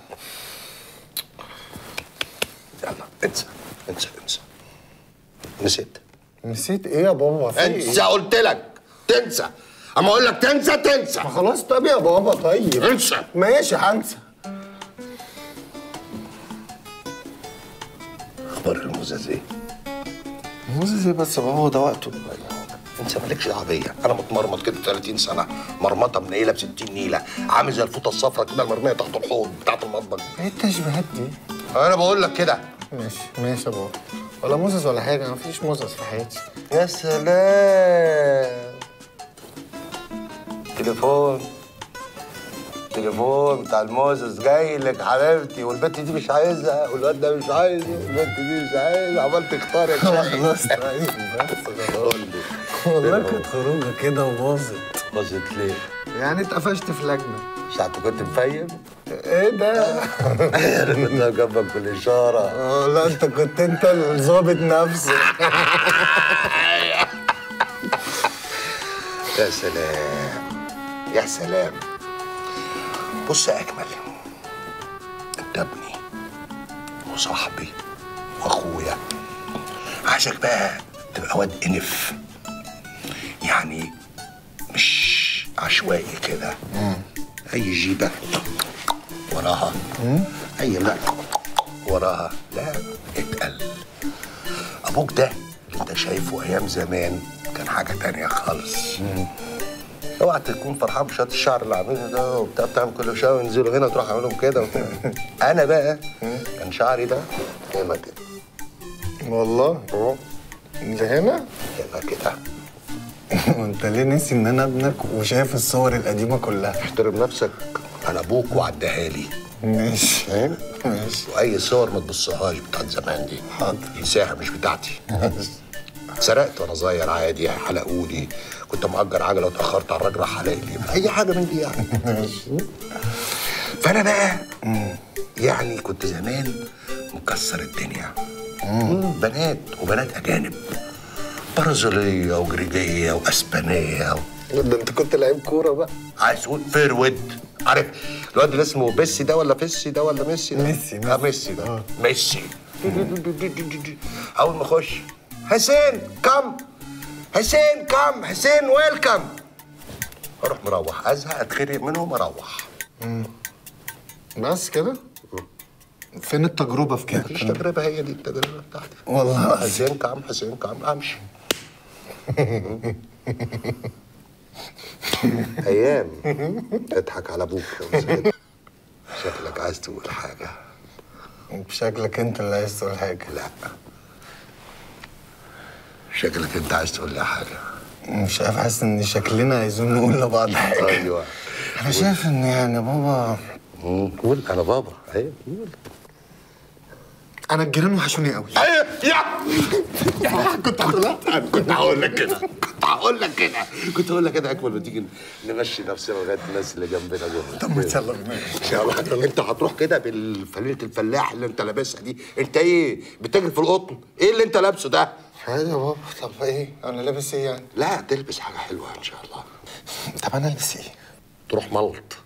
يلا انسى انسى انسى نسيت نسيت ايه يا بابا في انسى إيه؟ قلت لك تنسى اما اقول لك تنسى تنسى ما خلاص طب يا بابا طيب انسى ماشي هنسى اخبار المزاز ايه موزز ايه بس يا بابا ده وقته انت مالكش دعوه بيا انا متمرمط كده 30 سنه مرمطه منيله ب 60 نيله عامل زي الفوطه الصفراء كده المرميه تحت الحوض بتاعت المطبخ ايه التشبيهات دي انا بقول لك كده ماشي ماشي يا بابا ولا موزز ولا حاجه مفيش موزز في حياتي يا سلام تليفون تليفون بتاع الموزس جاي لك حبيبتي والبنت دي مش عايزها والواد ده مش عايزه والبنت دي مش عايزه عمال تختار يا شيخ خلاص طيب بس قول لي والله كانت خروجه كده وباظت باظت ليه؟ يعني اتقفشت في لجنه ساعة كنت مفيم؟ ايه ده؟ انا كنت جنبك كل اشاره اه لا انت كنت انت الظابط نفسه يا سلام يا سلام بص يا اكمل انت ابني وصاحبي واخويا عايزك بقى تبقى واد انف يعني مش عشوائي كده اي جيبه وراها اي لا وراها لا اتقل ابوك ده اللي انت شايفه ايام زمان كان حاجه تانية خالص اوعى تكون فرحان بشويه الشعر اللي عاملينه ده وبتاع بتعمل كل شويه وينزلوا هنا وتروح عاملهم كده وبتاع انا بقى كان شعري ده هنا كده والله اللي هنا هنا كده وانت ليه نسي ان انا ابنك وشايف الصور القديمه كلها احترم نفسك انا ابوك وعدها لي ماشي فاهم ماشي واي صور ما تبصهاش بتاعت زمان دي حاضر. انساها مش بتاعتي سرقت وانا صغير عادي حلقولي كنت مأجر عجله واتاخرت على الراجل راح حلق لي اي حاجه من دي يعني فانا بقى يعني كنت زمان مكسر الدنيا بنات وبنات اجانب برازيليه وجريجيه واسبانيه و... ده انت كنت لعيب كوره بقى عايز تقول فيرود عارف الواد اللي اسمه بيسي ده ولا فيسي ده ولا ميسي ده؟ ميسي، اه ميسي ده ميسي اول ما اخش حسين كم حسين كم حسين ويلكم اروح مروح ازهق اتخرق منهم اروح بس كده فين التجربه في كده مفيش تجربه هي دي التجربه بتاعتي والله حسين كعم حسين كعم امشي ايام اضحك على ابوك يا وزير. شكلك عايز تقول حاجه شكلك انت اللي عايز تقول حاجه لا شكلك انت عايز تقول لي حاجه مش عارف حاسس ان شكلنا عايزين نقول لبعض حاجه ايوه انا شايف ان يعني بابا مم، قول انا بابا ايوه قول انا الجيران وحشوني قوي يا كنت هقول كنت هقول لك كده كنت هقول لك كده كنت هقول لك كده اكمل ما تيجي نمشي نفسنا لغايه الناس اللي جنبنا دول طب ما يلا بينا. ان شاء الله انت هتروح كده بالفانيله الفلاح اللي انت لابسها دي انت ايه بتجري في القطن ايه اللي انت لابسه ده حاجه يا بابا طب ايه انا لابس ايه يعني لا تلبس حاجه حلوه ان شاء الله طب انا البس ايه تروح ملط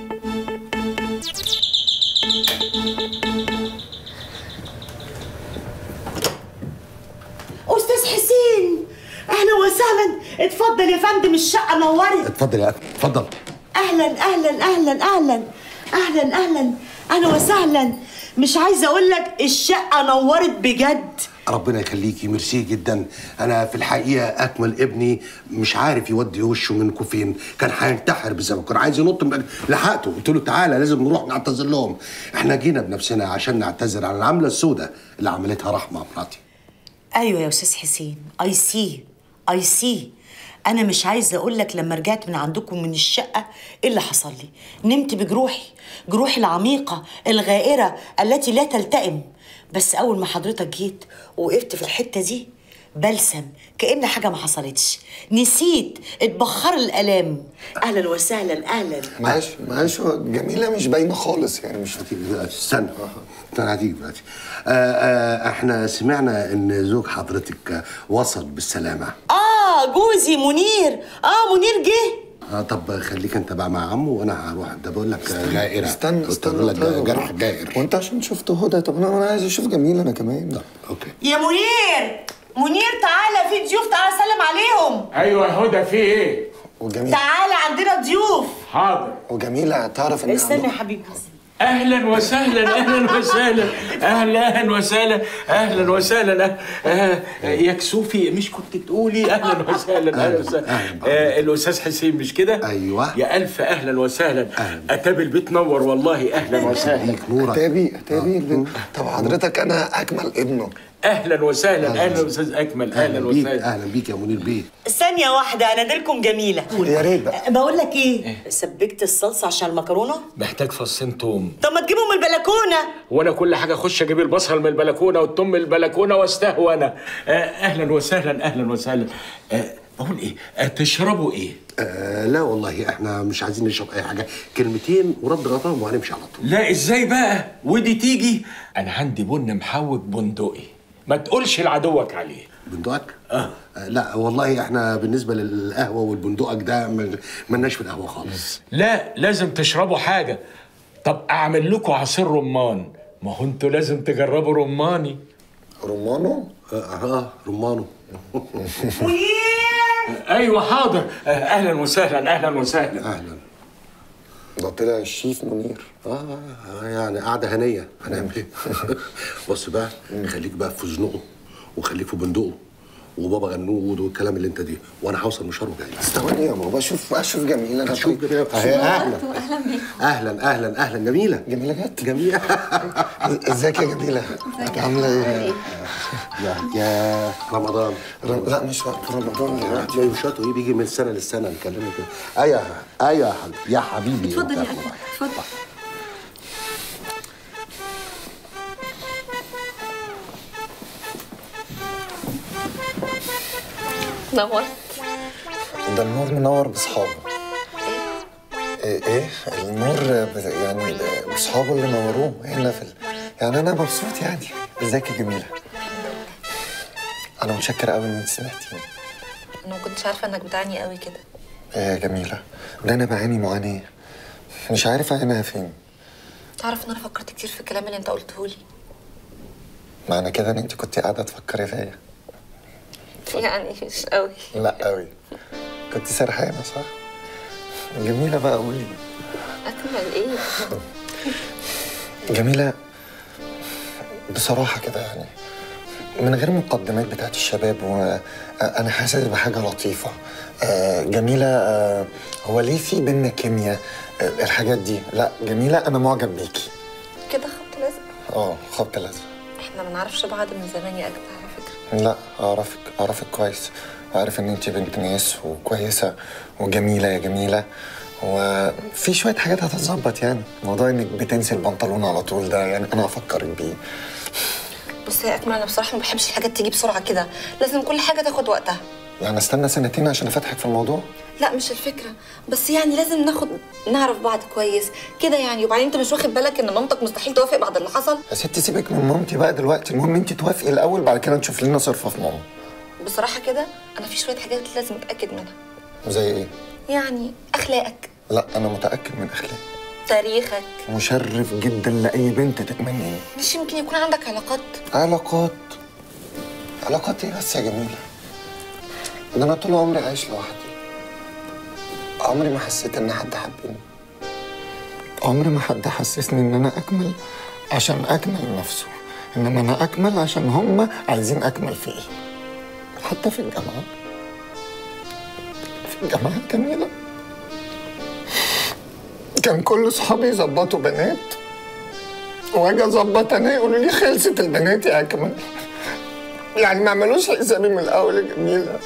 استاذ حسين اهلا وسهلا اتفضل يا فندم الشقه نورت اتفضل يا اخي اتفضل اهلا اهلا اهلا اهلا اهلا اهلا اهلا وسهلا مش عايزه اقول لك الشقه نورت بجد ربنا يخليكي ميرسي جدا انا في الحقيقه اكمل ابني مش عارف يودي وشه منكم فين كان هينتحر بسبب كان عايز ينط من لحقته قلت له تعالى لازم نروح نعتذر لهم احنا جينا بنفسنا عشان نعتذر عن العمله السوداء اللي عملتها رحمه مراتي ايوه يا استاذ حسين اي سي اي سي انا مش عايزه اقول لك لما رجعت من عندكم من الشقه ايه اللي حصل لي نمت بجروحي جروحي العميقه الغائره التي لا تلتئم بس اول ما حضرتك جيت وقفت في الحته دي بلسم كأن حاجة ما حصلتش نسيت اتبخر الآلام أهلا وسهلا أهلا معلش معلش هو جميله مش باينه خالص يعني مش هتيجي دلوقتي استنى استنى هتيجي دلوقتي آه آه احنا سمعنا ان زوج حضرتك آه، وصل بالسلامه آه جوزي منير آه منير جه اه طب خليك انت بقى مع عمو وانا هروح ده بقول لك آه، جائره استنى كنت استنى بقول لك طيب. جرح جائر وانت عشان شفت هدى طب انا أنا عايز اشوف جميله انا كمان اوكي يا منير منير تعالى في ضيوف تعالى سلم عليهم ايوه يا هدى في ايه وجميله تعالى عندنا ضيوف حاضر وجميله تعرف ان استنى يا عندهم- حبيبي اهلا وسهلا اهلا وسهلا اهلا اهلا وسهلا اهلا وسهلا آه، يا كسوفي مش كنت تقولي اهلا وسهلا اهلا وسهلا آه، الاستاذ حسين مش كده ايوه يا الف اهلا وسهلا اتابي البيت نور والله اهلا وسهلا اتابي اتابي طب حضرتك انا اكمل ابنه اهلا وسهلا اهلا استاذ اكمل اهلا بيك وسهلا اهلا بيك يا منير بيه ثانية واحدة أنادلكم جميلة يا ريت بقى بقول لك إيه سبكت الصلصة عشان المكرونة محتاج فصين توم طب ما تجيبهم من البلكونة وانا كل حاجه اخش اجيب البصل من البلكونه والثوم من البلكونه واستهوى انا آه، اهلا وسهلا اهلا وسهلا آه، بقول ايه آه، تشربوا ايه آه لا والله احنا مش عايزين نشرب اي حاجه كلمتين ورد غطاهم وهنمشي على طول لا ازاي بقى ودي تيجي انا عندي بن محوج بندقي ما تقولش لعدوك عليه بندقك؟ آه. لا والله احنا بالنسبه للقهوه والبندقك ده ما- ملناش في القهوه خالص لا لازم تشربوا حاجه طب اعمل لكم عصير رمان ما هو انتوا لازم تجربوا رماني رمانو اه, آه رمانو ايوه حاضر آه، اهلا وسهلا اهلا وسهلا اهلا ده طلع الشيف منير اه يعني قعده هنيه هنعمل ايه بص بقى خليك بقى في زنقه وخليك في بندقه وبابا غنود والكلام اللي انت دي وانا هوصل مشوار وجاي استنى يا بابا اشوف اشوف جميله انا شوف جميله اهي اهلا اهلا بيك اهلا اهلا اهلا جميله جميله جت جميله ازيك يا جميله عامله ايه يا يا رمضان رم... لا مش وقت رمضان دلوقتي تلاقي وشاته ايه بيجي من سنه للسنه نكلمه كده ايوه ايوه يا حبيبي يا حبيبي اتفضل يا أنت. اخي اتفضل نورت ده النور منور باصحابه ايه ايه النور بت- يعني باصحابه اللي نوروه هنا في ال... يعني انا مبسوط يعني ازيك يا جميله انا متشكر قوي ان انت سمعتيني انا ما كنتش عارفه انك بتعاني قوي كده ايه يا جميله ده انا بعاني معاناه مش عارف عينها فين تعرف ان انا فكرت كتير في الكلام اللي انت قلته لي معنى كده ان انت كنت قاعده تفكري فيا يعني مش قوي لا قوي كنت سرحانه صح جميله بقى قولي اكمل ايه جميلة بصراحة كده يعني من غير مقدمات بتاعت الشباب وأنا حاسس بحاجة لطيفة آه، جميلة آه، هو ليه في بينا كيمياء آه، الحاجات دي لا جميلة أنا معجب بيكي كده خط لازق اه خط لازم احنا ما نعرفش بعض من زمان يا اجدع على فكره لا أعرفك أعرفك كويس وعارف إن أنت بنت ناس وكويسة وجميلة يا جميلة وفي شوية حاجات هتتظبط يعني موضوع إنك بتنسي البنطلون على طول ده يعني أنا أفكرك بيه بص يا اكمل انا بصراحه ما بحبش الحاجات تيجي بسرعه كده لازم كل حاجه تاخد وقتها يعني استنى سنتين عشان أفتحك في الموضوع لا مش الفكره بس يعني لازم ناخد نعرف بعض كويس كده يعني وبعدين انت مش واخد بالك ان مامتك مستحيل توافق بعد اللي حصل يا ستي سيبك من مامتي بقى دلوقتي المهم انت توافقي الاول بعد كده نشوف لنا صرفه في ماما بصراحه كده انا في شويه حاجات لازم اتاكد منها زي ايه يعني اخلاقك لا انا متاكد من اخلاقي تاريخك مشرف جدا لاي بنت تتمنيه مش يمكن يكون عندك علاقات علاقات علاقات ايه بس يا جميله ده انا طول عمري عايش لوحدي عمري ما حسيت ان حد حبني عمري ما حد حسسني ان انا اكمل عشان اكمل نفسه انما انا اكمل عشان هم عايزين اكمل فيه حتى في الجامعه في الجامعه الجميله كان كل صحابي يظبطوا بنات واجي اظبط انا يقولوا لي خلصت البنات يا اكمل يعني ما عملوش حسابي من الاول يا جميله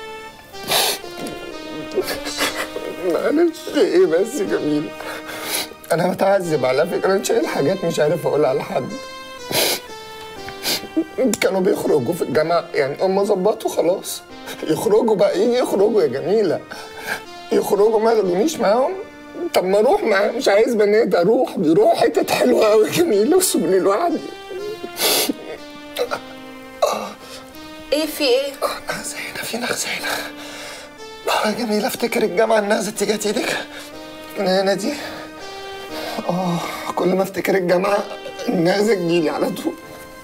معلش ايه بس يا جميله انا بتعذب على فكره انا شايل حاجات مش عارف اقولها لحد كانوا بيخرجوا في الجامعه يعني هم ظبطوا خلاص يخرجوا بقى ايه يخرجوا يا جميله يخرجوا ما ياخدونيش معاهم طب ما اروح معاه مش عايز بنات اروح بيروحوا حتت حلوه قوي جميله وسيبوني لوحدي ايه في ايه نغزينة في نغزينة اه جميلة افتكر الجامعة النازة تيجي ايدك هنا دي اه كل ما افتكر الجامعة النازة تجيلي على طول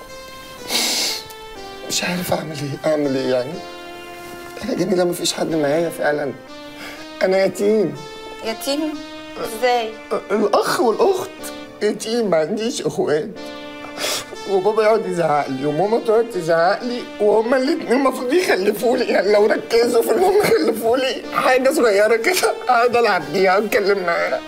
مش عارف اعمل ايه اعمل ايه يعني انا جميلة مفيش حد معايا فعلا انا يتيم يتيم ازاي الاخ والاخت يتيم ما عنديش اخوات وبابا يقعد يزعق لي وماما تقعد تزعق لي وهما الاتنين المفروض يخلفوا لي يعني لو ركزوا في انهم يخلفوا لي حاجه صغيره كده اقعد العب بيها واتكلم معاها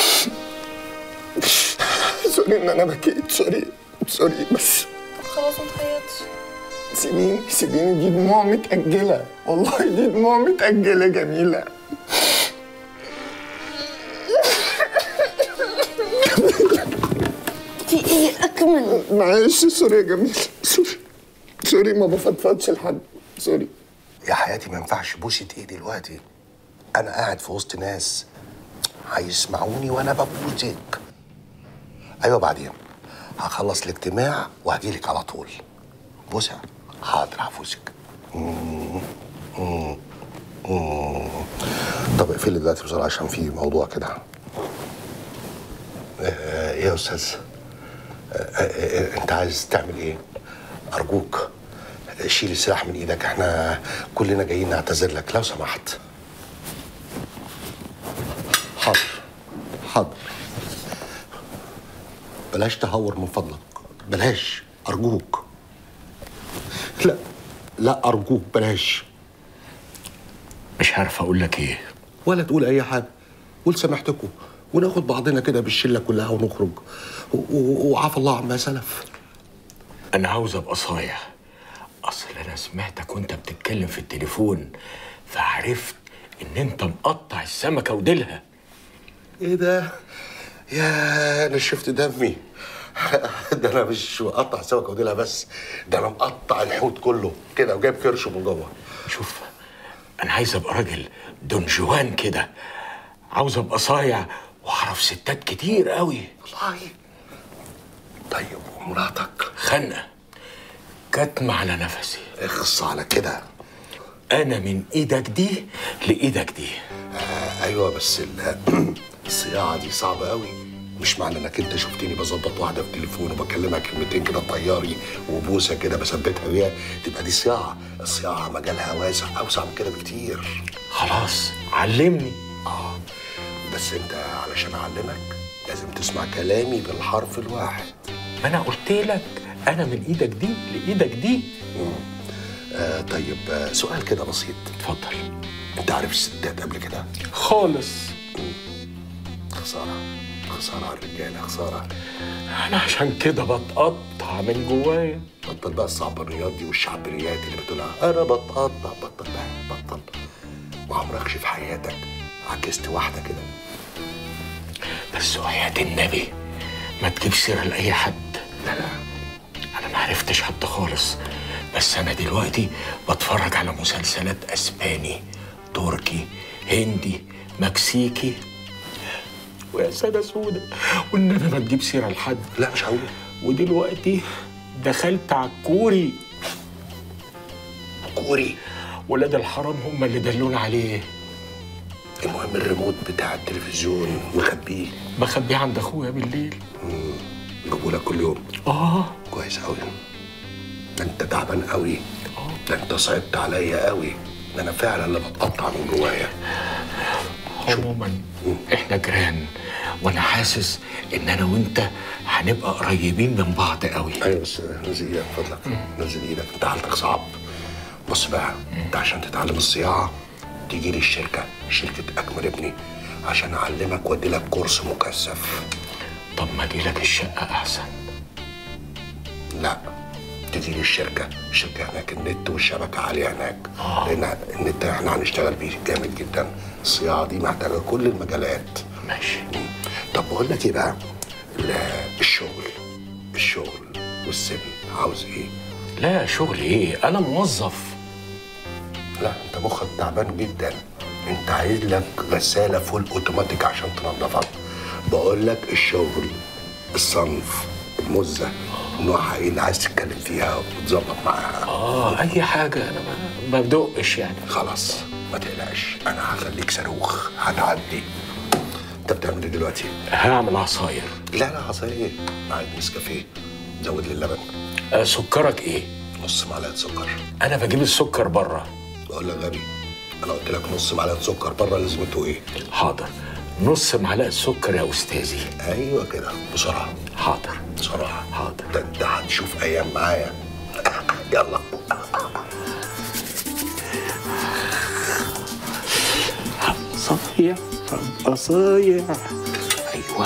سوري ان انا بكيت سوري سوري بس خلاص ما تخيطش سيبيني سيبيني دي دموع متأجلة والله دي دموع متأجلة جميلة في ايه اكمل معلش سوري يا جميل سوري سوري ما بفضفضش لحد سوري يا حياتي ما ينفعش بوسة ايدي دلوقتي انا قاعد في وسط ناس هيسمعوني وانا ببوسك ايوه بعدين هخلص الاجتماع وهجيلك على طول بوسة حاضر هفوسك مم. مم. مم. طب اقفلي دلوقتي بسرعه عشان في موضوع كده آه، ايه يا استاذ آه، آه، آه، انت عايز تعمل ايه ارجوك شيل السلاح من ايدك احنا كلنا جايين نعتذر لك لو سمحت حاضر حاضر بلاش تهور من فضلك بلاش ارجوك لا لا ارجوك بلاش مش عارف اقول لك ايه ولا تقول اي حاجه قول سامحتكم وناخد بعضنا كده بالشله كلها ونخرج و- و- وعفى الله عما سلف انا عاوز ابقى صايع اصل انا سمعتك وانت بتتكلم في التليفون فعرفت ان انت مقطع السمكه وديلها ايه ده يا انا شفت دمي ده انا مش مقطع سمكه وديلها بس ده انا مقطع الحوت كله كده وجايب كرشه من جوه شوف انا عايز ابقى راجل دون جوان كده عاوز ابقى صايع واعرف ستات كتير قوي والله طيب ومراتك خنقه كتمة على نفسي اخص على كده انا من ايدك دي لايدك دي آه ايوه بس ال- الصياعه دي صعبه قوي مش معنى انك انت شفتني بظبط واحده في تليفون وبكلمها كلمتين كده طياري وبوسه كده بثبتها بيها تبقى دي صياعه الصياعه مجالها واسع اوسع من كده بكتير خلاص علمني اه بس انت علشان اعلمك لازم تسمع كلامي بالحرف الواحد ما انا قلت لك انا من ايدك دي لايدك دي آه طيب آه سؤال كده بسيط اتفضل انت عارف الستات قبل كده خالص خساره خساره على الرجاله خساره انا عشان كده بتقطع من جوايا بطل بقى الصعبانيات دي والشعبريات اللي بتقولها انا بتقطع بطل بقى بطل ما عمركش في حياتك عكست واحده كده بس وحياة النبي ما تجيب سيرة لأي حد لا لا أنا ما عرفتش حد خالص بس أنا دلوقتي بتفرج على مسلسلات أسباني تركي هندي مكسيكي ويا سادة سودة والنبي ما تجيب سيرة لحد لا مش هقول ودلوقتي دخلت على الكوري كوري ولاد الحرام هم اللي دلونا عليه المهم الريموت بتاع التلفزيون مخبيه بخبيه عند اخويا بالليل يجيبوا لك كل يوم اه كويس قوي ده انت تعبان قوي ده انت صعبت عليا قوي ده انا فعلا اللي بتقطع من جوايا عموما احنا جيران وانا حاسس ان انا وانت هنبقى قريبين من بعض قوي ايوه بس نزل ايدك من فضلك نزل ايدك انت حالتك صعب بص بقى انت عشان تتعلم الصياعه تيجي لي الشركه شركه اكمل ابني عشان اعلمك وادي لك كورس مكثف طب ما اجي لك الشقه احسن لا تيجي لي الشركه الشركه هناك النت والشبكه عاليه هناك لان النت احنا هنشتغل بيه جامد جدا الصياعه دي محتاجه كل المجالات ماشي طب بقول لك ايه بقى ال- الشغل الشغل والسن عاوز ايه لا شغل ايه انا موظف لا انت مخك تعبان جدا انت عايز لك غساله فول اوتوماتيك عشان تنظفها بقول لك الشغل الصنف المزه نوعها ايه اللي عايز تتكلم فيها وتظبط معاها اه اي حاجه انا ما- ما بدقش يعني خلاص ما تقلقش انا هخليك صاروخ هتعدي انت بتعمل ايه دلوقتي؟ هعمل عصاير لا لا عصاير انا عايز نسكافيه زود لي اللبن آه سكرك ايه نص معلقه سكر انا بجيب السكر بره بقول لك غبي انا قلت لك نص معلقه سكر بره لازمته ايه؟ حاضر نص معلقه سكر يا استاذي ايوه كده بسرعه حاضر بسرعه حاضر ده انت هتشوف ايام معايا يلا صايع ابقى صايع ايوه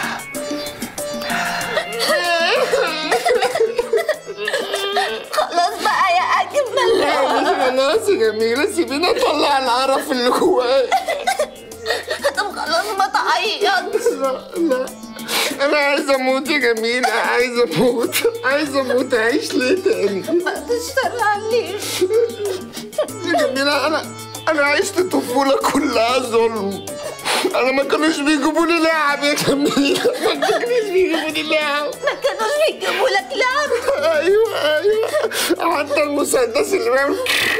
خلاص بقى يا اجمل خلاص يا جميلة سيبيني اطلع العرف اللي جوايا طب خلاص ما تعيطش لا لا انا عايز اموت يا جميلة عايز اموت عايز اموت اعيش ليه تاني ما تشتغليش يا جميلة انا انا عشت الطفولة كلها ظلم انا ما كانوش بيجيبوا لي لعب يا جميلة ما كانوش بيجيبوا لي لعب ما كانوش بيجيبوا لك لعب ايوه ايوه حتى المسدس اللي بيعمل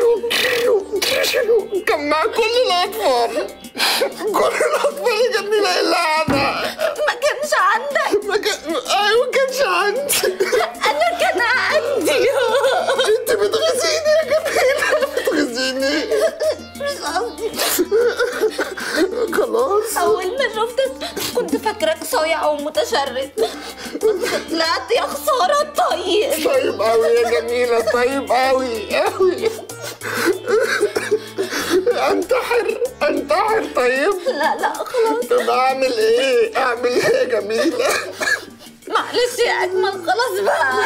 كان مع كل الاطفال كل الاطفال يا جميلة الا انا ما كانش عندك ما كان ايوه ما كانش عندي انا كان عندي انت بتغزيني يا جميلة بتغزيني مش قصدي خلاص اول ما شفتك كنت فاكرك صايع ومتشرد بس طلعت يا خساره طيب طيب قوي يا جميلة طيب قوي قوي انتحر انتحر طيب لا لا خلاص طب اعمل ايه اعمل ايه يا جميلة معلش يا اجمل خلاص بقى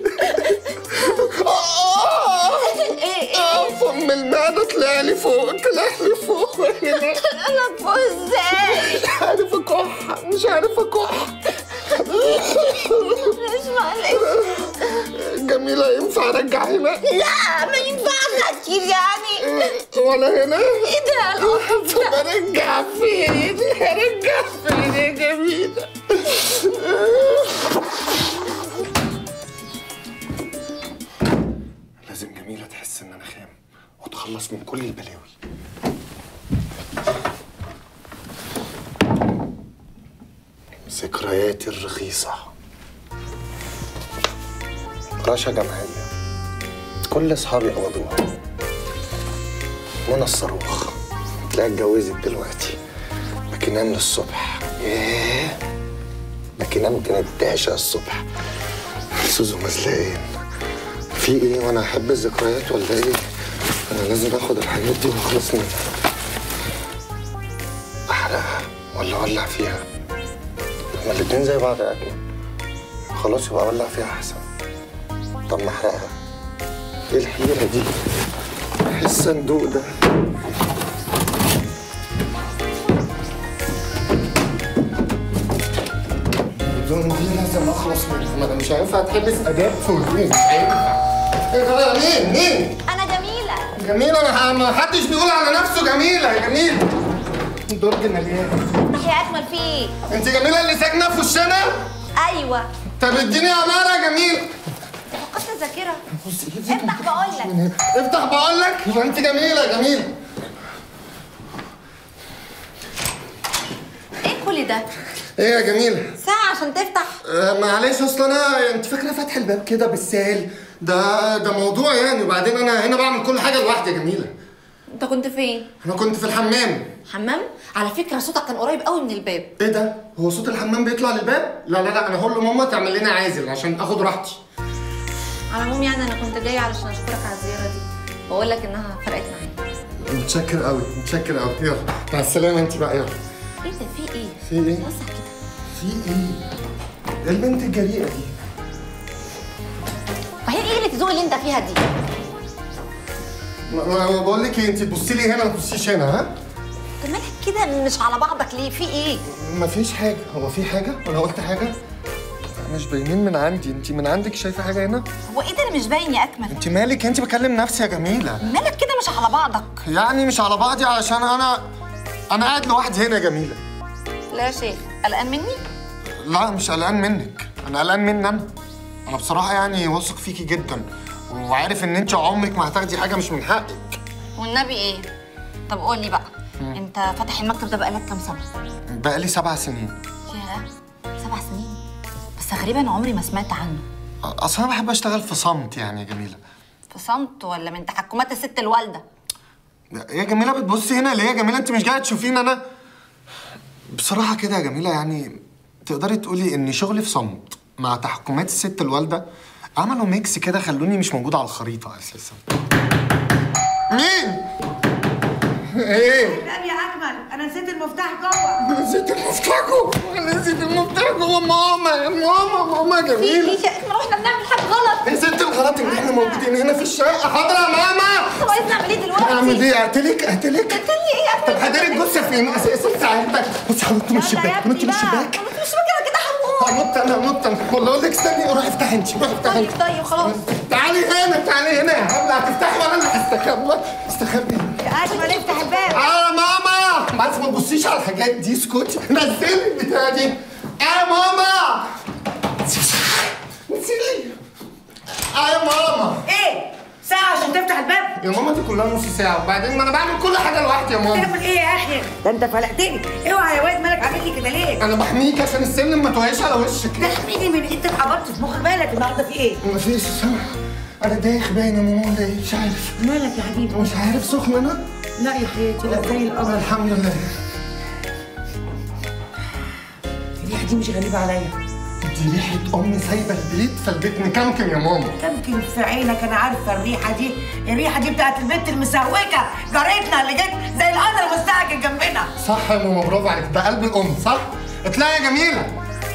ايه ايه فم المعدة طلع لي فوق طلع لي فوق هنا انا فوق ازاي مش عارف اكح مش عارف اكح مش معلش جميلة ينفع ارجع هنا لا ما ينفعش اكيد يعني ولا هنا ايه ده القطط طب ارجع فين ارجع فين يا جميلة لازم جميلة تحس ان انا خام وتخلص من كل البلاوي ذكرياتي الرخيصة رشا جمعية كل اصحابي قبضوها منى الصاروخ لا اتجوزت دلوقتي لكن من الصبح ياه يمكن امكن اتعشى الصبح سوزو مزلقين في ايه وانا احب الذكريات ولا ايه انا لازم اخد الحاجات دي واخلص منها احرقها ولا اولع فيها هما الاتنين زي بعض يا اكمل خلاص يبقى اولع فيها احسن طب ما احرقها ايه الحيرة دي ايه الصندوق ده الهدوم دي لازم اخلص منها ما انا مش هينفع اتحبس اداب في هدوم مش هينفع ايه ده مين مين انا جميله جميلة انا ما حدش بيقول على نفسه جميلة يا جميل درج مليان يا اكمل في ايه انت جميلة اللي ساكنة في وشنا ايوه طب اديني امارة يا جميل فقدت الذاكره افتح بقول لك افتح بقول لك يبقى انت جميلة يا جميل ايه كل ده ايه يا جميلة ساعه عشان تفتح آه معلش اصل انا انت فاكره فتح الباب كده بالسهل ده ده موضوع يعني وبعدين انا هنا بعمل كل حاجه لوحدي يا جميله انت كنت فين انا كنت في الحمام حمام على فكره صوتك كان قريب قوي من الباب ايه ده هو صوت الحمام بيطلع للباب لا لا لا انا هقول لماما تعمل لنا عازل عشان اخد راحتي على العموم يعني انا كنت جايه علشان اشكرك على الزياره دي بقول لك انها فرقت معايا متشكر قوي متشكر قوي يلا مع السلامه انت بقى يلا ايه ده في ايه في ايه وسع كده في ايه ايه البنت الجريئه دي وهي ايه اللي الذوق اللي انت فيها دي ما- ما بقول لك ايه انت تبصي لي هنا ما تبصيش هنا ها انت مالك كده مش على بعضك ليه في ايه مفيش حاجه هو في حاجه ولا قلت حاجه مش باينين من عندي انت من عندك شايفه حاجه هنا هو ايه ده اللي مش باين يا اكمل انت مالك انت بكلم نفسي يا جميله مالك كده مش على بعضك يعني مش على بعضي علشان انا انا قاعد لوحدي هنا يا جميله لا يا شيخ قلقان مني لا مش قلقان منك انا قلقان مني انا انا بصراحه يعني واثق فيكي جدا وعارف ان انت عمرك ما هتاخدي حاجه مش من حقك والنبي ايه طب قول لي بقى انت فاتح المكتب ده بقالك كام سنه بقالي سبع سنين ياه سبع سنين بس غريبا عمري ما سمعت عنه اصل انا بحب اشتغل في صمت يعني يا جميله في صمت ولا من تحكمات الست الوالده يا جميله بتبصي هنا ليه يا جميله انت مش جايه تشوفيني انا بصراحه كده يا جميله يعني تقدري تقولي ان شغلي في صمت مع تحكمات الست الوالده عملوا ميكس كده خلوني مش موجود على الخريطه اساسا مين ايه باب يا اكمل انا نسيت المفتاح جوه نسيت المفتاح جوه انا نسيت المفتاح جوه ماما يا ماما ماما جميله يا اكمل واحنا بنعمل حاجه غلط نسيت الغلط ان احنا موجودين هنا في الشقه حاضر يا ماما طب عايز نعمل ايه دلوقتي اعمل ايه اقتلك اقتلك قتلني ايه يا طب اكمل هداري الجثه فين اساسا ساعتك بص هنط من الشباك نط من الشباك مش فاكره كده هموت هنط انا هنط انا والله اقول لك استني روح افتحي انت روح افتحي طيب انت طيب خلاص تعالي هنا تعالي هنا يا هبله هتفتحي ولا انا هستخبى استخبي يا اكمل افتح الباب اه ماما بس ما تبصيش على الحاجات دي اسكتي نزلي البتاعه دي اه ماما نزلي اه يا ماما ايه ساعة عشان تفتح الباب يا ماما دي كلها نص ساعه وبعدين ما انا بعمل كل حاجه لوحدي يا ماما تعمل ايه يا اخي ده انت فلقتني اوعى يا واد مالك عامل لي كده ليه انا بحميك عشان السلم ما توقعش على وشك تحميني من انت اتعبرت في مخك مالك النهارده في ايه مفيش انا دايخ باين يا ماما ولا ايه مش عارف مالك يا حبيبي مش عارف سخن انا لا يا حياتي لا زي القمر الحمد لله الريحه دي مش غريبه عليا دي ريحه امي سايبه البيت فالبيت مكمكم يا ماما كمكم في عينك انا عارفه الريحه دي الريحه دي بتاعت البنت المسوكه جارتنا اللي جت زي القدر المستعجل جنبنا صح يا ماما برافو عليك ده قلب الام صح اطلعي يا جميله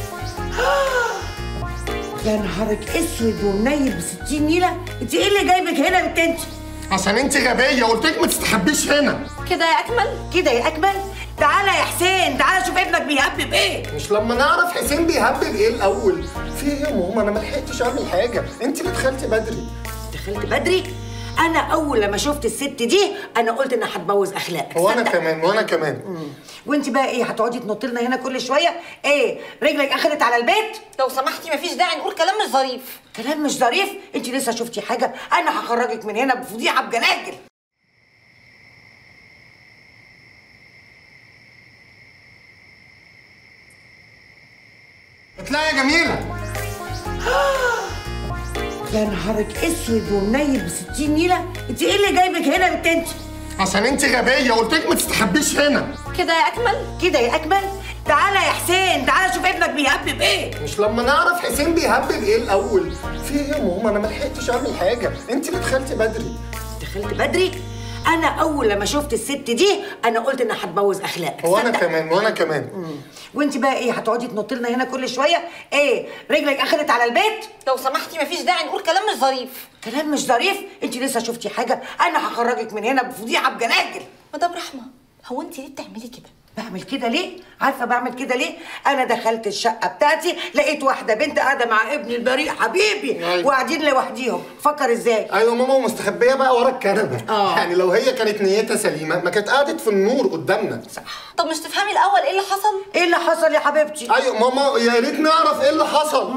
يا نهارك اسود ومنيل ب 60 نيله انت ايه اللي جايبك هنا يا بنت انت عشان انت غبيه قلت لك ما تستخبيش هنا كده يا اكمل كده يا اكمل تعالى يا حسين تعالى شوف ابنك بيهبب ايه مش لما نعرف حسين بيهبب ايه الاول في ايه يا ماما انا ما لحقتش اعمل حاجه انت اللي دخلتي بدري دخلت بدري انا اول لما شفت الست دي انا قلت انها هتبوظ اخلاقك وانا صدق؟ كمان وانا كمان وانت بقى ايه هتقعدي تنطي لنا هنا كل شويه ايه رجلك اخدت على البيت لو سمحتي مفيش داعي نقول كلام مش ظريف كلام مش ظريف انت لسه شفتي حاجه انا هخرجك من هنا بفضيحه بجلاجل اطلعي يا جميله يا نهارك اسود ومنيل ب 60 نيله انت ايه اللي جايبك هنا يا بنت انت عشان انت غبيه قلت لك ما تستخبيش هنا كده يا اكمل كده يا اكمل تعالى يا حسين تعالى شوف ابنك بيهبب ايه مش لما نعرف حسين بيهبب ايه الاول في ايه يا ماما انا ما لحقتش اعمل حاجه انت اللي دخلتي بدري دخلت بدري انا اول لما شفت الست دي انا قلت انها هتبوظ اخلاقك وانا صدق؟ كمان وانا كمان وانت بقى ايه هتقعدي تنطي لنا هنا كل شويه ايه رجلك اخدت على البيت لو سمحتي مفيش داعي نقول كلام مش ظريف كلام مش ظريف انت لسه شفتي حاجه انا هخرجك من هنا بفضيحه بجناجل مدام رحمه هو انت ليه بتعملي كده بعمل كده ليه؟ عارفه بعمل كده ليه؟ انا دخلت الشقه بتاعتي لقيت واحده بنت قاعده مع ابني البريء حبيبي أيوة. وقاعدين لوحديهم فكر ازاي؟ ايوه ماما ومستخبيه بقى ورا الكنبه آه. يعني لو هي كانت نيتها سليمه ما كانت قعدت في النور قدامنا طب مش تفهمي الاول ايه اللي حصل ايه اللي حصل يا حبيبتي؟ ايوه ماما يا ريت نعرف ايه اللي حصل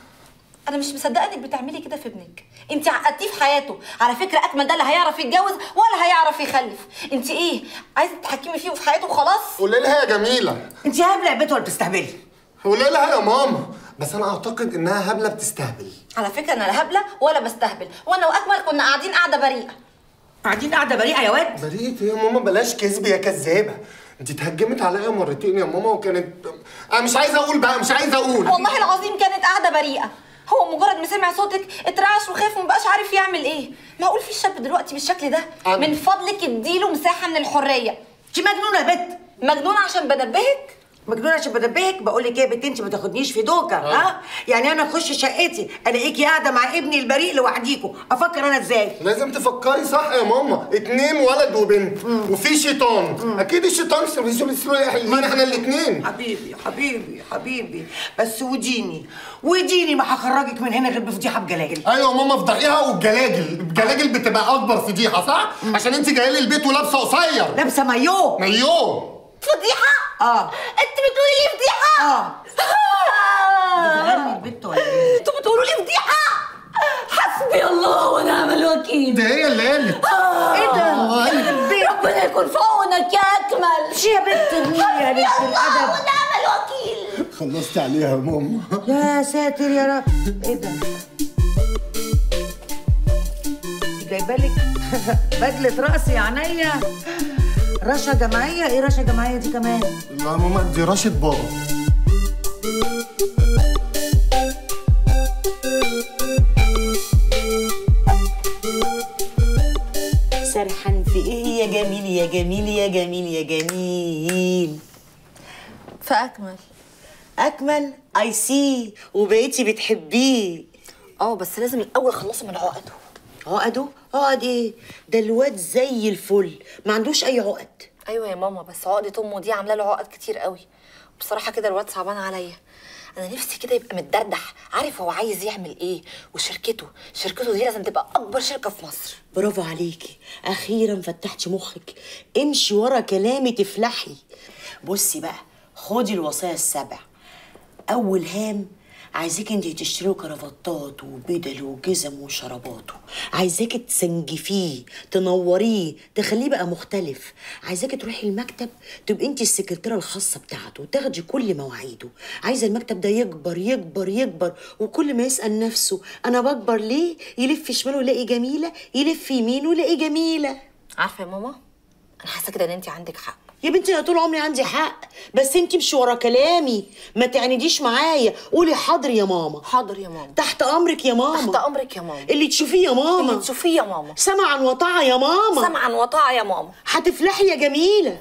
انا مش مصدقه انك بتعملي كده في ابنك انت عقدتيه في حياته على فكره اكمل ده لا هيعرف يتجوز ولا هيعرف يخلف انت ايه عايزه تتحكمي فيه وفي حياته وخلاص قولي لها يا جميله انت هبله يا بنت ولا بتستهبلي؟ قولي لها يا ماما بس انا اعتقد انها هبله بتستهبل على فكره انا لا هبله ولا بستهبل وانا واكمل كنا قاعدين قاعده بريئه قاعدين قاعده بريئه يا واد بريئة إيه يا ماما بلاش كذب يا كذابه انت اتهجمت عليا مرتين يا ماما وكانت انا مش عايز اقول بقى مش عايز اقول والله العظيم كانت قاعده بريئه هو مجرد ما سمع صوتك اترعش وخاف ومبقاش عارف يعمل ايه معقول في شاب دلوقتي بالشكل ده أنا- من فضلك اديله مساحه من الحريه انت مجنونه يا بنت مجنونه عشان بنبهك مجنونه عشان بنبهك بقول لك ايه يا بنت انت ما تاخدنيش في دوكه ها يعني انا اخش شقتي الاقيكي قاعده مع ابني البريء لوحديكوا افكر انا ازاي لازم تفكري صح يا ماما اتنين ولد وبنت وفي شيطان اكيد الشيطان لينا احنا الاتنين حبيبي حبيبي حبيبي بس وديني وديني ما هخرجك من هنا غير بفضيحه بجلاجل ايوه ماما افضحيها والجلاجل الجلاجل بتبقى اكبر فضيحه صح عشان انت جايه لي البيت ولابسه قصير لابسه مايو مايوه فضيحه اه انت بتقولي لي فضيحه اه بتغني البت ولا ايه انتوا بتقولوا لي فضيحه حسبي الله ونعم الوكيل ده هي اللي قالت ايه ده البيت ربنا يكون في عونك يا اكمل شي يا بنت ارميني يا بنت الادب ونعم الوكيل خلصت عليها يا ماما يا ساتر يا رب ايه ده جايبه لك بدله راسي يا عينيا رشا جماعيه ايه رشا جماعيه دي كمان لا يا ماما دي راشد بابا سرحان في ايه يا جميل يا جميل يا جميل يا جميل فاكمل اكمل اي سي وبقيتي بتحبيه اه بس لازم الاول اخلصه من عقده عقده عقد ايه ده الواد زي الفل ما عندوش اي عقد ايوه يا ماما بس عقده امه دي عامله له عقد كتير قوي بصراحه كده الواد صعبان عليا انا نفسي كده يبقى متدردح عارف هو عايز يعمل ايه وشركته شركته دي لازم تبقى اكبر شركه في مصر برافو عليكي اخيرا فتحتي مخك امشي ورا كلامي تفلحي بصي بقى خدي الوصايا السبع اول هام عايزاك انت تشتري كرافتات وبدل وجزم وشرابات عايزاك تسنجفيه تنوريه تخليه بقى مختلف عايزاك تروحي المكتب تبقي انت السكرتيره الخاصه بتاعته وتاخدي كل مواعيده عايزه المكتب ده يكبر يكبر يكبر وكل ما يسال نفسه انا بكبر ليه يلف شماله يلاقي جميله يلف يمينه يلاقي جميله عارفه يا ماما انا حاسه كده ان انت عندك حق يا بنتي انا طول عمري عندي حق بس انت امشي ورا كلامي ما تعنديش معايا قولي حاضر يا ماما حاضر يا ماما تحت امرك يا ماما تحت امرك يا ماما اللي تشوفيه يا ماما اللي تشوفيه يا ماما سمعا وطاعة يا ماما سمعا وطاعه يا ماما هتفلحي يا جميلة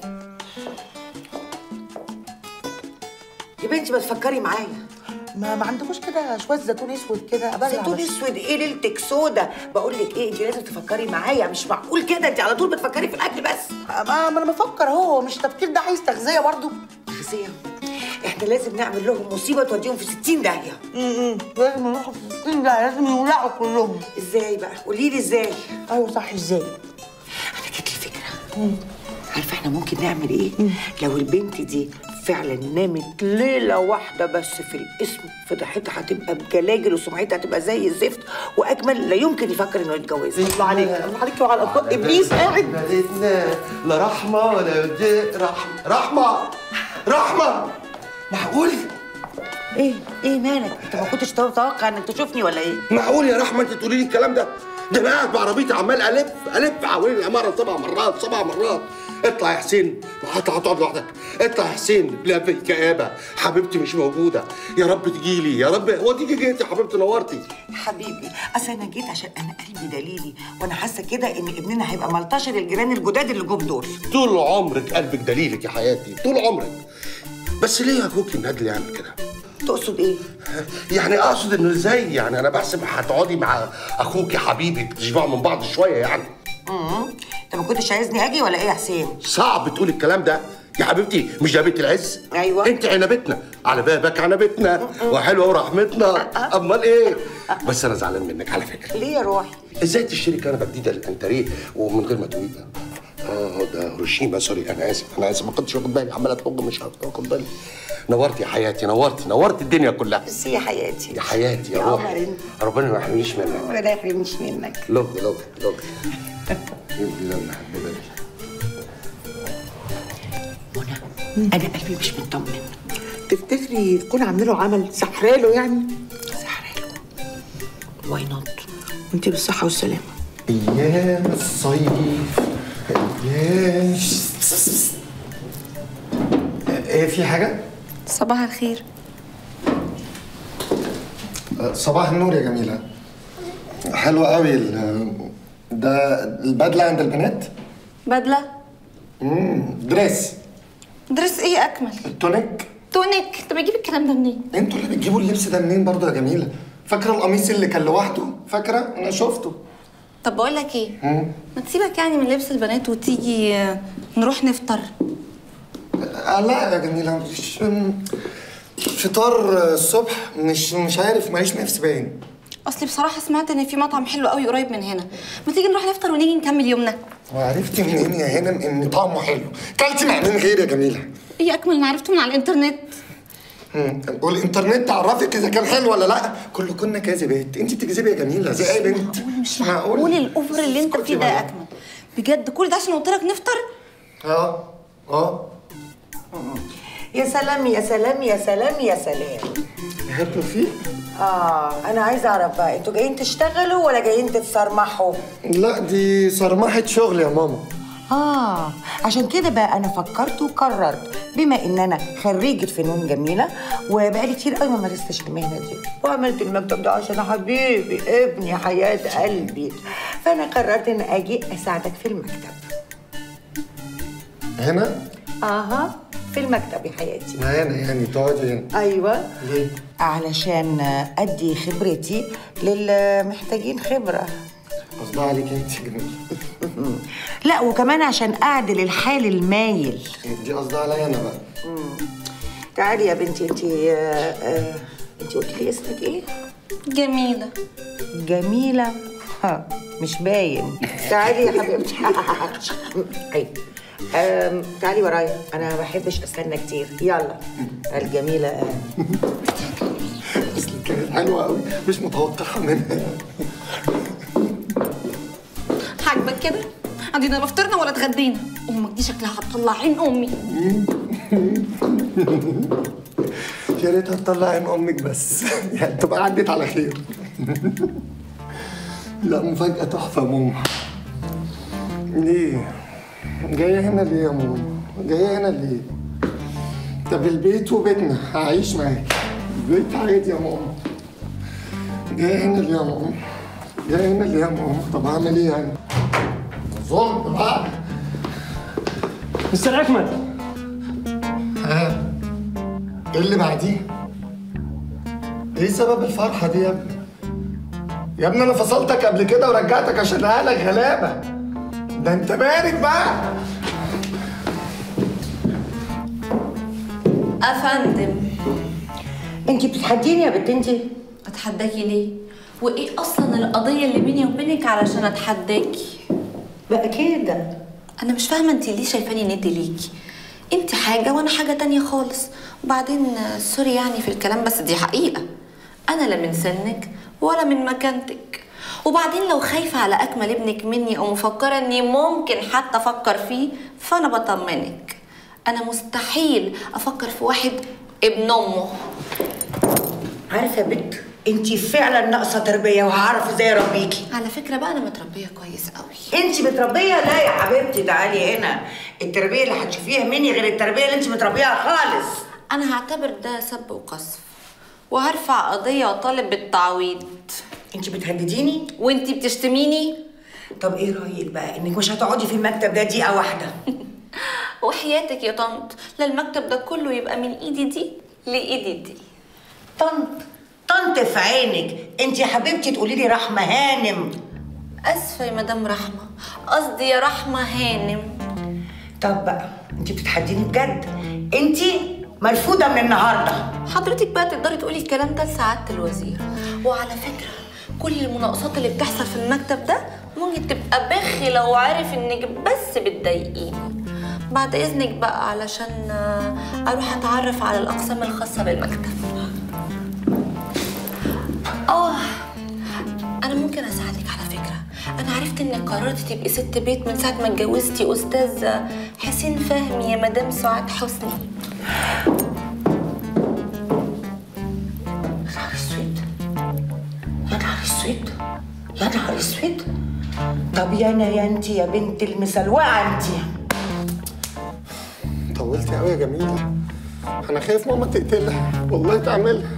يا بنتي ما تفكري معايا ما ما عندكوش كده شويه زيتون اسود كده ابلع زيتون بس. اسود ايه ليلتك سودا بقول لك ايه انت لازم تفكري معايا مش معقول كده انت على طول بتفكري في الاكل بس ما, ما انا بفكر اهو مش التفكير ده عايز تغذيه برضه تغذيه احنا لازم نعمل لهم مصيبه توديهم في 60 داهيه امم لازم نروحوا في 60 ده لازم يولعوا كلهم ازاي بقى قولي لي ازاي ايوه صح ازاي انا جت لي فكره عارفه احنا ممكن نعمل ايه لو البنت دي فعلا نامت ليله واحده بس في الاسم فضحتها هتبقى بجلاجل وسمعتها هتبقى زي الزفت واكمل لا يمكن يفكر انه يتجوزها الله عليك الله عليك وعلى الاطفال ابليس قاعد بلدنا لا رحمة ولا ودي رحمة رحمة رحمة معقول ايه ايه مالك انت ما كنتش تتوقع انك تشوفني ولا ايه معقول يا رحمه انت تقولي لي الكلام ده ده انا قاعد بعربيتي عمال الف الف حوالين العماره سبع مرات سبع مرات اطلع يا حسين حتى هتقعد لوحدك اطلع يا حسين لا في كآبة حبيبتي مش موجودة يا رب تجيلي يا رب وديكي جيتي يا حبيبتي نورتي حبيبي اصل انا جيت عشان انا قلبي دليلي وانا حاسه كده ان ابننا هيبقى ملطشه الجيران الجداد اللي جم دول طول عمرك قلبك دليلك يا حياتي طول عمرك بس ليه اخوك الندل يعمل كده؟ تقصد ايه؟ يعني اقصد انه ازاي يعني انا بحسب هتقعدي مع اخوك يا حبيبي تشبعوا من بعض شويه يعني امم انت ما كنتش عايزني اجي ولا ايه يا حسين؟ صعب تقول الكلام ده يا حبيبتي مش ده بيت العز ايوه انت عنبتنا على بابك عنبتنا وحلوه ورحمتنا امال ايه بس انا زعلان منك على فكره ليه يا روحي؟ ازاي تشتري كنبه جديده للانتريه ومن غير ما تقولي اه ده هيروشيما سوري انا اسف انا اسف ما كنتش واخد بالي عمال اتوج مش واخد بالي نورتي يا حياتي نورتي نورتي الدنيا كلها بس يا حياتي يا حياتي يا يا روحي قمر انت. ربنا ما يحرمنيش منك ربنا يحرمنيش منك لوج لوج لوج يبقى ده محببه لي انا قلبي مش مطمن تفتكري تكون عامله له عمل سحراله يعني؟ سحراله واي نوت وانت بالصحه والسلامه ايام الصيف ايام ايه في حاجه صباح الخير أه، صباح النور يا جميله حلوه قوي ال- ده البدله عند البنات بدله امم دريس درس ايه اكمل تونيك تونيك انت بتجيب الكلام ده منين انتوا اللي بتجيبوا اللبس ده منين برضه يا جميله فاكره القميص اللي كان لوحده فاكره انا شفته طب بقول لك ايه مم. ما تسيبك يعني من لبس البنات وتيجي آه، نروح نفطر آه لا يا جميله مش فطار الصبح مش مش عارف ماليش نفس باين اصلي بصراحه سمعت ان في مطعم حلو قوي قريب من هنا ما تيجي نروح نفطر ونيجي نكمل يومنا وعرفتي منين يا هنا ان طعمه حلو كلتي مع مين غير يا جميله ايه اكمل انا عرفته من على الانترنت مم. والانترنت تعرفك اذا كان حلو ولا لا كل كنا كاذبات انت بتكذبي يا جميله زي اي بنت مش معقول الاوفر اللي انت فيه ده يا اكمل بجد كل ده عشان قلت لك نفطر اه اه يا سلام يا سلام يا سلام يا سلام يا توفيق اه انا عايزه اعرف بقى انتوا جايين تشتغلوا ولا جايين تتصرمحوا؟ لا دي صرمحة شغل يا ماما اه عشان كده بقى انا فكرت وقررت بما ان انا خريجه فنون جميله وبقالي كتير قوي ما مارستش المهنه دي وعملت المكتب ده عشان حبيبي ابني حياه قلبي فانا قررت ان اجي اساعدك في المكتب هنا اها في المكتب يا حياتي معانا يعني تقعدي هنا ايوه ليه؟ علشان ادي خبرتي للمحتاجين خبره قصدها عليك انت جميل لا وكمان عشان اعدل الحال المايل دي قصدها عليا انا بقى تعالي يا بنتي انت انت قلتي لي اسمك ايه؟ جميله جميله ها مش باين تعالي يا حبيبتي اي أم، تعالي ورايا انا ما بحبش استنى كتير يلا الجميله آه. اصل كانت حلوه قوي مش متوقعه منها عاجبك كده عندنا لا فطرنا ولا اتغدينا امك دي شكلها هتطلع عين امي يا ريتها تطلع عين امك بس يعني تبقى عدت على خير لا مفاجأة تحفة يا ماما ليه؟ جاية هنا ليه يا ماما؟ جاية هنا ليه؟ طب البيت وبيتنا هعيش معاك البيت عادي يا ماما جاية هنا ليه يا ماما؟ جاية هنا ليه يا ماما؟ طب هعمل ايه يعني؟ ظلم بقى مستر اكمل ها ايه اللي بعديه؟ ايه سبب الفرحة دي يا ابني؟ يا ابني انا فصلتك قبل كده ورجعتك عشان اهلك غلابة ده انت بارد بقى افندم انت بتتحديني يا بنت انت اتحداكي ليه وايه اصلا القضيه اللي بيني وبينك علشان اتحداكي بقى كده انا مش فاهمه انت ليه شايفاني ند ليكي انت حاجه وانا حاجه تانية خالص وبعدين آه، سوري يعني في الكلام بس دي حقيقه انا لا من سنك ولا من مكانتك وبعدين لو خايفه على اكمل ابنك مني او مفكره اني ممكن حتى افكر فيه فانا بطمنك انا مستحيل افكر في واحد ابن امه عارفه يا بنت انت فعلا ناقصه تربيه وهعرف ازاي اربيكي على فكره بقى انا متربيه كويس قوي انت متربيه لا يا حبيبتي تعالي هنا التربيه اللي هتشوفيها مني غير التربيه اللي انت متربيها خالص انا هعتبر ده سب وقذف وهرفع قضيه واطالب بالتعويض انت بتهدديني وانتي بتشتميني طب ايه رايك بقى انك مش هتقعدي في المكتب ده دقيقه واحده وحياتك يا طنط لا المكتب ده كله يبقى من ايدي دي لايدي دي طنط طنط في عينك انت يا حبيبتي تقولي لي رحمه هانم اسفه يا مدام رحمه قصدي يا رحمه هانم طب بقى انت بتتحديني بجد انت مرفوضه من النهارده حضرتك بقى تقدري تقولي الكلام ده لسعاده الوزير وعلى فكره كل المناقصات اللي بتحصل في المكتب ده ممكن تبقى بخ لو عارف انك بس بتضايقيني بعد اذنك بقى علشان آه، اروح اتعرف على الاقسام الخاصه بالمكتب اه انا ممكن اساعدك على فكره انا عرفت انك قررتي تبقي ست بيت من ساعه ما اتجوزتي استاذ حسين فهمي يا مدام سعاد حسني يا نهار اسود يا نهار اسود يا نهار اسود طب يا انا يا انت يا بنت المسلوعه انت طولتي قوي يا جميله انا خايف ماما تقتلها والله تعملها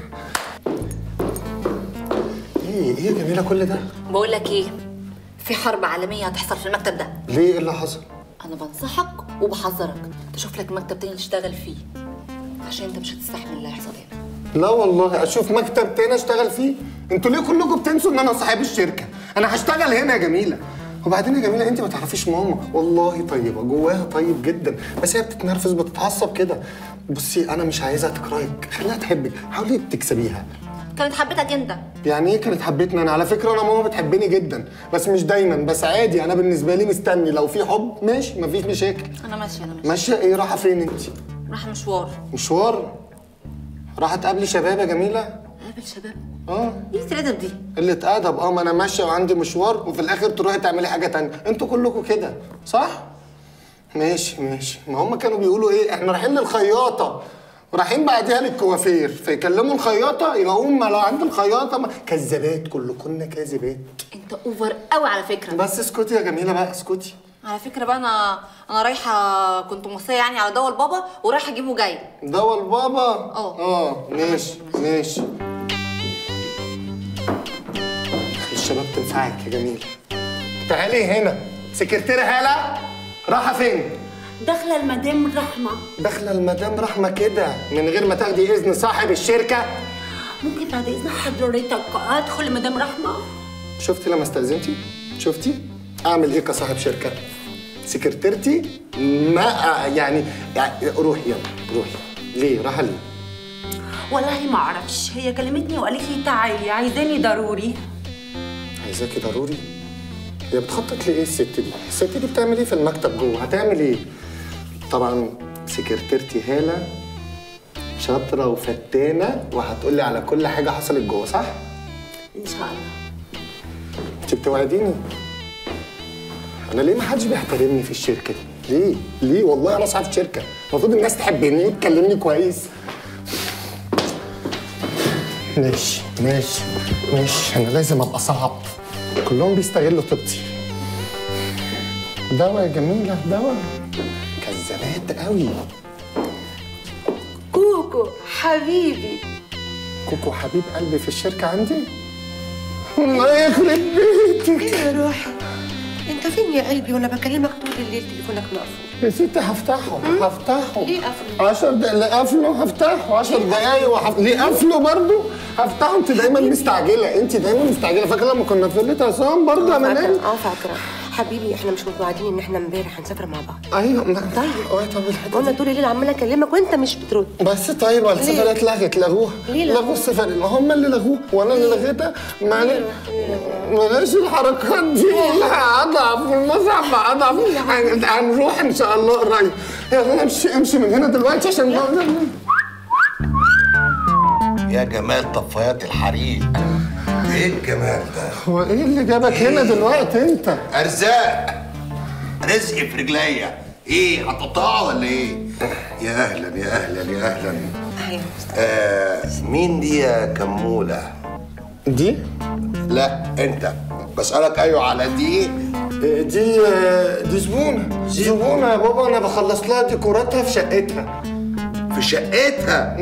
ايه ايه يا جميله كل ده بقول لك ايه في حرب عالميه هتحصل في المكتب ده ليه ايه اللي حصل انا بنصحك وبحذرك تشوف لك مكتب تاني تشتغل فيه عشان انت مش هتستحمل اللي هيحصل هنا لا والله اشوف مكتب تاني اشتغل فيه انتوا ليه كلكم بتنسوا ان انا صاحب الشركه انا هشتغل هنا يا جميله وبعدين يا جميله انت ما تعرفيش ماما والله طيبه جواها طيب جدا بس هي بتتنرفز بتتعصب كده بصي انا مش عايزها تكرهك خليها تحبك حاولي تكسبيها كانت حبتك انت يعني ايه كانت حبتني انا على فكره انا ماما بتحبني جدا بس مش دايما بس عادي انا بالنسبه لي مستني لو في حب ماشي مفيش مشاكل انا ماشيه انا ماشيه ماشيه ايه رايحه فين انت رايحه مشوار مشوار رايحه تقابلي شباب يا جميله قابل شباب اه ايه الادب دي قلة أدب اه ما أنا ماشية وعندي مشوار وفي الآخر تروحي تعملي حاجة تانية، أنتوا كلكم كده صح؟ ماشي ماشي، ما هم كانوا بيقولوا إيه؟ إحنا رايحين للخياطة ورايحين بعديها للكوافير فيكلموا الخياطة يلاقوهم ما لو عند الخياطة ما... كذابات كلكن كاذبات انت اوفر قوي على فكره بس اسكتي يا جميلة بقى اسكتي على فكره بقى انا انا رايحه كنت موصيه يعني على دواء البابا ورايحه اجيبه جاي دواء البابا اه. اه ماشي ماشي الشباب تنفعك يا جميلة تعالي هنا سكرتيرة هالة رايحة فين؟ داخله المدام رحمه داخله المدام رحمه كده من غير ما تاخدي اذن صاحب الشركه ممكن بعد اذن حضرتك ادخل مدام رحمه شفتي لما استاذنتي شفتي اعمل ايه كصاحب شركه سكرتيرتي ما يعني, يعني روحي يلا روحي ليه رايحه ليه والله ما اعرفش هي كلمتني وقالت لي تعالي عايزاني ضروري عايزاكي ضروري هي بتخطط لي ايه الست دي الست دي بتعمل ايه في المكتب جوه هتعمل ايه طبعا سكرتيرتي هاله شاطره وفتانه وهتقولي على كل حاجه حصلت جوه صح ان شاء الله انت بتوعديني انا ليه ما حدش بيحترمني في الشركه دي ليه ليه والله انا صاحب شركه المفروض الناس تحبني وتكلمني كويس ماشي ماشي ماشي انا لازم ابقى صعب كلهم بيستغلوا طيبتي دواء يا جميله دواء كذابات قوي كوكو حبيبي كوكو حبيب قلبي في الشركه عندي الله يخرب بيتك يا روحي انت فين يا قلبي وانا بكلمك طول الليل تليفونك مقفول يا ستي هفتحه هفتحه ليه قفله؟ 10 دقايق قفله هفتحه 10 دقايق وهف... ليه قفله برضه؟ هفتحه انت دايما مستعجله انت دايما مستعجله فاكره لما كنا في فيلة عصام برضه يا منال؟ فاكرة اه فاكرة حبيبي احنا مش متوعدين ان احنا امبارح هنسافر مع بعض ايوه ما- طيب اه طب الحته وانا طول الليل عماله اكلمك وانت مش بترد بس طيب السفرية اتلغت لغوها ليه لغوها؟ لغوا السفرية ما هم اللي لغوها وانا اللي لغيتها معلش بلاش الحركات دي لا اضعف والمصعب اضعف هن- هنروح ان شاء الله قريب يلا امشي امشي من هنا دلوقتي عشان يا جمال طفايات الحريق ايه الجمال ده هو ايه اللي جابك هنا دلوقتي انت؟ ارزاق رزق في رجليا ايه هتقطعه ولا ايه يا اهلا يا اهلا يا اهلا آه مين دي يا كموله دي لا انت بسالك ايوه على دي دي دي زبونه زبونه يا بابا انا بخلص لها ديكوراتها في شقتها في شقتها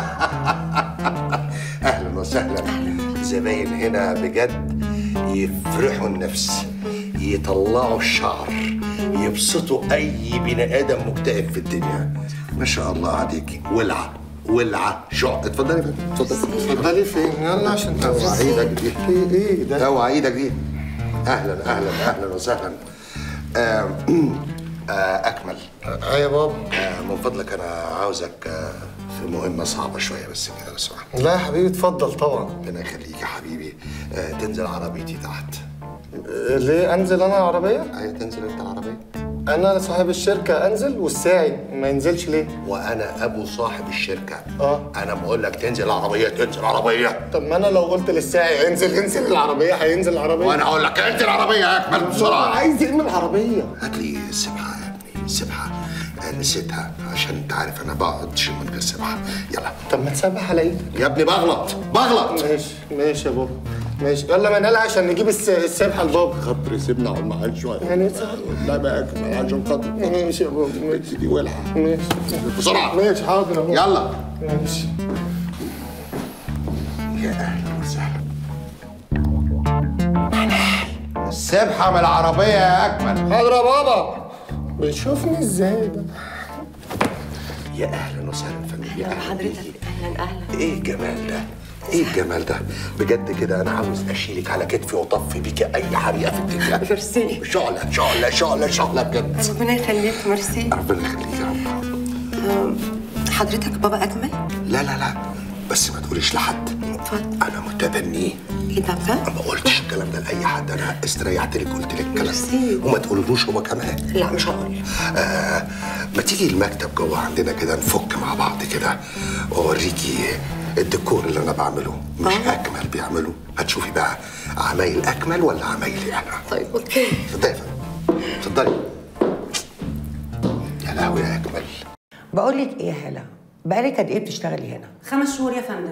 اهلا وسهلا زباين هنا بجد يفرحوا النفس يطلعوا الشعر يبسطوا اي بني ادم مكتئب في الدنيا ما شاء الله عليكي ولعه ولعه شعر اتفضلي يا فندم اتفضلي اتفضلي فين يلا عشان اوعى ايدك دي ايه ايه ده اوعى ايدك دي اهلا اهلا اهلا وسهلا آه آه اكمل اه يا بابا آه من فضلك انا عاوزك آه في مهمه صعبه شويه بس كده لو سمحت لا يا حبيبي اتفضل طبعا ربنا يخليك يا حبيبي آه تنزل عربيتي تحت آه، ليه انزل انا العربيه ايوه تنزل انت العربيه انا صاحب الشركه انزل والساعي ما ينزلش ليه وانا ابو صاحب الشركه اه انا بقول لك تنزل العربيه تنزل العربيه طب ما انا لو قلت للساعي انزل انزل العربيه هينزل العربيه وانا اقول لك انزل العربيه يا اكمل بسرعه عايز ايه من العربيه هات لي سبحه يا ابني سبحه آه، نسيتها عشان انت عارف انا بقعدش من غير سبحه يلا طب ما تسبح على ايدك يا ابني بغلط بغلط ماشي ماشي يا بابا ماشي يلا منال عشان نجيب الس- السبحه لبابا خاطري سيبنا اقعد معاك شويه يعني لا بقى اكمل عشان خاطر ماشي يا بابا ماشي دي ولعه ماشي بسرعه ماشي حاضر يا بابا يلا ماشي يا اهلا وسهلا السبحه من العربيه يا اكمل حاضر يا بابا بتشوفني ازاي ده يا اهلا وسهلا فندم يا اهلا حضرتك اهلا اهلا ايه الجمال ده ايه الجمال ده بجد كده انا عاوز اشيلك على كتفي واطفي بيكي اي حريقه في الدنيا ميرسي شعله شعله شعله شعله بجد ربنا يخليك ميرسي ربنا يخليك يا رب أم، حضرتك بابا اكمل لا لا لا بس ما تقوليش لحد اتفضل انا متبنيه ايه ده بجد؟ ما قلتش الكلام ده لاي حد انا استريحت لك قلت لك الكلام ميرسي. وما تقولولوش هو كمان لا مش هقول آه ما تيجي المكتب جوه عندنا كده نفك مع بعض كده واوريكي الديكور اللي انا بعمله مش آه. اكمل بيعمله هتشوفي بقى عمايل اكمل ولا عمايلي انا طيب اوكي اتفضلي يا فندم. اتفضلي يا لهوي يا اكمل بقول لك ايه يا هلا بقالك قد ايه بتشتغلي هنا خمس شهور يا فندم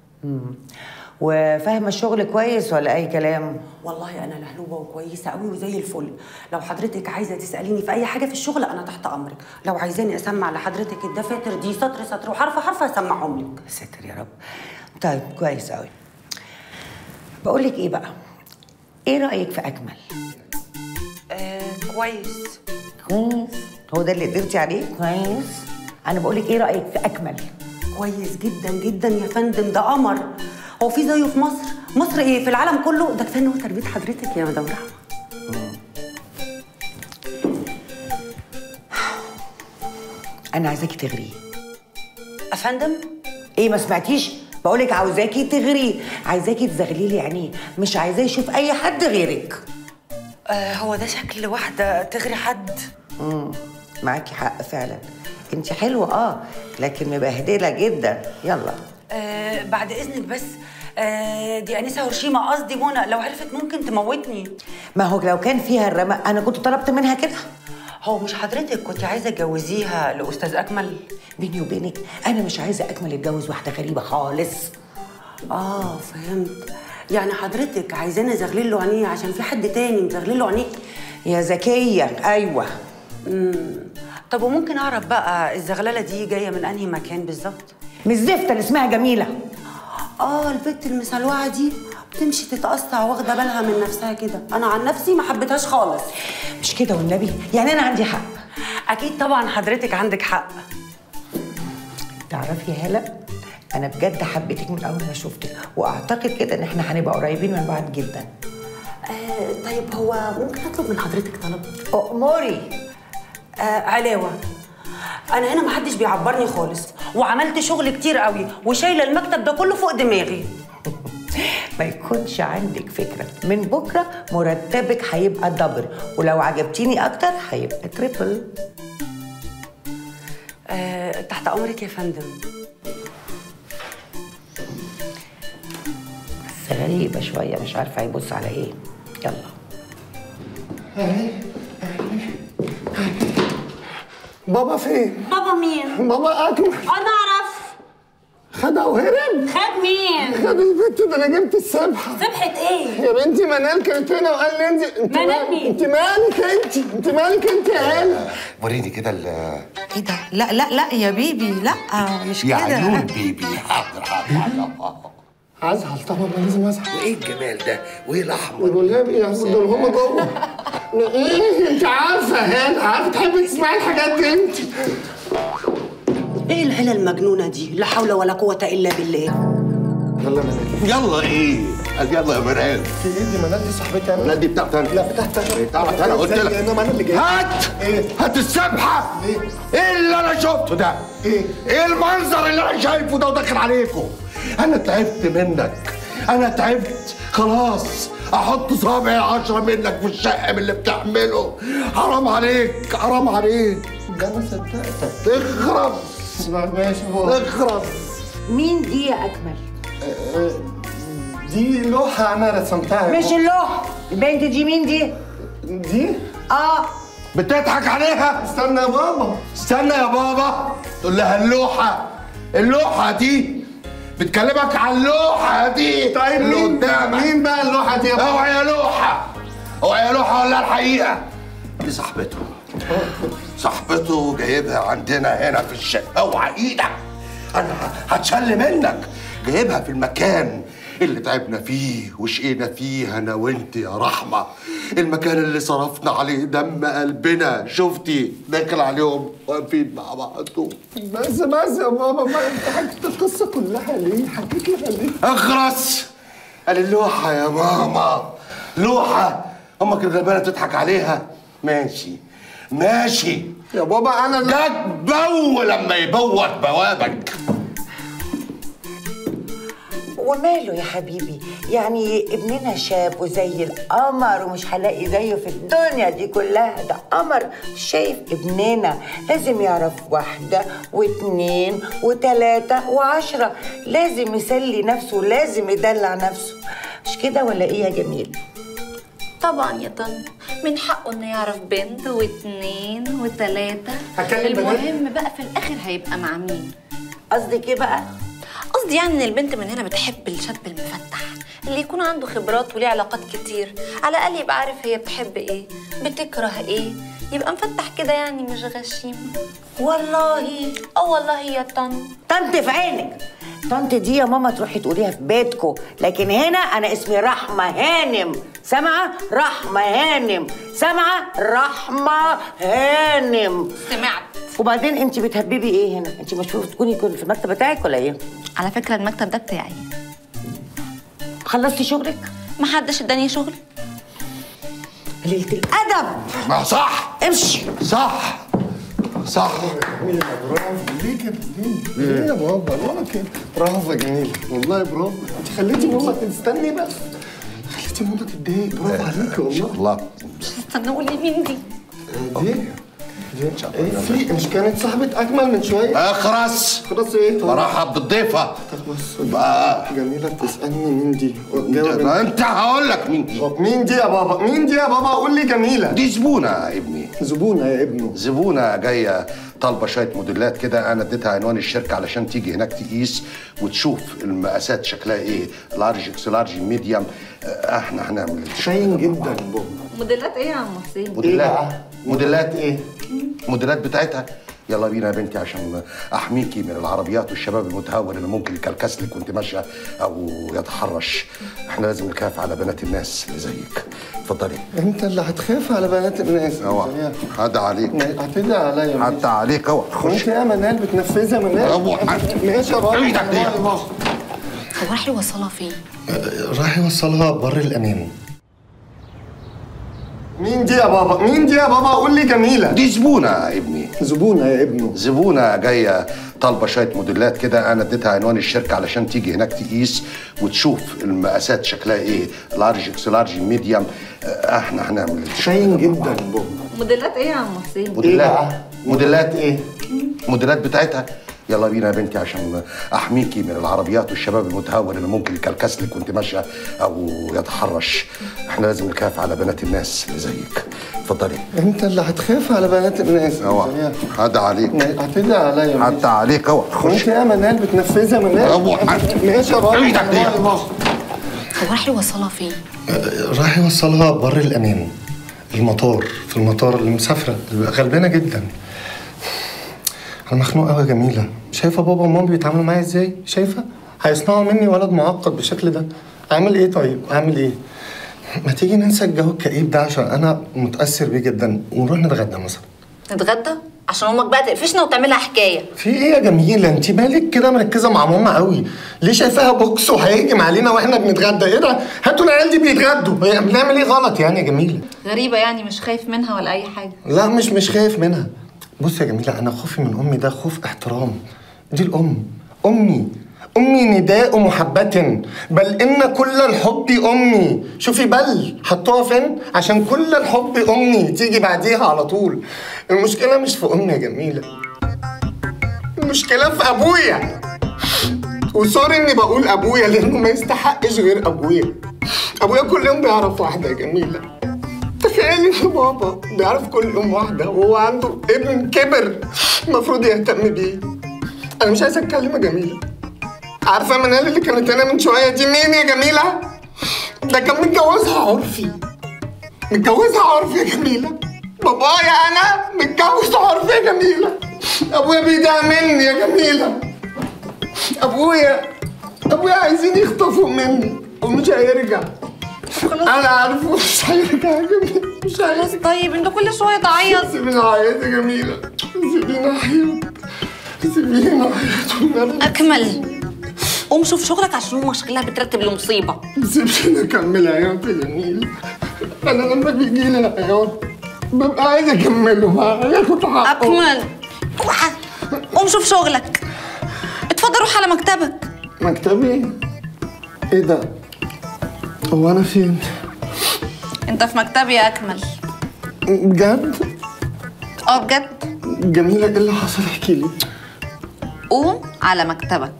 وفاهمه الشغل كويس ولا اي كلام والله انا لهلوبه وكويسه قوي وزي الفل لو حضرتك عايزه تساليني في اي حاجه في الشغل انا تحت امرك لو عايزاني اسمع لحضرتك الدفاتر دي سطر سطر وحرف حرف هسمعهم لك ستر يا رب طيب كويس قوي بقول لك ايه بقى ايه رايك في اكمل آه كويس كويس هو ده اللي قدرتي عليه كويس انا بقول لك ايه رايك في اكمل كويس جدا جدا يا فندم ده قمر هو في زيه في مصر مصر ايه في العالم كله ده كفايه ان هو تربيه حضرتك يا مدام رحمه انا عايزاكي تغريه افندم ايه ما سمعتيش بقولك عاوزاكي تغريه عايزاكي تزغلي لي عينيه مش عايزاه يشوف اي حد غيرك آه هو ده شكل واحده تغري حد امم معاكي حق فعلا انت حلوه اه لكن مبهدله جدا يلا آه بعد اذنك بس آه دي انسه هرشيمه قصدي منى لو عرفت ممكن تموتني ما هو لو كان فيها الرمق انا كنت طلبت منها كده هو مش حضرتك كنت عايزه تجوزيها لاستاذ اكمل بيني وبينك انا مش عايزه اكمل اتجوز واحده غريبه خالص اه فهمت يعني حضرتك عايزاني ازغلل له عينيه عشان في حد تاني مزغلل له عينيه يا ذكيه ايوه امم طب وممكن اعرف بقى الزغلله دي جايه من انهي مكان بالظبط من الزفته اللي اسمها جميله اه البت المسلوعه دي بتمشي تتقطع واخده بالها من نفسها كده انا عن نفسي ما حبيتهاش خالص مش كده والنبي يعني انا عندي حق اكيد طبعا حضرتك عندك حق تعرفي يا هلا انا بجد حبيتك من اول ما شفتك واعتقد كده ان احنا هنبقى قريبين من بعض جدا آه طيب هو ممكن اطلب من حضرتك طلب اموري آه علاوه انا هنا محدش بيعبرني خالص وعملت شغل كتير قوي وشايله المكتب ده كله فوق دماغي ما يكونش عندك فكره من بكره مرتبك هيبقى دبل ولو عجبتيني اكتر هيبقى تريبل آه تحت امرك يا فندم بس غريبه شويه مش عارفه هيبص على ايه يلا بابا فين؟ بابا مين بابا اكمل انا اعرف خدها وهرب خد مين؟ خد البت ده انا جبت السبحه سبحة ايه؟ يا بنتي منال كانت هنا وقال لي انت انت منال مال- مين؟ انت مالك انت انت مالك انت يا عيال وريني كده ال ايه ده لا لا لا يا بيبي لا مش يا كده عيون بيبي حاضر حاضر حاضر هزعل طبعا ما لازم ازعل وايه الجمال ده؟ وايه الاحمر؟ والنبي يا عم دول هما جوه ايه انت عارفه هنا عارفه تحبي تسمعي الحاجات دي انت ايه العيله المجنونه دي؟ لا حول ولا قوه الا بالله يلا منال يلا ايه؟ قال يلا يا مراد في ايه دي منال دي صاحبتي انا منال دي بتاعتي انا لا بتاعتك بتاعتي انا قلت لك انا انا اللي جاي هات ايه هات السبحه ايه ايه اللي انا شفته ده؟ ايه ايه المنظر اللي انا شايفه ده وداخل عليكم؟ انا تعبت منك انا تعبت خلاص احط صابعي عشرة منك في الشقه من اللي بتعمله حرام عليك حرام عليك ده انا صدقتك اخرب ماشي هو اخرب مين دي يا اجمل دي لوحه انا رسمتها مش اللوحه البنت دي مين دي دي اه بتضحك عليها استنى يا بابا استنى يا بابا تقول لها اللوحه اللوحه دي بتكلمك على اللوحه دي طيب اللي مين قدامك مين بقى اللوحه دي يا بابا اوعى يا لوحه اوعى يا لوحه ولا الحقيقه دي صاحبته صاحبته جايبها عندنا هنا في الشقه اوعى ايدك انا هتشل منك جايبها في المكان اللي تعبنا فيه وشقينا فيه انا وانت يا رحمه المكان اللي صرفنا عليه دم قلبنا شفتي داخل عليهم واقفين مع بعض بس بس يا بابا ما انت حكيت القصه كلها ليه حكيت لها ليه اخرس قال اللوحة يا ماما لوحة امك الغلبانة تضحك عليها ماشي ماشي يا بابا انا جاك بو لما يبوت بوابك وماله يا حبيبي يعني ابننا شاب وزي القمر ومش هلاقي زيه في الدنيا دي كلها ده قمر شايف ابننا لازم يعرف واحدة واتنين وتلاتة وعشرة لازم يسلي نفسه لازم يدلع نفسه مش كده ولا ايه يا جميل طبعا يا طن من حقه انه يعرف بنت واتنين وتلاتة هكلم بنات؟ المهم بقى في الاخر هيبقى مع مين قصدك ايه بقى قصدي يعني ان البنت من هنا بتحب الشاب المفتح اللي يكون عنده خبرات وليه علاقات كتير على الاقل يبقى عارف هي بتحب ايه بتكره ايه يبقى مفتح كده يعني مش غشيم والله اه والله يا طن طنط في عينك طنط دي يا ماما تروحي تقوليها في بيتكو لكن هنا انا اسمي رحمه هانم سامعه رحمه هانم سامعه رحمه هانم سمعت وبعدين انت بتهببي ايه هنا انت مش المفروض تكوني كل في المكتب بتاعك ولا ايه على فكره المكتب ده بتاعي خلصتي شغلك ما حدش اداني شغل قليله الادب ما صح امشي صح صح جميلة برافو ليه كده ليه؟ ليه يا بابا؟ والله كده برافو يا جميلة والله برافو انت خليتي ماما تستني بس خليتي ماما تتضايق برافو عليكي والله الله استنى قولي مين دي دي دي ايه في مش كانت صاحبة أجمل من شوية؟ اخرس خلاص ايه طب مرحب بالضيفة طب بص بقى جميلة بتسألني مين دي؟ جاوب انت. انت هقول لك مين دي طب مين دي يا بابا؟ مين دي يا بابا؟ قول لي جميلة دي زبونة يا ابني زبونة يا ابنه زبونة جاية طالبة شوية موديلات كده أنا اديتها عنوان الشركة علشان تيجي هناك تقيس وتشوف المقاسات شكلها إيه لارج إكس لارج ميديوم آه، إحنا هنعمل باين جدا بابا موديلات ايه يا عم حسين موديلات موديلات ايه؟ موديلات بتاعتها يلا بينا يا بنتي عشان احميكي من العربيات والشباب المتهور اللي ممكن يكلكسلك وانت ماشيه او يتحرش احنا لازم نخاف على بنات الناس اللي زيك اتفضلي انت اللي هتخاف على بنات الناس اوعى حد عليك هتدعي عليا حتى عليك اوعى وانت خش يا منال بتنفذها منال اوعى ماشي يا بابا ايدك دي. يا بابا. هو راح يوصلها فين راح يوصلها بر الامان مين دي يا بابا؟ مين دي يا بابا؟ قول لي جميلة دي زبونة يا ابني زبونة يا ابنه زبونة جاية طالبة شوية موديلات كده أنا اديتها عنوان الشركة علشان تيجي هناك تقيس وتشوف المقاسات شكلها إيه لارج إكس لارج ميديوم آه، إحنا هنعمل باين جدا بابا موديلات ايه يا عم حسين موديلات بقى؟ موديلات ايه؟ موديلات بتاعتها يلا بينا يا بنتي عشان احميكي من العربيات والشباب المتهور اللي ممكن يكلكسلك وانت ماشيه او يتحرش احنا لازم نخاف على بنات الناس اللي زيك اتفضلي انت اللي هتخاف على بنات الناس اوعى حد عليك هتدعي عليا حتى عليك اوعى وانت يا منال بتنفذها منال اوعى ماشي يا بابا ايدك دي. هو راح يوصلها فين؟ راح يوصلها بر الامان المطار في المطار اللي مسافره غلبانه جدا انا مخنوق قوي يا جميله شايفه بابا وماما بيتعاملوا معايا ازاي شايفه هيصنعوا مني ولد معقد بالشكل ده اعمل ايه طيب اعمل ايه ما تيجي ننسى الجو الكئيب ده عشان انا متاثر بيه جدا ونروح نتغدى مثلا نتغدى؟ عشان امك بقى تقفشنا وتعملها حكايه في ايه يا جميله انت مالك كده مركزه مع ماما قوي ليه شايفاها بوكس وهيهجم علينا واحنا بنتغدى ايه ده هاتوا العيال دي بيتغدوا هي بنعمل ايه غلط يعني يا جميله غريبه يعني مش خايف منها ولا اي حاجه لا مش مش خايف منها بص يا جميلة أنا خوفي من أمي ده خوف احترام دي الأم أمي أمي نداء محبة بل إن كل الحب أمي شوفي بل حطوها فين عشان كل الحب أمي تيجي بعديها على طول المشكلة مش في أمي يا جميلة المشكلة في أبويا وسوري إني بقول أبويا لأنه ما يستحقش غير أبويا أبويا كل يوم بيعرف واحدة يا جميلة تخيلي ان بابا بيعرف كل يوم واحده وهو عنده ابن كبر المفروض يهتم بيه انا مش عايزه اتكلم يا جميله عارفه منال اللي كانت هنا من شويه دي مين يا جميله ده كان متجوزها عرفي متجوزها عرفي يا جميله بابايا انا متجوز عرفي يا جميله ابويا بيدعي مني يا جميله ابويا ابويا عايزين يخطفوا مني ومش هيرجع انا عارفه مش هيرجع يا جميله مش هيرجع خلاص طيب انت كل شويه تعيط سيبيني اعيط يا جميله سيبيني اعيط سيبيني اعيط والنبي اكمل قوم شوف شغلك عشان امك شكلها بترتب لمصيبه سيبيني اكمل عياط يا جميله انا لما بيجي لي العياط ببقى عايز اكمله بقى ياخد حقه اكمل اوعى. قوم شوف شغلك اتفضل روح على مكتبك مكتبي ايه ده هو انا فين انت في مكتبي يا اكمل بجد اه بجد جميله ايه اللي حصل احكي لي قوم على مكتبك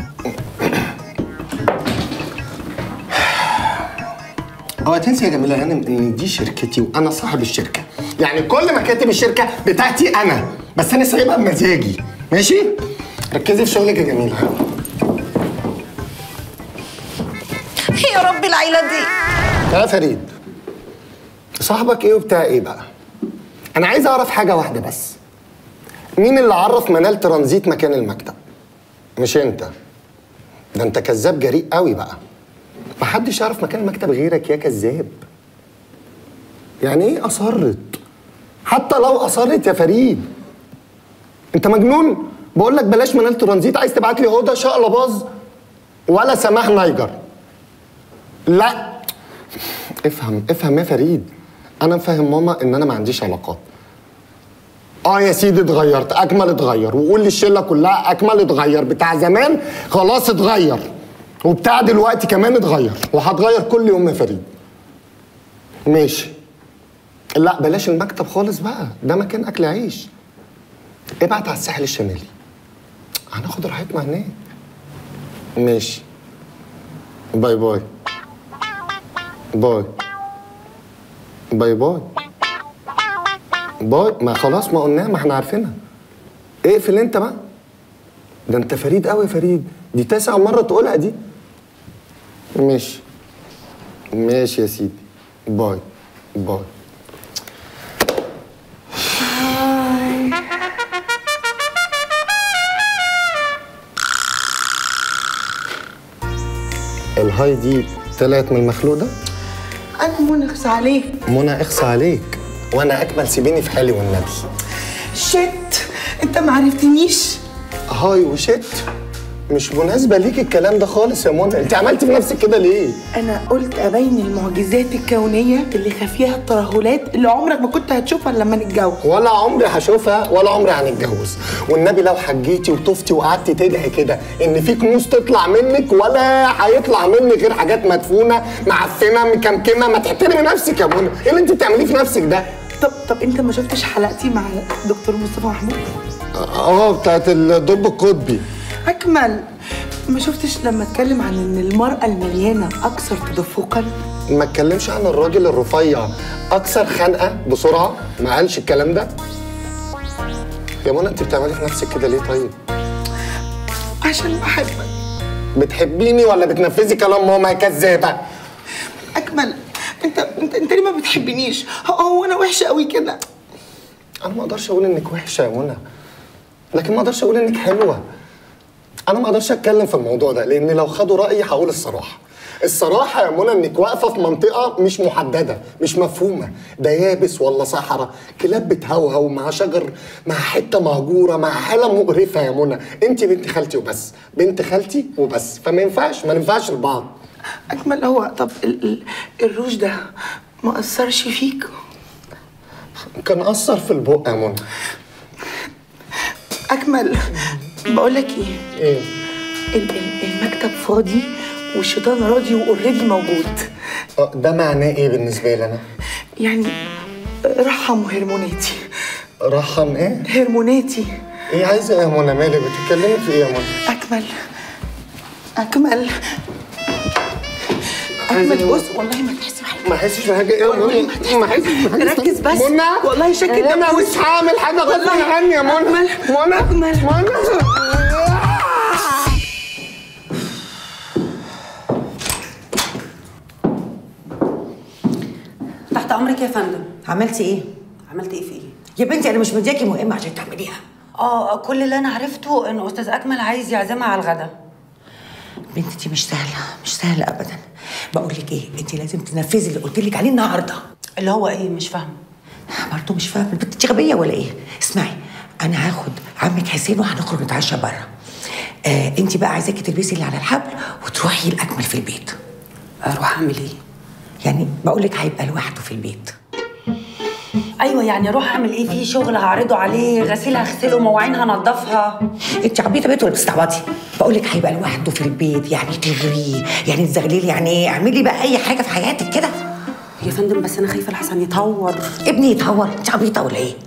هو تنسي يا جميله هانم ان دي شركتي وانا صاحب الشركه يعني كل مكاتب الشركه بتاعتي انا بس انا سايبها بمزاجي ماشي ركزي في شغلك يا جميله يا رب العيله دي يا فريد صاحبك ايه وبتاع ايه بقى انا عايز اعرف حاجه واحده بس مين اللي عرف منال ترانزيت مكان المكتب مش انت ده انت كذاب جريء قوي بقى محدش يعرف مكان المكتب غيرك يا كذاب يعني ايه اصرت حتى لو اصرت يا فريد انت مجنون بقول لك بلاش منال ترانزيت عايز تبعت لي هدى شقلة باظ ولا سماح نايجر لا افهم افهم يا فريد انا مفهم ماما ان انا ما عنديش علاقات اه يا سيدي اتغيرت اكمل اتغير وقول للشله كلها اكمل اتغير بتاع زمان خلاص اتغير وبتاع دلوقتي كمان اتغير وهتغير كل يوم يا فريد ماشي لا بلاش المكتب خالص بقى ده مكان اكل عيش ابعت على الساحل الشمالي هناخد راحتنا هناك ماشي باي باي باي باي باي باي ما خلاص ما قلناها ما احنا عارفينها اقفل انت بقى ده انت فريد قوي يا فريد دي تاسع مرة تقولها دي ماشي ماشي يا سيدي باي باي الهاي دي طلعت من المخلوق ده انا منغص عليك منى اخصى عليك وانا اكمل سيبيني في حالي والنبي شت انت ما عرفتنيش هاي وشت مش مناسبة ليك الكلام ده خالص يا منى انت عملتي في نفسك كده ليه؟ انا قلت ابين المعجزات الكونيه اللي خفيها الترهلات اللي عمرك ما كنت هتشوفها لما نتجوز ولا عمري هشوفها ولا عمري هنتجوز والنبي لو حجيتي وطفتي وقعدتي تدعي كده ان في كنوز تطلع منك ولا هيطلع منك غير حاجات مدفونه معفنه مكمكمه ما تحترمي نفسك يا منى ايه اللي انت بتعمليه في نفسك ده؟ طب طب انت ما شفتش حلقتي مع دكتور مصطفى محمود اه بتاعت الدب القطبي اكمل ما شفتش لما اتكلم عن ان المراه المليانه اكثر تدفقا ما اتكلمش عن الراجل الرفيع اكثر خنقه بسرعه ما قالش الكلام ده يا منى انت بتعملي في نفسك كده ليه طيب عشان بحبك بتحبيني ولا بتنفذي كلام ماما يا كذابه اكمل انت انت انت ليه ما بتحبنيش هو- هو انا وحشه قوي كده انا ما اقدرش اقول انك وحشه يا منى لكن ما اقدرش اقول انك حلوه انا ما اقدرش اتكلم في الموضوع ده لان لو خدوا رايي هقول الصراحه الصراحة يا منى انك واقفة في منطقة مش محددة، مش مفهومة، ده يابس ولا صحراء، كلاب بتهوهو مع شجر مع حتة مهجورة مع حالة مقرفة يا منى، انت بنت خالتي وبس، بنت خالتي وبس، فما ينفعش ما ينفعش لبعض. اكمل هو طب ال ال الروج ده ما اثرش فيك كان أثر في البق يا منى. اكمل بقول لك ايه ايه؟ ال ال المكتب فاضي والشيطان راضي واوريدي موجود آه، ده معناه ايه بالنسبة لي انا؟ يعني رحم هرموناتي رحم ايه؟ هرموناتي ايه عايزة ايه يا منى مالك بتتكلمي في ايه يا منى؟ اكمل اكمل اكمل بص والله ما تحس بحاجه ما احسش بحاجه ايه يا منى؟ ما احسش بحاجه ركز بس منى والله شكل منى ده مش هعمل حاجه غصب عني يا منى منى منى تحت امرك يا فندم عملتي ايه؟ عملت ايه في ايه يا بنتي انا مش مدياكي مهمه عشان تعمليها اه كل اللي انا عرفته ان استاذ اكمل عايز يعزمها على الغدا بنتي دي مش سهله مش سهله ابدا بقول لك ايه انت لازم تنفذي اللي قلت لك عليه النهارده اللي هو ايه مش فاهمه برضه مش فاهمه البنت دي غبيه ولا ايه اسمعي انا هاخد عمك حسين وهنخرج نتعشى بره آه انت بقى عايزاكي تلبسي اللي على الحبل وتروحي الاكمل في البيت اروح اعمل ايه يعني بقول لك هيبقى لوحده في البيت ايوه يعني اروح اعمل ايه في شغل هعرضه عليه غسيل هغسله مواعين هنضفها انت عبيطه بيت ولا بتستعبطي بقول لك هيبقى لوحده في البيت يعني تغريه يعني تزغللي يعني ايه اعملي بقى اي حاجه في حياتك كده يا فندم بس انا خايفه الحسن يتهور ابني يتهور انت عبيطه ولا ايه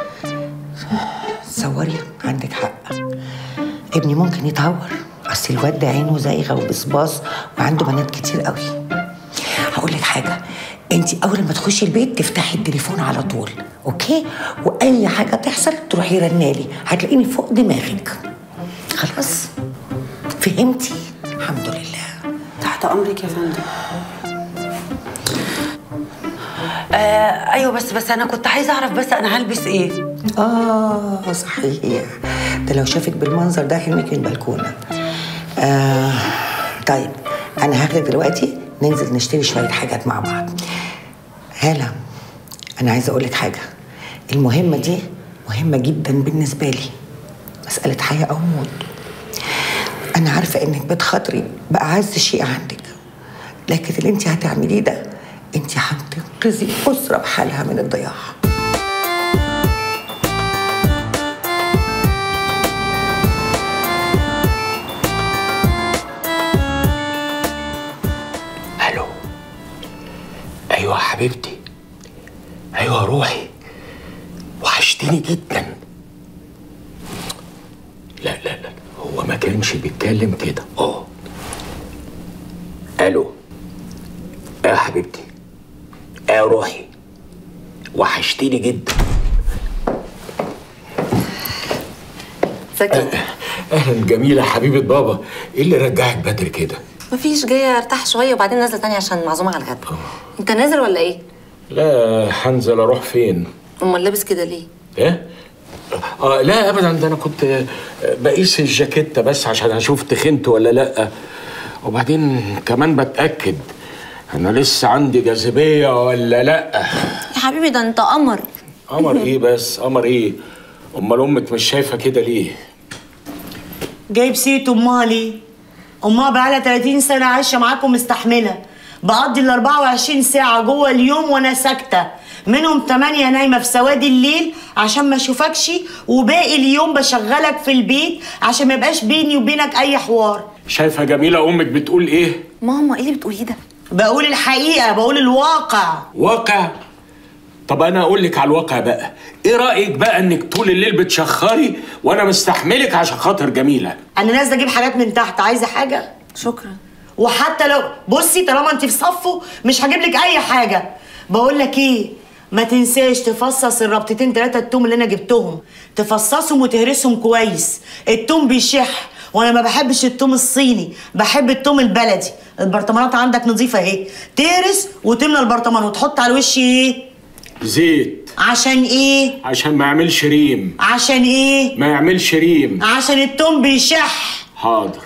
تصوري عندك حق ابني ممكن يتهور اصل الواد ده عينه زايغه وبصباص وعنده بنات كتير قوي هقول لك حاجه انت اول ما تخشي البيت تفتحي التليفون على طول اوكي واي حاجه تحصل تروحي رنالي هتلاقيني فوق دماغك خلاص فهمتي الحمد لله تحت امرك يا فندم آه ايوه بس بس انا كنت عايزه اعرف بس انا هلبس ايه اه صحيح ده لو شافك بالمنظر ده هيرميك من البلكونه آه طيب انا هاخدك دلوقتي ننزل نشتري شويه حاجات مع بعض هلا انا عايزه اقول لك حاجه المهمه دي مهمه جدا بالنسبه لي مساله حياه او موت انا عارفه انك بتخاطري باعز شيء عندك لكن اللي انت هتعمليه ده انت هتنقذي اسره بحالها من الضياع الو ايوه يا حبيبتي ايوه روحي وحشتني جدا لا لا لا هو ما كانش بيتكلم كده اه الو يا حبيبتي يا روحي وحشتني جدا ازيك اهلا جميله حبيبه بابا ايه اللي رجعك بدري كده مفيش جايه ارتاح شويه وبعدين نازله تاني عشان معزومه على الغدا انت نازل ولا ايه لا هنزل اروح فين امال لابس كده ليه ايه اه لا ابدا ده انا كنت آه، بقيس الجاكيته بس عشان اشوف تخنت ولا لا وبعدين كمان بتاكد انا لسه عندي جاذبيه ولا لا يا حبيبي ده انت قمر قمر ايه بس قمر ايه امال امك مش شايفه كده ليه جايب سيرة امها ليه؟ امها بقالها 30 سنة عايشة معاكم مستحملة بقضي ال 24 ساعة جوه اليوم وانا ساكتة منهم 8 نايمة في سواد الليل عشان ما اشوفكش وباقي اليوم بشغلك في البيت عشان ما يبقاش بيني وبينك اي حوار شايفه جميله امك بتقول ايه ماما ايه اللي بتقوليه ده بقول الحقيقة بقول الواقع واقع طب انا اقول لك على الواقع بقى ايه رايك بقى انك طول الليل بتشخري وانا مستحملك عشان خاطر جميله انا نازله اجيب حاجات من تحت عايزه حاجه شكرا وحتى لو بصي طالما انت في صفه مش هجيب لك اي حاجه بقول لك ايه ما تنساش تفصص الربطتين ثلاثه التوم اللي انا جبتهم تفصصهم وتهرسهم كويس التوم بيشح وانا ما بحبش التوم الصيني بحب التوم البلدي البرطمانات عندك نظيفه اهي تهرس وتملى البرطمان وتحط على الوش ايه زيت عشان ايه عشان ما يعملش ريم عشان ايه ما يعملش ريم عشان التوم بيشح حاضر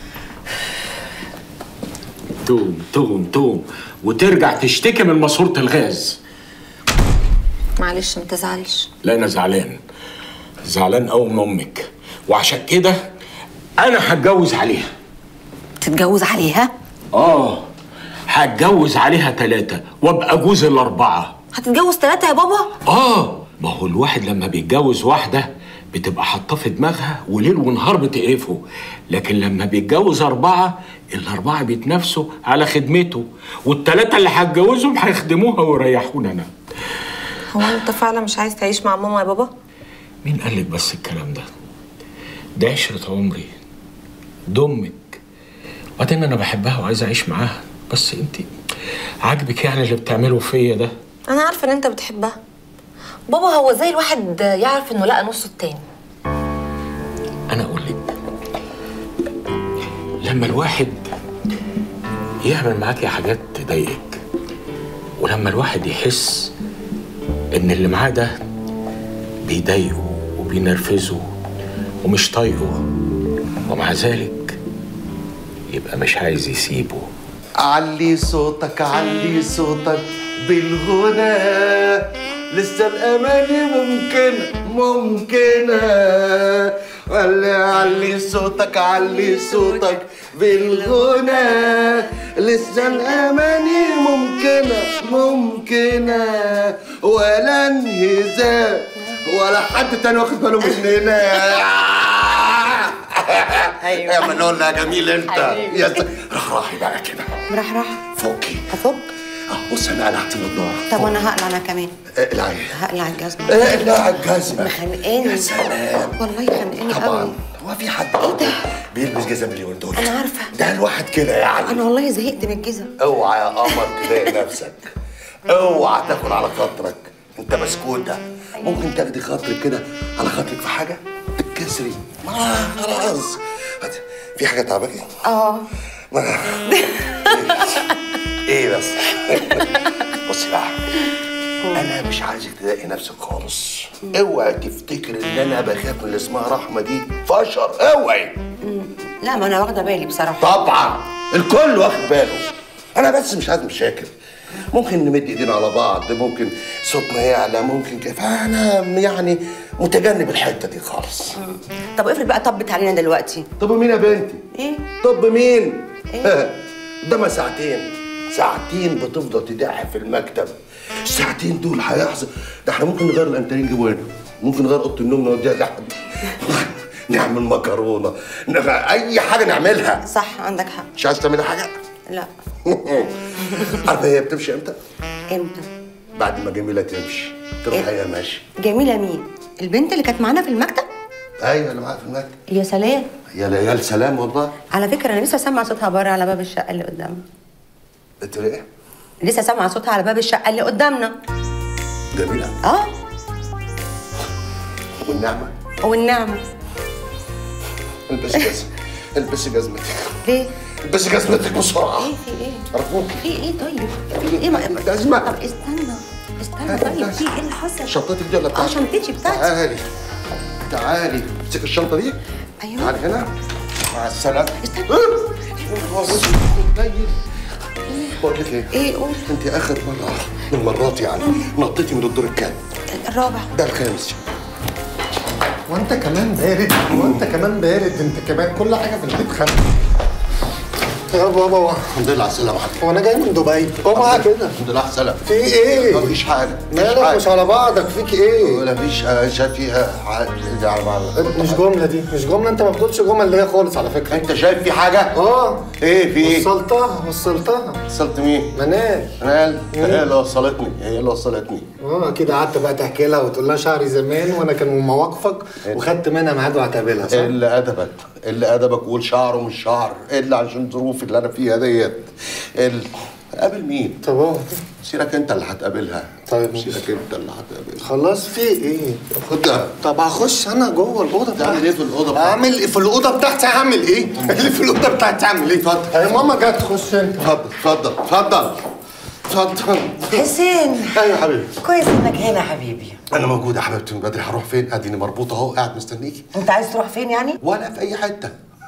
توم توم توم وترجع تشتكي من ماسورة الغاز معلش ما تزعلش لا انا زعلان زعلان قوي من امك وعشان كده انا هتجوز عليها تتجوز عليها اه هتجوز عليها ثلاثة وابقى جوز الأربعة هتتجوز ثلاثة يا بابا اه ما هو الواحد لما بيتجوز واحدة بتبقى حاطاه في دماغها وليل ونهار بتقرفه لكن لما بيتجوز أربعة الأربعة بيتنافسوا على خدمته والتلاتة اللي هتجوزهم هيخدموها ويريحونا أنا هو انت فعلا مش عايز تعيش مع ماما يا بابا مين قال لك بس الكلام ده؟ ده عشرة عمري دمك وبعدين أنا بحبها وعايز أعيش معاها بس أنت عاجبك يعني اللي بتعمله فيا ده انا عارفه ان انت بتحبها بابا هو زي الواحد يعرف انه لقى نصه التاني أنا أقول لك لما الواحد يعمل معاكي حاجات تضايقك ولما الواحد يحس إن اللي معاه ده بيضايقه وبينرفزه ومش طايقه ومع ذلك يبقى مش عايز يسيبه علي صوتك علي صوتك بالغنى لسه الأماني ممكنة ممكنة علي علي صوتك علي صوتك بالغنى لسه الأماني ممكنة ممكنة ولا انهزام ولا حد تاني واخد باله مننا أيوة. يا منولا يا جميل انت حبيبي. يا س- راح راحي بقى كده راح راح فوقي هفك اه بص انا قلعت النضاره طب وانا هقلع انا كمان اقلعي هقلع الجزمه اقلع الجزمه مخنقاني يا سلام والله خانقاني طبعا قوي هو في حد ايه ده بيلبس جزم اليومين دول انا عارفه ده الواحد كده يعني انا والله زهقت من الجزم اوعى يا قمر تضايق نفسك اوعى تاكل على خاطرك انت مسكوتة ممكن تاخدي خاطرك كده على خاطرك في حاجه تتكسري ما خلاص هات. في حاجه تعباكي اه ما- ايه بس بصي بقى انا مش عايزك تضايقي نفسك خالص اوعي تفتكر ان انا بخاف من اللي اسمها رحمه دي فشر اوعي لا ما انا واخده بالي بصراحه طبعا الكل واخد باله انا بس مش عايز مشاكل ممكن نمد ايدينا على بعض ممكن صوتنا يعلى ممكن كده فانا يعني متجنب الحته دي خالص طب افرض بقى طبت علينا دلوقتي طب مين يا بنتي ايه طب مين ده ما ساعتين ساعتين بتفضل تدعي في المكتب الساعتين دول هيحصل ده احنا ممكن نغير الانترين نجيبه هنا ممكن نغير اوضه النوم نوديها لحد نعمل مكرونه نغ... اي حاجه نعملها صح عندك حق مش عايز تعملي حاجه لا عارفه هي بتمشي امتى امتى بعد ما جميله تمشي تروح هي ماشي جميله مين البنت اللي كانت معانا في المكتب ايوه اللي معاها في المكتب يا سلام يا ليال سلام والله على فكره انا لسه سامعه صوتها بره على باب الشقه اللي قدامنا بتقول ايه لسه سامعه صوتها على باب الشقه اللي قدامنا جميله اه والنعمه والنعمه البسي جزمه البسي جزمتك ليه البسي جزمتك بسرعه ايه في ايه ارجوكي في ايه طيب في ايه ما الجزمه طب استنى استنى هات طيب الجزمة. في ايه اللي حصل شنطتك دي ولا اه بتاعتك؟ شنطتي بتاعتي تعالي تعالي امسك الشنطه دي ايوه تعالي هنا مع السلامه استنى بقول لك ايه ايه قول انت اخر مره من مرات يعني نطيتي من الدور الكام الرابع ده الخامس وانت كمان بارد وانت كمان بارد انت كمان كل حاجه في البيت خانقه يا بابا الحمد لله على السلامة حبيبي هو انا جاي من دبي اوعى كده الحمد لله على السلامة في ايه؟ مفيش حاجة مفيش مالك حاجة. مش على بعضك فيك ايه؟ ولا فيش حاجة شايف فيها حاجة دي على بعض مش جملة دي مش جملة انت ما بتقولش جمل اللي هي خالص على فكرة انت شايف في حاجة؟ اه ايه في ايه؟ وصلتها وصلتها وصلت مين؟ منال منال هي اللي وصلتني هي اللي وصلتني اه كده قعدت بقى تحكي لها وتقول لها شعري زمان وانا كان من مواقفك وخدت منها ميعاد وهتقابلها صح؟ اللي ادبك اللي ادبك قول شعر ومش شعر الا عشان الظروف اللي انا فيها ديت ال... قابل مين؟ طب اه سيرك انت اللي هتقابلها طيب سيرك انت اللي هتقابلها خلاص في ايه؟ خدها طب هخش انا جوه الاوضه بتاعتي تعمل ايه في الاوضه بتاعتك؟ اعمل ايه في الاوضه بتاعتي هعمل ايه؟ اللي في الاوضه بتاعتي هعمل ايه؟ اتفضل يا ماما جت تخش انت اتفضل اتفضل اتفضل اتفضل حسين ايوه يا حبيبي كويس انك هنا حبيبي انا موجود يا حبيبتي من بدري هروح فين؟ اديني مربوط اهو قاعد مستنيكي انت عايز تروح فين يعني؟ ولا في اي حته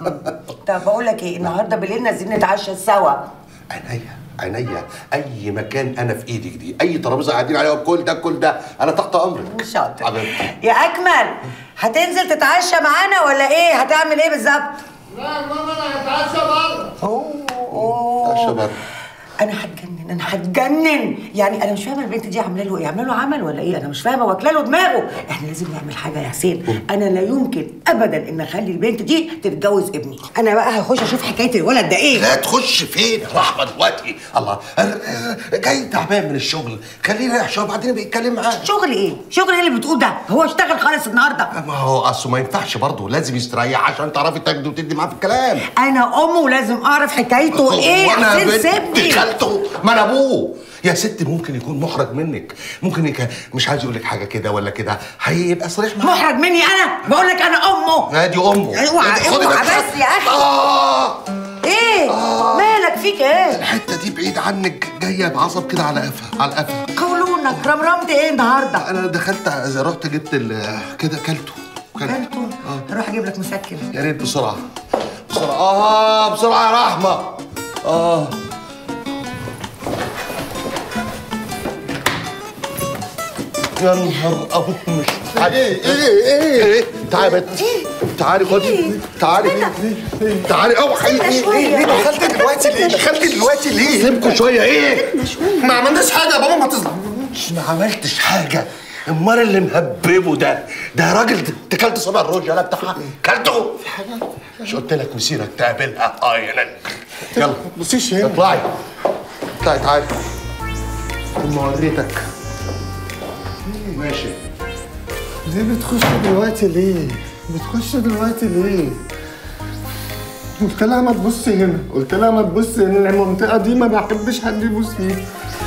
طب بقول لك ايه النهارده بالليل نازلين نتعشى سوا عينيا عينيا اي مكان انا في ايدك دي اي ترابيزه قاعدين عليها كل ده كل ده انا تحت امرك شاطر حبيبتي يا اكمل هتنزل تتعشى معانا ولا ايه هتعمل ايه بالظبط لا ماما انا هتعشى بره تعشى بره انا هتجنن انا هتجنن يعني انا مش فاهمه البنت دي عامله له ايه عامله له عمل ولا ايه انا مش فاهمه واكله له دماغه احنا لازم نعمل حاجه يا حسين انا لا يمكن ابدا ان اخلي البنت دي تتجوز ابني انا بقى هخش اشوف حكايه الولد ده ايه لا تخش فين يا رحمه دلوقتي الله أنا جاي تعبان من الشغل خلينا نريح شويه بعدين بيتكلم معاه شغل ايه شغل ايه اللي بتقول ده هو اشتغل خالص النهارده ما هو اصله ما ينفعش برضه لازم يستريح عشان تعرفي تاخدي وتدي معاه في الكلام انا امه ولازم اعرف حكايته ايه وانا حسين بنت سيبني خالته ما انا ابوه يا ست ممكن يكون محرج منك ممكن يك... مش عايز يقول لك حاجه كده ولا كده هيبقى صريح معاك محرج مني انا بقول لك انا امه ادي امه اوعى خدي اوعى بالك. بس يا اخي آه. ايه مالك فيك ايه الحته دي بعيد عنك جايه بعصب كده على قفا على قفا قولونك رمرمت ايه النهارده انا دخلت رحت جبت ال- كده كلته كلته هروح اجيب لك مسكن يا ريت بسرعه بسرعه اه بسرعه يا رحمه اه يا نهار ابوك مش ايه ايه ايه ايه تعالي يا بنت تعالي خدي تعالي تعالي اوعي ايه ايه ليه ليه دخلت دلوقتي ليه؟ دخلت دلوقتي ليه؟ سيبكوا شويه ايه ما عملناش حاجه يا بابا ما تظلمنيش ما عملتش حاجه امال اللي مهببه ده ده راجل انت كلت صبع الرجاله بتاعها كلته مش قلت لك مسيرك تقابلها اه يا نجم يلا بصيش هنا اطلعي اطلعي تعالي اما وريتك ماشي ليه بتخش دلوقتي ليه؟ بتخش دلوقتي ليه؟ قلت لها ما تبص هنا قلت لها ما تبص هنا المنطقة دي ما بحبش حد يبص فيها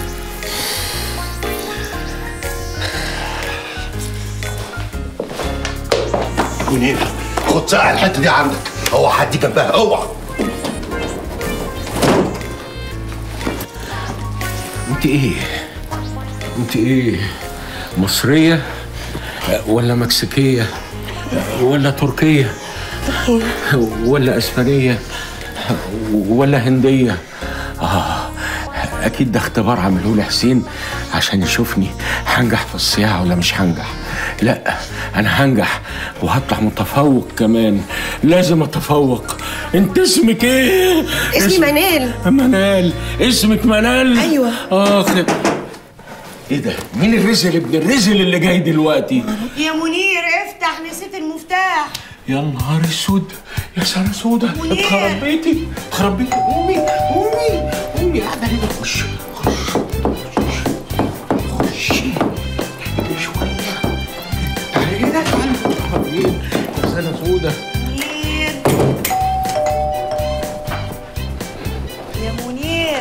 منين خد ساعة الحته دي عندك اوعى حد جنبها اوعى انت ايه انت ايه مصرية ولا مكسيكية ولا تركية ولا اسبانية ولا هندية اه اكيد ده اختبار عملوه لي حسين عشان يشوفني هنجح في الصياعة ولا مش هنجح لا انا هنجح وهطلع متفوق كمان لازم اتفوق انت اسمك ايه اسمي اسم- منال منال اسمك منال أيوة. اخ ايه ده مين الرزل ابن الرزل اللي جاي دلوقتي يا منير افتح نسيت المفتاح يا نهار اسود يا سنه سودا منير. اتخرب بيتي اتخرب بيتي قومي قومي قومي قاعده هنا خش خش خشي اهدي شويه تعالي هنا تعالي اتخرب بيتي يا سنه سودا منير يا منير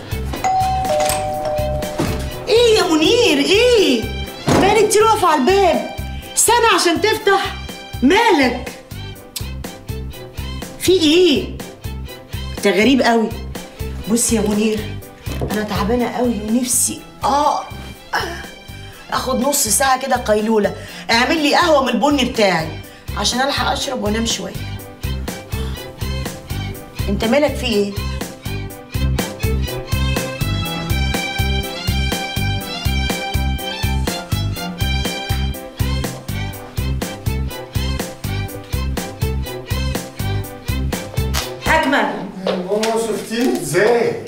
ايه يا منير ايه بقالي كتير واقفه على الباب استنى عشان تفتح مالك في ايه انت غريب قوي بص يا منير انا تعبانه قوي ونفسي اه اخد نص ساعه كده قيلوله اعمل لي قهوه من البن بتاعي عشان الحق اشرب وانام شويه انت مالك في ايه اكمل شفتيني ازاي؟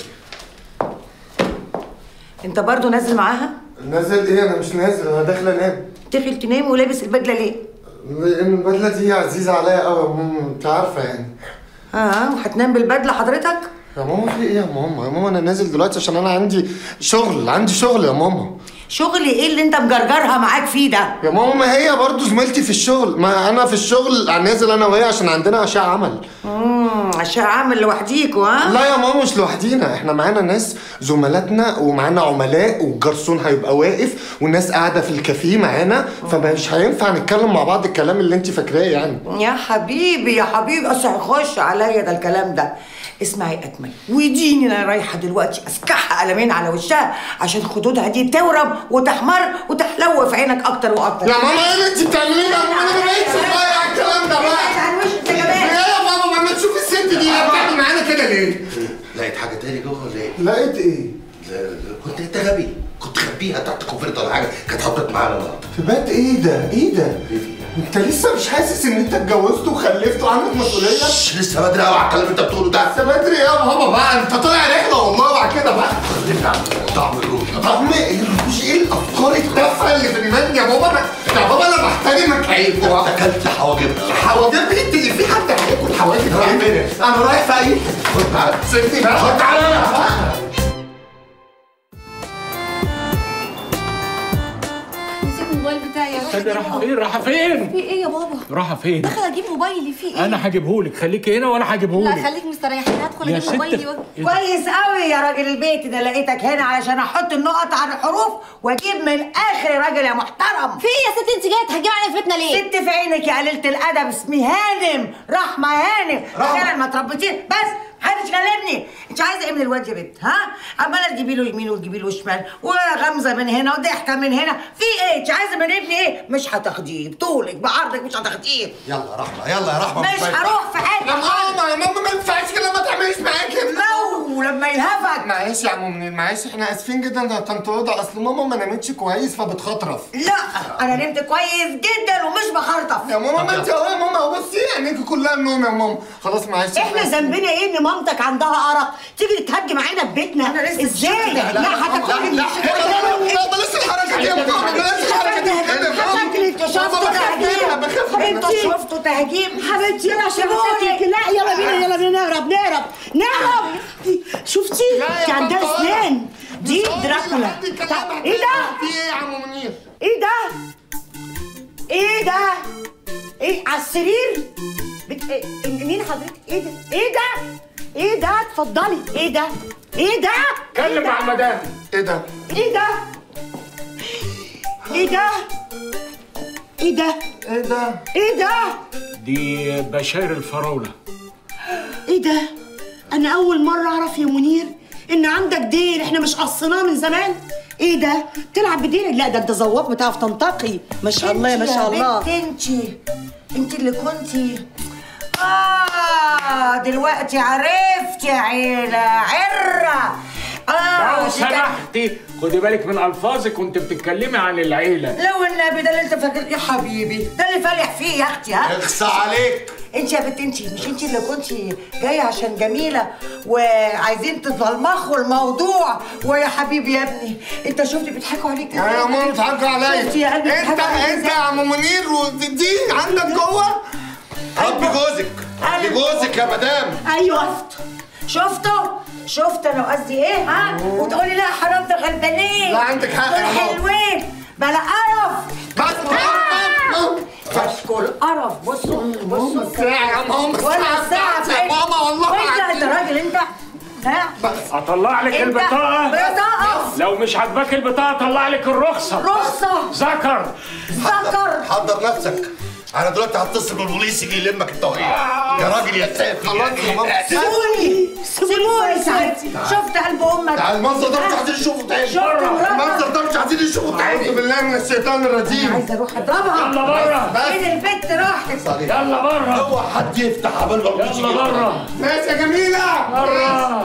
انت برضو نازل معاها نازل ايه انا مش نازل انا داخل انام داخل تنام ولابس البدله ليه لان البدله دي عزيزه عليا قوي يا ماما انت عارفه يعني اه وهتنام بالبدله حضرتك يا ماما في ايه يا ماما يا ماما انا نازل دلوقتي عشان انا عندي شغل عندي شغل يا ماما شغل ايه اللي انت مجرجرها معاك فيه ده يا ماما ما هي برضو زميلتي في الشغل ما انا في الشغل نازل انا وهي عشان عندنا اشعه عمل امم عشان عامل لوحديكوا ها لا يا ماما مش لوحدينا احنا معانا ناس زملاتنا ومعانا عملاء والجرسون هيبقى واقف والناس قاعده في الكافيه معانا فمش هينفع نتكلم مع بعض الكلام اللي انت فاكراه يعني يا حبيبي يا حبيبي اصل هيخش عليا ده الكلام ده اسمعي اكمل وديني انا رايحه دلوقتي اسكحها قلمين على وشها عشان خدودها دي تورم وتحمر وتحلو في عينك اكتر واكتر يا ماما ايه اللي انت بتعمليه يا ماما انا ما بقتش صغير على الكلام ده بقى عن وشك يا ايه جمال يا ماما ما تشوف الست دي هي بتعمل معانا كده ليه؟ لقيت حاجه تاني جوه ولا ايه؟ لقيت ايه؟ لا، لا، كنت انت غبي كنت خبيها تحت كوفرت ولا حاجه كانت حطت معانا النهارده في بيت ايه ده؟ ايه ده؟ انت لسه مش حاسس ان انت اتجوزت وخلفت وعندك مسؤوليه؟ شش، لسه بدري قوي على الكلام اللي انت بتقوله ده لسه بدري يا بابا بقى انت طالع رحله والله بعد كده بقى طعم الروح طعم ايه الروش ايه الافكار التافهه اللي في دماغي يا بابا انا يا بابا انا بحترمك عيب هو اكلت حواجبها حواجب انت اللي في حد هياكل حواجب رايح عيب. فين؟ انا رايح في اي حته سيبني بقى خد تعالى نسيت الموبايل بتاعي اروح استني رايحه فين رايحه فين في ايه يا بابا رايحه فين داخل اجيب موبايلي في ايه انا هجيبهولك خليكي هنا وانا لا هجيبهولك خليك مستريح انا هدخل يا اجيب ست موبايلي واجي إيه ده؟ كويس قوي يا راجل البيت ده لقيتك هنا علشان احط النقط على الحروف واجيب من الاخر يا راجل يا محترم في ايه يا ست انت جايه تهجمي على فتنا ليه ست في عينك يا قليلة الأدب اسمي هانم رحمة هانم عشان ما تربيتيه بس محدش كلمني انت عايزه ايه من الواد يا بنت ها عماله تجيبي له يمين وتجيبي له شمال وغمزه من هنا وضحكه من هنا في ايه انت عايزه من ابني ايه مش هتاخديه بطولك بعرضك مش هتاخديه يلا يا رحمه يلا يا رحمه مش هروح في حته يا ماما يا ماما ما ينفعش كده ما تعمليش معايا كده لو لما يلهفك معلش يا عم منير معلش احنا اسفين جدا يا طنط هدى اصل ماما ما نامتش كويس فبتخطرف لا انا نمت كويس جدا ومش بخرطف يا ماما ما انت اهو يا ماما بصي عينيكي كلها النوم يا ماما خلاص معلش احنا ذنبنا ايه ان مامتك عندها ارق تيجي تتهجم علينا في بيتنا أنا لسه ازاي لا، لا، لا هتاكلني لا، لا، بلاش الحركه دي يا ماما بلاش الحركه دي انتوا شفتوا تهجيم انتوا شفتوا تهجيم حبيبتي يلا شفتك لا يلا بينا يلا بينا نهرب نهرب نهرب شفتي لا يا دي عندها طنط هدى. اسنان دي دراكولا ايه ده في ايه يا عم منير ايه ده ايه ده ايه على السرير بت... إيه... مين حضرتك ايه ده ايه ده ايه ده اتفضلي ايه ده ايه ده اتكلم مع المدام ايه ده ايه ده ايه ده ايه ده ايه ده ايه ده دي بشاير الفراوله ايه ده انا اول مره اعرف يا منير ان عندك ديل احنا مش قصيناه من زمان ايه ده تلعب بديلك لا ده انت ذواق بتعرف تنتقي ما شاء الله ما شاء الله انت انت اللي كنتي اه دلوقتي عرفت يا عيلة عرة اه لو دي كانت- سمحتي خدي بالك من الفاظك وانت بتتكلمي عن العيله لو النبي ده اللي انت فاكر يا حبيبي ده اللي فالح فيه يا اختي ها اخصى عليك انت يا بنت انت مش انت اللي كنت جايه عشان جميله وعايزين تتلمخوا الموضوع ويا حبيبي يا ابني انت شفت بيضحكوا عليك يا يا ماما بتضحكوا عليا شفت يا قلبي انت بيضحكوا عليك انت ازاي؟ يا عم منير ودي عندك جوه ربي جوزك ربي جوزك يا مدام ايوه شفتوا شفت انا قصدي ايه ها وتقولي لا حرام ده غلبانين لا، عندك حق دول يا ماما. حلوين بلا قرف بس بس كل قرف بصوا بصوا الساعة يا ماما ولا الساعة الساعة بتاعتي يا ماما والله وانت انت العظيم. راجل انت ها اطلع لك انت البطاقه بطاقة لو مش عاجباك البطاقه اطلع لك الرخصه رخصة ذكر ذكر حضر نفسك انا دلوقتي هتصل بالبوليس يجي يلمك انت وهي يا راجل يا سافي خلاص يا ماما. سيبوني سيبوني ساعتي شفت قلب امك تعال المنظر ده مش عايزين نشوفه تاني شفت مراتك المنظر ده مش عايزين نشوفه اعوذ تاني بالله من الشيطان الرجيم عايزه اروح اضربها يلا بره فين البت راحت يلا بره اوعى حد يفتح قبل ما البوليس يلا يجي. بره ماشي يا جميلة بره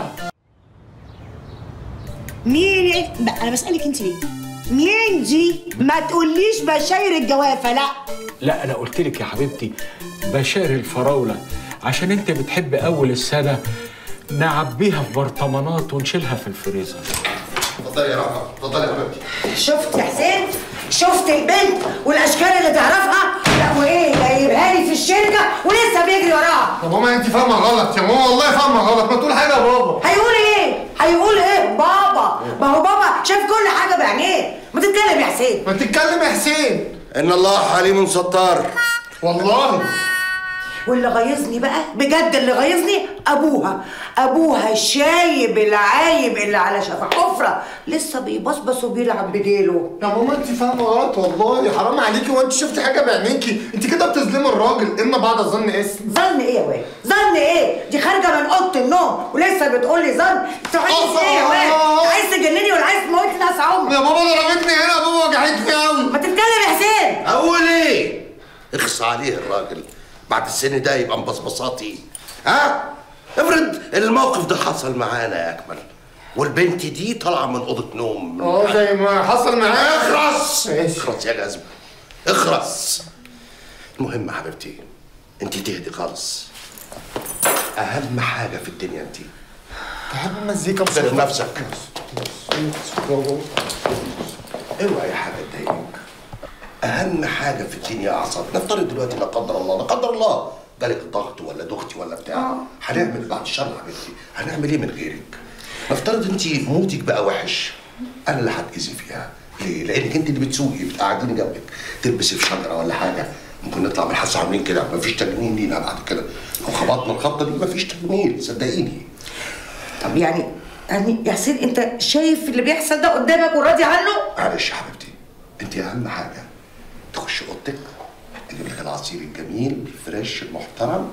مين إيه؟ بقى انا بسالك انت ليه مين دي ما تقوليش بشاير الجوافه لا لا انا قلت لك يا حبيبتي بشاير الفراوله عشان انت بتحب اول السنه نعبيها في برطمانات ونشيلها في الفريزر اتفضلي يا رحمه اتفضلي يا حبيبتي شفت يا حسين شفت البنت والاشكال اللي تعرفها لا وايه جايبها لي في الشركه ولسه بيجري وراها يا ماما انت فاهمه غلط يا ماما والله فاهمه غلط ما تقول حاجه يا بابا هيقول ايه هيقول ايه بابا ما هو بابا شاف كل حاجه بعينيه ما تتكلم يا حسين ما تتكلم يا حسين ان الله حليم ستار والله واللي غيظني بقى بجد اللي غيظني ابوها ابوها شايب العايب اللي على شفا حفره لسه بيبصبص وبيلعب بديله يا ماما انت فاهمه غلط والله حرام عليكي وانت شفتي حاجه بعينيكي انت كده بتظلمي الراجل ان بعد الظن اسم ظن ايه يا واد ظن ايه دي خارجه من اوضه النوم ولسه بتقول لي ظن انت عايز ايه يا واد انت عايز تجنني ولا عايز تموتني ناس عمر يا بابا ضربتني هنا يا بابا وجعتني قوي ما تتكلم يا حسين اقول ايه اخص عليه الراجل بعد السن ده يبقى مبصبصاتي ها افرض الموقف ده حصل معانا يا اكمل والبنت دي طالعه من اوضه نوم اه زي ما حصل معايا اخرس ماشي. اخرس يا جزم اخرس المهم يا حبيبتي انت تهدي خالص اهم حاجه في الدنيا انت بحب المزيكا احترم بصراحه نفسك اوعى حاجه تضايقك اهم حاجه في الدنيا اعصابك نفترض دلوقتي لا قدر الله لا قدر الله جالك ضغط ولا دختي ولا بتاع هنعمل بعد الشر يا حبيبتي هنعمل ايه من غيرك نفترض انت مودك بقى وحش انا اللي هتاذي فيها ليه لانك انت اللي بتسوقي بتقعديني جنبك تلبسي في شجره ولا حاجه ممكن نطلع من الحاسه عاملين كده مفيش تجميل لينا بعد كده لو خبطنا الخبطه دي مفيش تجميل صدقيني طب يعني يعني يا حسين انت شايف اللي بيحصل ده قدامك وراضي عنه معلش يا حبيبتي انت اهم حاجه تخش اوضتك تجيب لك العصير الجميل الفريش المحترم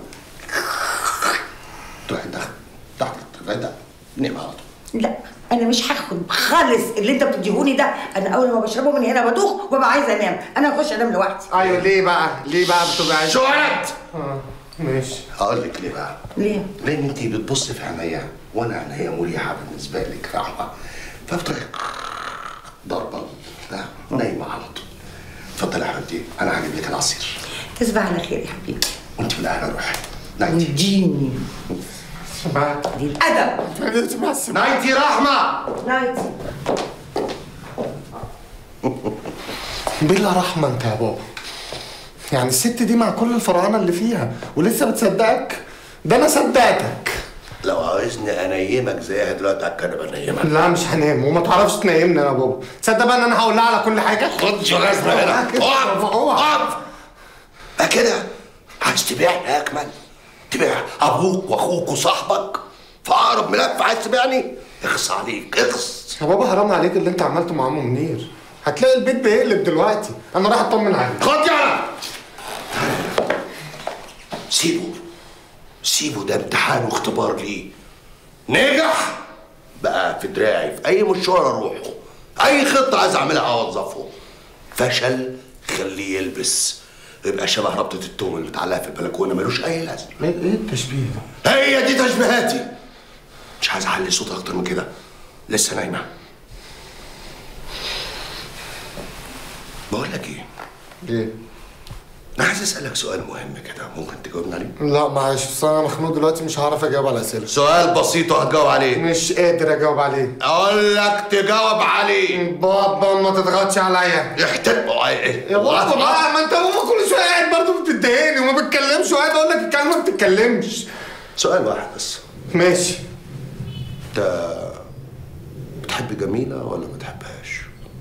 تروحي تحت تحت الغدا نام على طول لا انا مش هاخد خالص اللي انت بتديهوني ده انا اول ما بشربه من هنا بدوخ وببقى عايزه انام انا هخش انام لوحدي ايوه ليه بقى ليه بقى بتبقى عايز شو ولد اه ماشي هقول لك ليه بقى ليه لان انت بتبص في عينيا وانا عينيا مريحه بالنسبه لك رحمه فبتروحي ضربه ده نايمه على طول اتفضلي يا حبيبتي انا هجيب لك العصير تصبح على خير يا حبيبي وانت بالاهل روحي نايتي اديني سمعت دي الادب مع السلامه نايتي رحمه نايتي بلا رحمه انت يا بابا يعني الست دي مع كل الفرعنه اللي فيها ولسه بتصدقك ده انا صدقتك لو عاوزني انيمك زيها دلوقتي على الكنبه انيمك لا مش هنام وما تعرفش تنيمني يا بابا تصدق بقى ان انا هقول لها على كل حاجه خد شو غزمه هنا اقف اقف بقى كده عايز تبيعني يا اكمل تبيع ابوك واخوك وصاحبك في اقرب ملف عايز تبيعني اخص عليك اخص يا بابا حرام عليك اللي انت عملته مع ام منير هتلاقي البيت بيقلب دلوقتي انا رايح اطمن عليك خد يلا سيبه سيبه ده امتحان واختبار ليه نجح بقى في دراعي في اي مشوار اروحه اي خطه عايز اعملها اوظفه فشل خليه يلبس يبقى شبه ربطه التوم اللي متعلقه في البلكونه ملوش اي لازمه ايه ايه التشبيه ده هي دي تشبيهاتي مش عايز اعلي صوت اكتر من كده لسه نايمه بقول لك ايه ايه انا عايز اسالك سؤال مهم كده ممكن تجاوبني عليه لا معلش بس انا مخنوق دلوقتي مش هعرف اجاوب على الاسئله سؤال بسيط وهتجاوب عليه مش قادر اجاوب عليه اقول لك تجاوب عليه بابا ما تضغطش عليا احترم يا بابا بقى ما انت بابا كل شويه قاعد برضه بتضايقني وما بتكلمش وقاعد اقول لك الكلمه ما بتتكلمش سؤال واحد بس ماشي انت بتحب جميله ولا ما بتحبهاش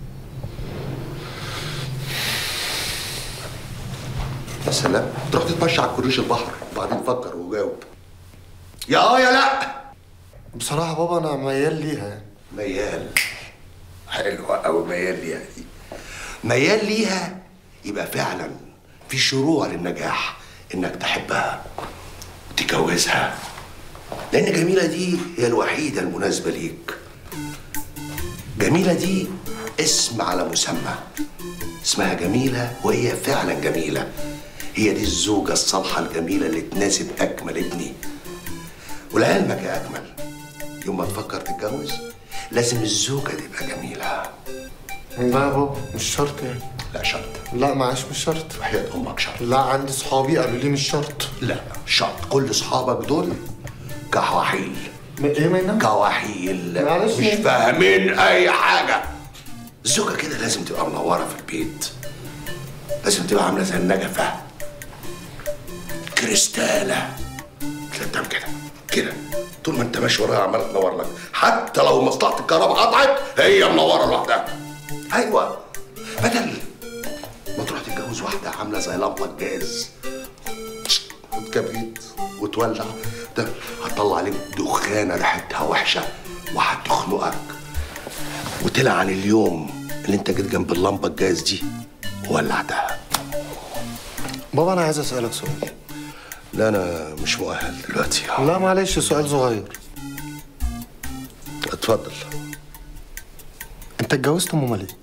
يا سلام تروح تتمشى على كورنيش البحر وبعدين فكر وجاوب يا اه يا لا بصراحه بابا انا ميال ليها يعني ميال حلوة أوي ميال ليها دي ميال ليها يبقى فعلا في شروع للنجاح إنك تحبها وتتجوزها لأن جميلة دي هي الوحيدة المناسبة ليك جميلة دي اسم على مسمى اسمها جميلة وهي فعلا جميلة هي دي الزوجة الصالحة الجميلة اللي تناسب أكمل ابني ولعلمك يا أكمل يوم ما تفكر تتجوز لازم الزوجة تبقى جميلة لا يا بابا مش شرط يعني لا شرط لا معلش مش شرط وحياة أمك شرط لا عندي صحابي قالوا لي مش شرط لا شرط كل أصحابك دول كحواحيل ايه ما كواحيل معلش مش يعني. فاهمين اي حاجه الزوجه كده لازم تبقى منوره في البيت لازم تبقى عامله زي النجفه كريستاله كده بتعمل كده كده طول ما انت ماشي وراها عماله تنور لك حتى لو مصلحه الكهرباء قطعت هي منوره لوحدها ايوه بدل ما تروح تتجوز واحده عامله زي لمبه الجاز وتكبريت وتولع ده هتطلع عليك دخانه ريحتها وحشه وهتخنقك وتلعن اليوم اللي انت جيت جنب اللمبه الجاز دي وولعتها بابا انا عايز اسالك سؤال لا انا مش مؤهل دلوقتي لا معلش سؤال صغير اتفضل انت اتجوزت ماما ليه؟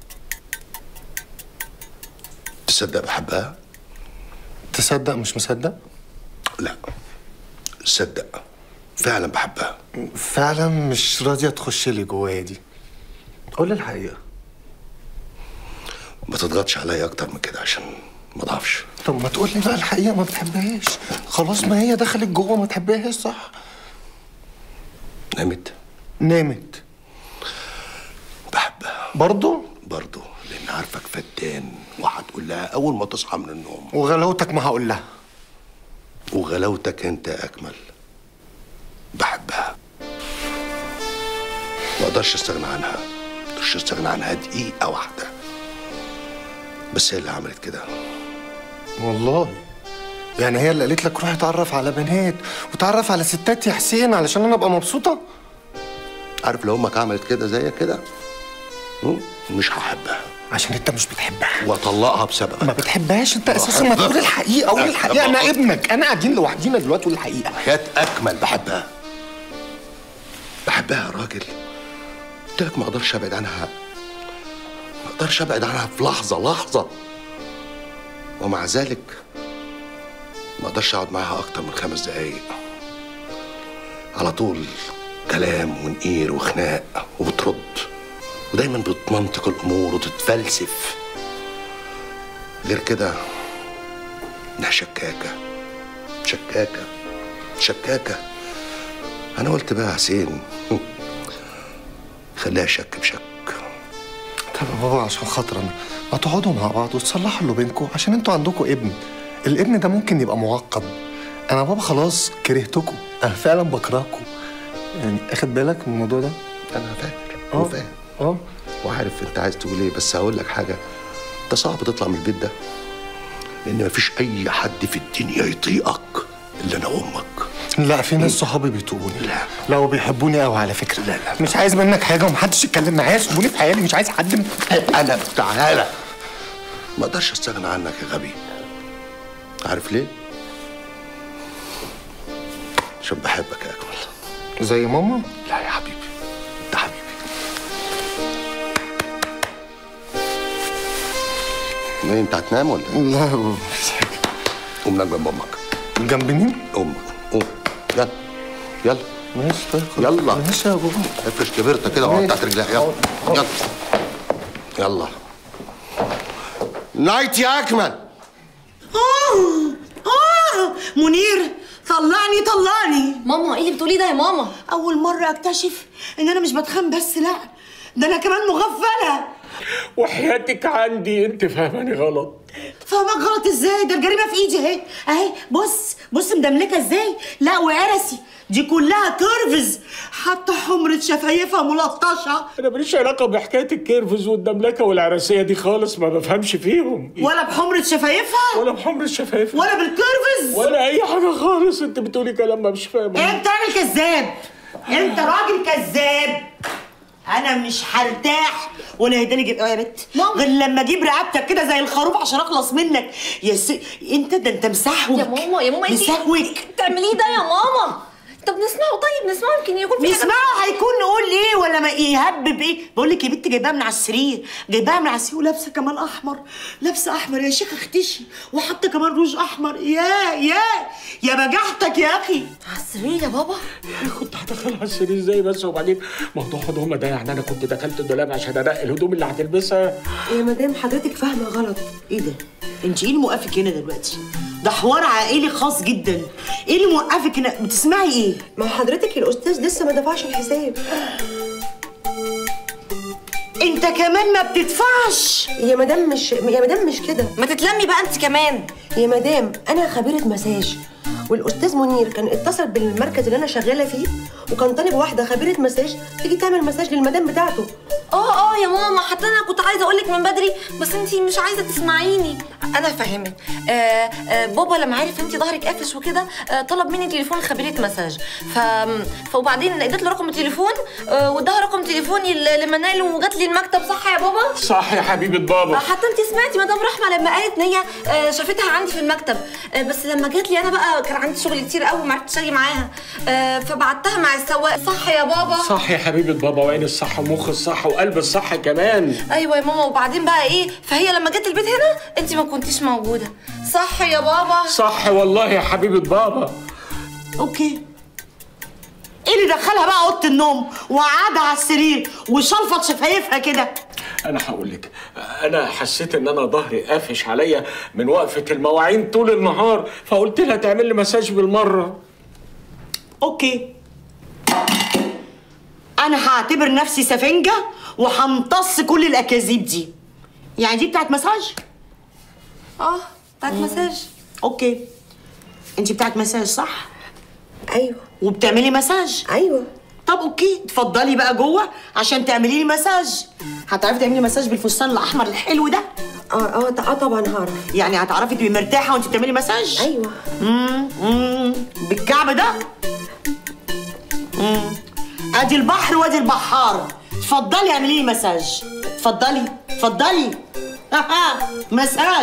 تصدق بحبها تصدق مش مصدق؟ لا صدق فعلا بحبها فعلا مش راضيه تخش لي جوايا دي قول لي الحقيقه ما تضغطش عليا اكتر من كده عشان ما اضعفش طب ما تقول لي بقى الحقيقه ما بتحبهاش خلاص ما هي دخلت جوه ما تحبهاش صح نامت نامت بحبها برضه برضه لان عارفك فتان وهتقول لها اول ما تصحى من النوم وغلاوتك ما هقول لها وغلاوتك انت اكمل بحبها ما اقدرش استغنى عنها ما اقدرش استغنى عنها دقيقه واحده بس هي اللي عملت كده والله يعني هي اللي قالت لك روح اتعرف على بنات وتعرف على ستات يا حسين علشان انا ابقى مبسوطه عارف لو امك عملت كده زيك كده م? مش هحبها عشان انت مش بتحبها واطلقها بسببك ما بتحبها انت اساسا ما تقول الحقيقه قول الحقيقه انا ابنك انا قاعدين لوحدينا دلوقتي قول الحقيقه حياة اكمل بحبها بحبها يا راجل قلت لك ما اقدرش ابعد عنها ما اقدرش ابعد عنها في لحظه لحظه ومع ذلك ما اقدرش اقعد معاها اكتر من خمس دقايق على طول كلام ونقير وخناق وبترد ودايما بتمنطق الامور وتتفلسف غير كده انها شكاكه شكاكه شكاكه انا قلت بقى يا حسين خليها شك بشك طب يا بابا عشان خاطر انا ما تقعدوا مع بعض وتصلحوا اللي بينكم عشان انتوا عندكم ابن الابن ده ممكن يبقى معقد انا بابا خلاص كرهتكم انا فعلا بكرهكم يعني اخد بالك من الموضوع ده انا فاكر اه وفاهم اه وعارف انت عايز تقول ايه بس هقول لك حاجه انت صعب تطلع من البيت ده لان مفيش اي حد في الدنيا يطيقك الا انا وامك لا في ناس صحابي بيتوبوني لا. لا وبيحبوني قوي على فكره لا، لا. مش عايز منك حاجه ومحدش يتكلم معايا سيبوني في حيالي مش عايز حد من... انا تعالى ما اقدرش استغنى عنك يا غبي عارف ليه عشان بحبك يا اكمل زي ماما لا يا حبيبي انت حبيبي ايه انت هتنام ولا ايه؟ لا قوم نام جنب امك جنب مين؟ قوم قوم يلا يلا ماشي طيب خلاص. يلا. ماشي يا بابا افرش كبرتك كده وقعد تحت رجليها يلا يلا يلا نايت يا اكمل آه آه منير طلعني طلعني ماما ايه اللي بتقوليه ده يا ماما أول مرة أكتشف إن أنا مش بتخان بس لا ده أنا كمان مغفلة وحياتك عندي انت فاهماني غلط فاهمك غلط ازاي ده الجريمه في ايدي اهي اهي بص بص مدملكه ازاي لا وعرسي دي كلها كيرفز حتى حمرة شفايفها ملطشه انا ماليش علاقه بحكايه الكيرفز والدملكه والعرسيه دي خالص ما بفهمش فيهم ولا بحمرة شفايفها ولا بحمر الشفايف ولا بالكيرفز ولا اي حاجه خالص انت بتقولي كلام ما مش فاهمه انت راجل كذاب انت راجل كذاب انا مش هرتاح ولا هيداني جيب يا بت غير لما اجيب رقبتك كده زي الخروف عشان اخلص منك يا س... انت ده انت مسحوك يا ماما يا ماما انت مسحوك بتعمليه ده يا ماما طب نسمعه طيب نسمعه يمكن يكون في حاجة- نسمعه هيكون نقول ايه ولا ما يهبب ايه بقول لك يا بنت جايباها من على السرير جايباها من على السرير ولابسه كمان احمر لابسه احمر يا شيخ اختشي وحاطه كمان روج احمر يا يا يا بجحتك يا اخي على السرير يا بابا كنت هدخلها على السرير ازاي بس وبعدين موضوع هدومها ده يعني انا كنت دخلت الدولاب عشان انقي الهدوم اللي هتلبسها يا مدام حضرتك فاهمه غلط ايه ده انت ايه اللي موقفك هنا دلوقتي ده حوار عائلي خاص جدا ايه اللي موقفك انك بتسمعي ايه ما حضرتك الاستاذ لسه ما دفعش الحساب انت كمان ما بتدفعش يا مدام مش يا مدام مش كده ما تتلمي بقى انت كمان يا مدام انا خبيره مساج والاستاذ منير كان اتصل بالمركز اللي انا شغاله فيه وكان طالب واحده خبيره مساج تيجي تعمل مساج للمدام بتاعته اه اه يا ماما حتى انا كنت عايزه اقول لك من بدري بس انت مش عايزه تسمعيني انا فاهمك آه آه بابا لما عرف انت ظهرك قافش وكده آه طلب مني تليفون خبيره مساج ف فوبعدين اديت له رقم التليفون آه واداها رقم تليفوني ل- لمنال وجات لي المكتب صح يا بابا صح يا حبيبه بابا حتى انت سمعتي مدام رحمه لما قالت ان هي آه، شافتها عندي في المكتب آه، بس لما جات لي انا بقى كان عندي شغل كتير قوي ما عرفتش اجي معاها آه، فبعتها مع السواق صح يا بابا صح يا حبيبه بابا وعين الصح ومخ الصح وقلب الصح كمان ايوه يا ماما وبعدين بقى ايه فهي لما جت البيت هنا انت ما كنتيش موجوده صح يا بابا صح والله يا حبيبه بابا اوكي ايه اللي دخلها بقى اوضه النوم وقعدها على السرير وشلفط شفايفها كده انا هقول لك انا حسيت ان انا ظهري قافش عليا من وقفه المواعين طول النهار فقلت لها تعمل لي مساج بالمره اوكي انا هعتبر نفسي سفنجه وهمتص كل الاكاذيب دي يعني دي بتاعت مساج اه بتاعت مساج اوكي انت بتاعت مساج صح ايوه وبتعملي مساج ايوه طب اوكي اتفضلي بقى جوه عشان تعملي لي مساج هتعرفي تعملي مساج بالفستان الاحمر الحلو ده اه اه اه طبعا هعرف يعني هتعرفي تبقي مرتاحه وانت بتعملي مساج ايوه امم امم بالكعب ده امم ادي البحر وادي البحار اتفضلي اعملي لي مساج اتفضلي اتفضلي مساج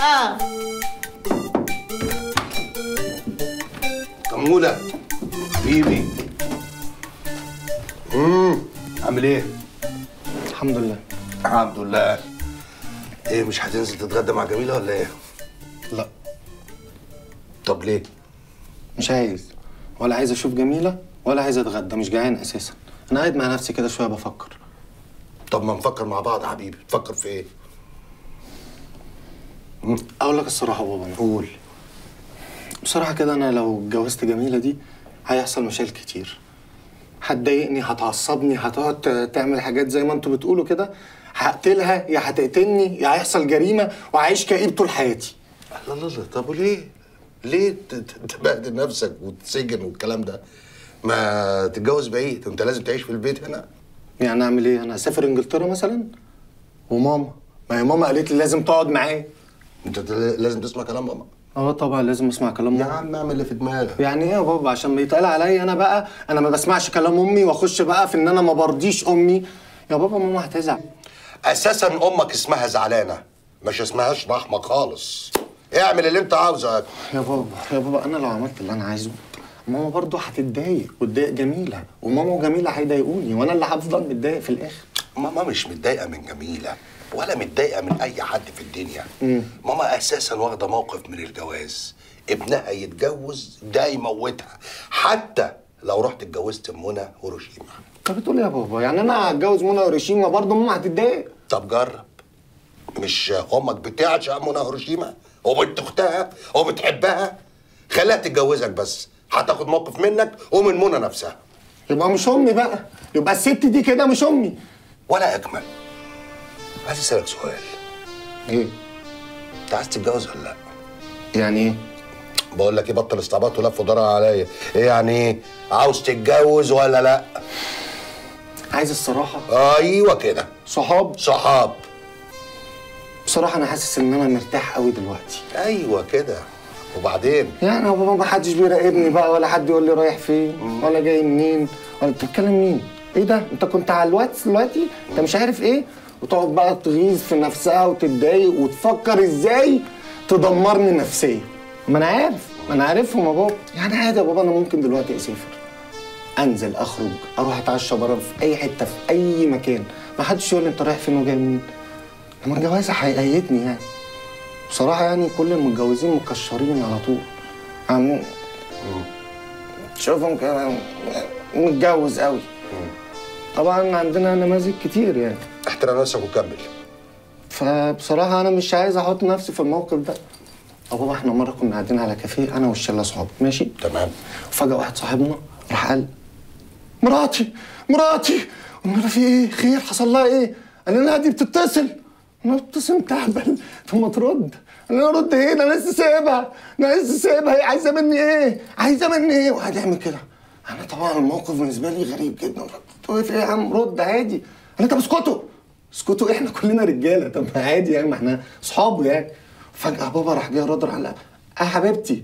كمولة حبيبي امم عامل ايه؟ الحمد لله الحمد لله ايه مش هتنزل تتغدى مع جميلة ولا ايه؟ لا طب ليه؟ مش عايز ولا عايز اشوف جميله ولا عايز اتغدى مش جعان اساسا انا قاعد مع نفسي كده شويه بفكر طب ما نفكر مع بعض يا حبيبي تفكر في ايه؟ اقول لك الصراحه يا بابا أنا. قول بصراحه كده انا لو اتجوزت جميله دي هيحصل مشاكل كتير هتضايقني هتعصبني هتقعد ت- تعمل حاجات زي ما انتوا بتقولوا كده هقتلها يا هتقتلني يا هيحصل جريمه وهعيش كئيب طول حياتي لا لا لا طب وليه؟ ليه ت- ت- تبهدل نفسك وتسجن والكلام ده؟ ما تتجوز بعيد انت لازم تعيش في البيت هنا يعني اعمل ايه انا اسافر انجلترا مثلا وماما ما هي ماما قالت لي لازم تقعد معايا انت ت- لازم تسمع كلام ماما اه طبعا لازم اسمع كلام يا ماما عم اعمل اللي في دماغك يعني ايه يا بابا عشان بيتقال عليا انا بقى انا ما بسمعش كلام امي واخش بقى في ان انا ما برضيش امي يا بابا ماما هتزعل اساسا امك اسمها زعلانه مش اسمهاش رحمه خالص اعمل اللي انت عاوزه يا بابا يا بابا انا لو عملت اللي انا عايزه ماما برضه هتتضايق وتضايق جميله وماما وجميله هيضايقوني وانا اللي هفضل متضايق في الاخر ماما مش متضايقه من جميله ولا متضايقه من اي حد في الدنيا مم. ماما اساسا واخده موقف من الجواز ابنها يتجوز ده يموتها حتى لو رحت اتجوزت منى هيروشيما انت بتقول إيه يا بابا يعني انا هتجوز منى هيروشيما برضه ماما هتتضايق طب جرب مش امك بتعشق منى هيروشيما وبنت اختها وبتحبها خليها تتجوزك بس هتاخد موقف منك ومن منى نفسها يبقى مش امي بقى يبقى الست دي كده مش امي ولا اجمل عايز اسالك سؤال ايه انت عايز تتجوز ولا لا يعني ايه بقول لك ايه بطل استعباط ولف ودار عليا ايه يعني ايه عاوز تتجوز ولا لا عايز الصراحه ايوه كده صحاب صحاب بصراحه انا حاسس ان انا مرتاح قوي دلوقتي ايوه كده وبعدين يعني يا بابا ما حدش بيراقبني بقى ولا حد يقول لي رايح فين ولا جاي منين ولا بتتكلم مين ايه ده انت كنت على الواتس دلوقتي انت مش عارف ايه وتقعد بقى تغيظ في نفسها وتتضايق وتفكر ازاي تدمرني نفسيا ما انا عارف ما انا عارفهم يا بابا يعني عادي يا بابا انا ممكن دلوقتي اسافر انزل اخرج اروح اتعشى بره في اي حته في اي مكان ما حدش يقول لي انت رايح فين وجاي منين لما الجوازه هيقيدني يعني بصراحه يعني كل المتجوزين مكشرين على طول عم شوفهم كده متجوز قوي طبعا عندنا نماذج كتير يعني احترم نفسك وكمل فبصراحه انا مش عايز احط نفسي في الموقف ده يا بابا احنا مره كنا قاعدين على كافيه انا والشله صحابي ماشي تمام وفجاه واحد صاحبنا راح قال مراتي مراتي قلنا له في ايه خير حصل لها ايه قال لنا دي بتتصل انا بتتصل تهبل طب ما ترد قال لنا رد ايه ده انا لسه سايبها انا لسه سايبها هي عايزه مني ايه عايزه مني ايه وقعد يعمل كده انا طبعا الموقف بالنسبه لي غريب جدا قلت له ايه يا عم رد عادي قال لي طب اسكتوا اسكتوا احنا كلنا رجاله طب ما عادي يعني ما احنا اصحابه يعني فجاه بابا راح جاي رد على اه حبيبتي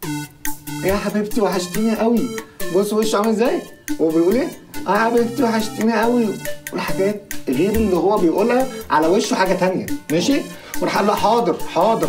يا حبيبتي وحشتيني قوي بص وشه عامل ازاي هو بيقول ايه اه حبيبتي وحشتيني قوي والحاجات غير اللي هو بيقولها على وشه حاجه تانية ماشي وراح قال له حاضر حاضر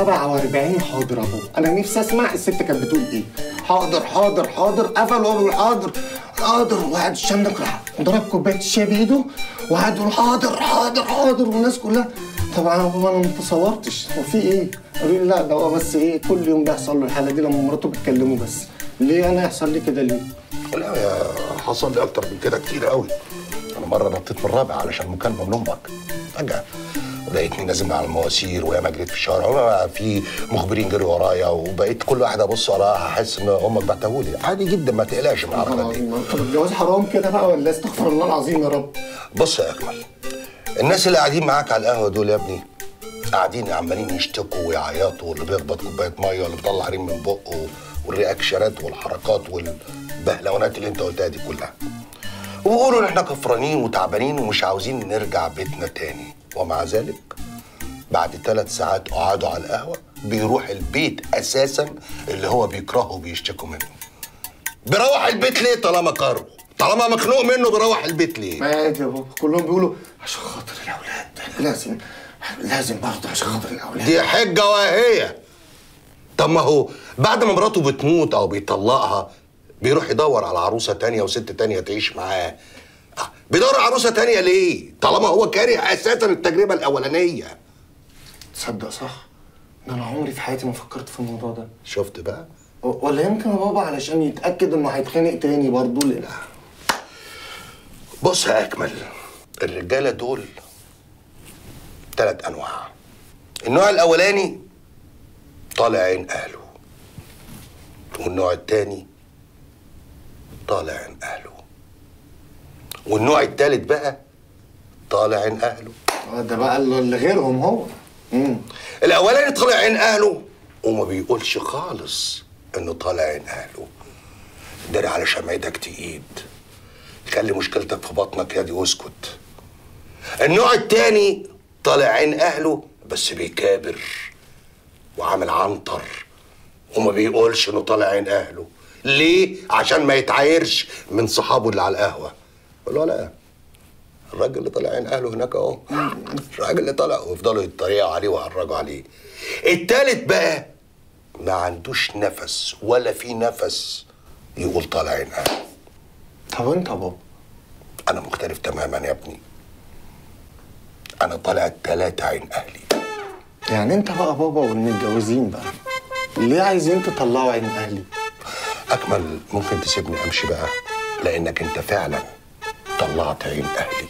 47 حاضر يا بابا انا نفسي اسمع الست كانت بتقول ايه حاضر حاضر حاضر قفل وهو بيقول حاضر حاضر وقعد الشندق راح ضرب كوبايه الشاي بايده وقعد يقول حاضر حاضر حاضر والناس كلها طبعا يا بابا انا ما تصورتش هو في ايه؟ قالوا لي لا ده هو بس ايه كل يوم بيحصل له الحاله دي لما مراته بتكلمه بس ليه انا يحصل لي كده ليه؟ لا يا حصل لي اكتر من كده كتير قوي انا مره نطيت من الرابع علشان مكالمه من امك فجاه ولقيتني نازل على المواسير ويا ما جريت في الشارع وما في مخبرين جروا ورايا وبقيت كل واحد ابص وراها احس ان امك بعتهولي عادي جدا ما تقلقش من الحركات دي طب الجواز حرام كده بقى ولا استغفر الله العظيم يا رب بص يا اكمل الناس اللي قاعدين معاك على القهوه دول يا ابني قاعدين عمالين يشتكوا ويعيطوا واللي بيخبط كوبايه ميه واللي بيطلع ريم من بقه والرياكشنات والحركات والبهلونات اللي انت قلتها دي كلها ويقولوا ان احنا كفرانين وتعبانين ومش عاوزين نرجع بيتنا تاني ومع ذلك بعد ثلاث ساعات قعدوا على القهوه بيروح البيت اساسا اللي هو بيكرهه وبيشتكوا منه بيروح البيت ليه طالما كاره طالما مخنوق منه بيروح البيت ليه عادي يا بابا كلهم بيقولوا عشان خاطر الاولاد لازم لازم برضه عشان خاطر الاولاد دي حجة واهية طب ما هو بعد ما مراته بتموت أو بيطلقها بيروح يدور على عروسة تانية وست تانية تعيش معاه آه، بيدور على عروسة تانية ليه؟ طالما هو كاره أساسا التجربة الأولانية تصدق صح ده انا عمري في حياتي ما فكرت في الموضوع ده شفت بقى؟ و- ولا يمكن يا بابا علشان يتاكد انه هيتخانق تاني برضه لا بص يا أكمل الرجالة دول تلات أنواع النوع الأولاني طالع عين أهله والنوع التاني طالع عين أهله والنوع التالت بقى طالع عين أهله آه، ده بقى اللي غيرهم هو امم الأولاني طالع عين أهله وما بيقولش خالص إنه طالع عين أهله داري على شمعتك تقيد خلي مشكلتك في بطنك يا دي واسكت النوع التاني طالع عين أهله بس بيكابر وعامل عنتر وما بيقولش إنه طالع عين أهله ليه؟ عشان ما يتعايرش من صحابه اللي على القهوة قول له لا الراجل اللي طالع عين أهله هناك أهو الراجل اللي طالع ويفضلوا يتريقوا عليه ويهرجوا عليه التالت بقى ما عندوش نفس ولا في نفس يقول طالع عين أهله طب انت يا بابا أنا مختلف تماما يا ابني أنا طالع التلاتة عين أهلي يعني انت بقى بابا والمتجوزين بقى ليه عايزين تطلعوا عين اهلي أكمل ممكن تسيبني أمشي بقى لأنك أنت فعلا طلعت عين أهلي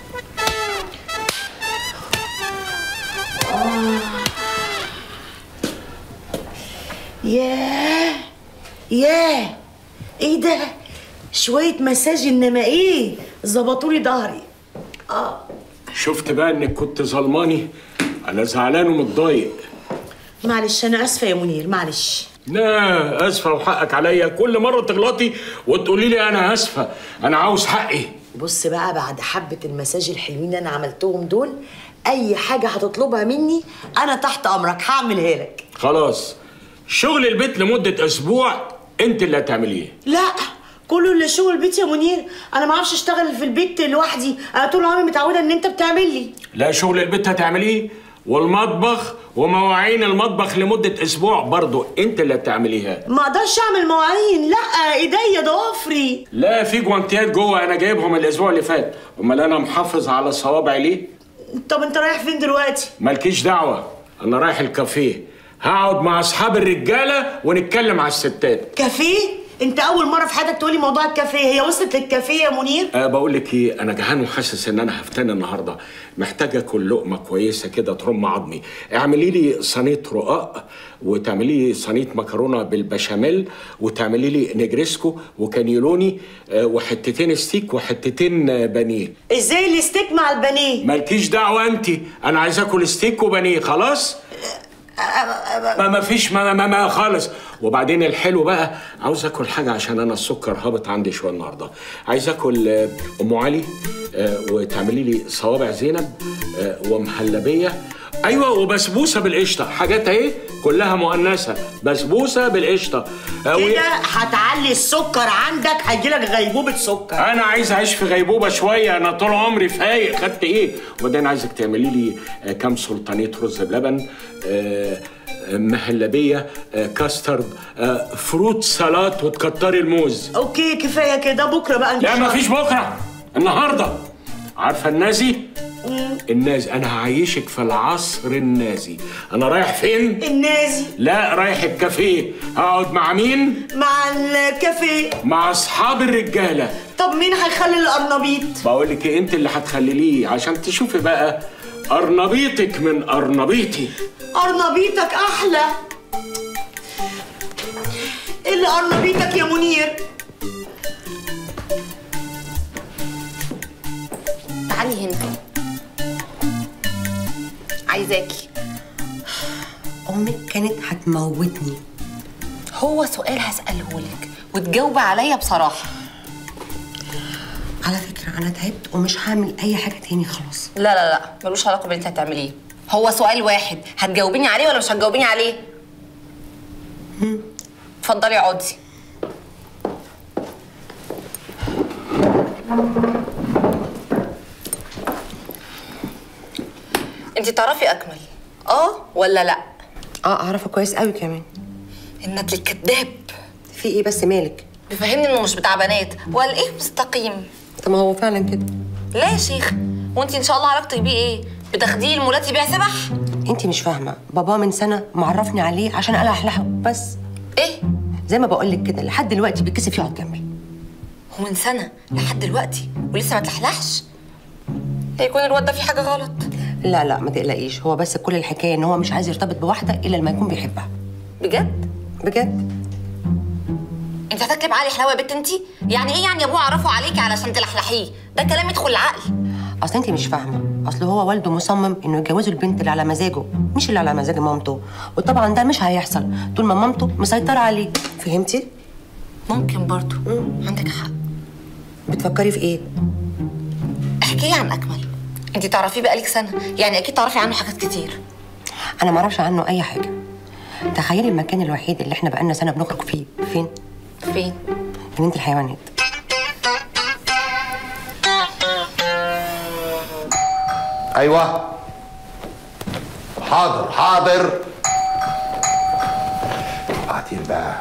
ياه ياه ايه ده شوية مساج انما ايه ظبطولي ظهري اه شفت بقى انك كنت ظلماني انا زعلان ومتضايق معلش انا اسفة يا منير معلش لا اسفه وحقك عليا كل مره تغلطي وتقولي لي انا اسفه انا عاوز حقي بص بقى بعد حبة المساج الحلوين اللي انا عملتهم دول اي حاجة هتطلبها مني انا تحت امرك هعملها لك خلاص شغل البيت لمده اسبوع انت اللي هتعمليه لا كله اللي شغل البيت يا منير انا ما اعرفش اشتغل في البيت لوحدي انا طول عمري متعوده ان انت بتعمل لي لا شغل البيت هتعمليه والمطبخ ومواعين المطبخ لمده اسبوع برضو انت اللي هتعمليها ما اقدرش اعمل مواعين لا ايديا ضوافري لا في جوانتيات جوه انا جايبهم الاسبوع اللي فات امال انا محافظ على صوابعي ليه طب انت رايح فين دلوقتي مالكيش دعوه انا رايح الكافيه هقعد مع اصحاب الرجاله ونتكلم على الستات كافيه انت اول مره في حياتك تقولي موضوع الكافيه هي وصلت للكافيه يا منير أه بقول لك ايه انا جعان وحاسس ان انا هفتن النهارده محتاج اكل لقمه كويسه كده ترم عظمي اعملي لي صينيه رقاق وتعملي لي صينيه مكرونه بالبشاميل وتعملي لي نجريسكو وكانيلوني أه وحتتين ستيك وحتتين آه، بانيه ازاي الستيك مع البانيه مالكيش دعوه انت انا عايز اكل ستيك وبانيه خلاص ما ما فيش ما, ما, ما خالص وبعدين الحلو بقى عاوز اكل حاجه عشان انا السكر هابط عندي شويه النهارده عايز اكل آه، ام علي آه، وتعملي لي صوابع زينب آه، ومهلبيه ايوه وبسبوسه بالقشطه حاجات اهي كلها مؤنثه بسبوسه بالقشطه آه، و- كده هتعلي السكر عندك هيجيلك غيبوبه سكر انا عايز اعيش في غيبوبه شويه انا طول عمري فايق خدت ايه وبعدين عايزك تعملي لي آه، كام سلطانيه رز بلبن آه، آه، مهلبيه آه، كاسترد آه، فروت سلطات وتكتري الموز اوكي كفايه كده بكره بقى لا مفيش بكره النهارده عارفه النازي النازي انا هعيشك في العصر النازي انا رايح فين النازي لا رايح الكافيه هقعد مع مين مع الكافيه مع اصحاب الرجاله طب مين هيخلي القرنبيط بقول لك ايه انت اللي هتخلليه عشان تشوفي بقى قرنبيطك من قرنبيطي قرنبيطك احلى ايه اللي قرنبيطك يا منير تعالي هنا عايزاكي امك كانت هتموتني هو سؤال هسأله لك وتجاوبي عليا بصراحة على فكره انا تعبت ومش هعمل اي حاجه تاني خلاص لا لا لا ملوش علاقة باللي انت هتعمليه هو سؤال واحد هتجاوبيني عليه ولا مش هتجاوبيني عليه؟ اتفضلي اقعدي انت تعرفي اكمل اه ولا لا اه اعرفه كويس قوي كمان الندل الكذاب في ايه بس مالك بيفهمني انه مش بتاع بنات وقال ايه مستقيم طب ما هو فعلا كده لا يا شيخ وانت ان شاء الله علاقتك بيه ايه بتاخديه المولات يبيع سبح انت مش فاهمه بابا من سنه معرفني عليه عشان الحلحه بس ايه زي ما بقول لك كده لحد دلوقتي بيتكسف يقعد جنبي هو من سنه لحد دلوقتي ولسه ما تلحلحش لا يكون الواد ده فيه حاجه غلط لا لا ما تقلقيش هو بس كل الحكايه ان هو مش عايز يرتبط بواحده الا لما يكون بيحبها بجد بجد انت هتكتب علي حلاوه يا بنت انت يعني ايه يعني ابوه عرفه عليكي علشان تلحلحيه ده كلام يدخل العقل اصل انت مش فاهمه اصل هو والده مصمم انه يجوزه البنت اللي على مزاجه مش اللي على مزاج مامته وطبعا ده مش هيحصل طول ما مامته مسيطره عليه فهمتي ممكن برضو عندك حق بتفكري في ايه احكي لي عن اكمل انت تعرفيه بقالك سنه يعني اكيد تعرفي عنه حاجات كتير انا ما اعرفش عنه اي حاجه تخيلي المكان الوحيد اللي احنا بقالنا سنه بنخرج فيه فين فين جنينه الحيوانات ايوه حاضر حاضر بعدين بقى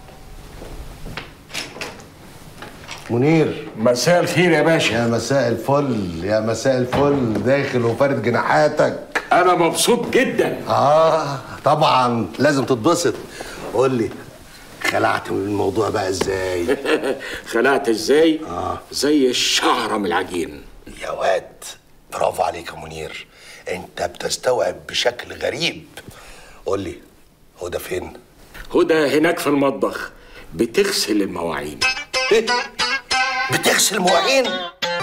منير مساء الخير يا باشا يا مساء الفل يا مساء الفل داخل وفارد جناحاتك انا مبسوط جدا اه طبعا لازم تتبسط قول لي خلعت من الموضوع بقى ازاي خلعت ازاي آه. زي الشعره من العجين يا واد برافو عليك يا منير انت بتستوعب بشكل غريب قول لي هدى فين هدى هناك في المطبخ بتغسل المواعين ايه بتغسل مواعين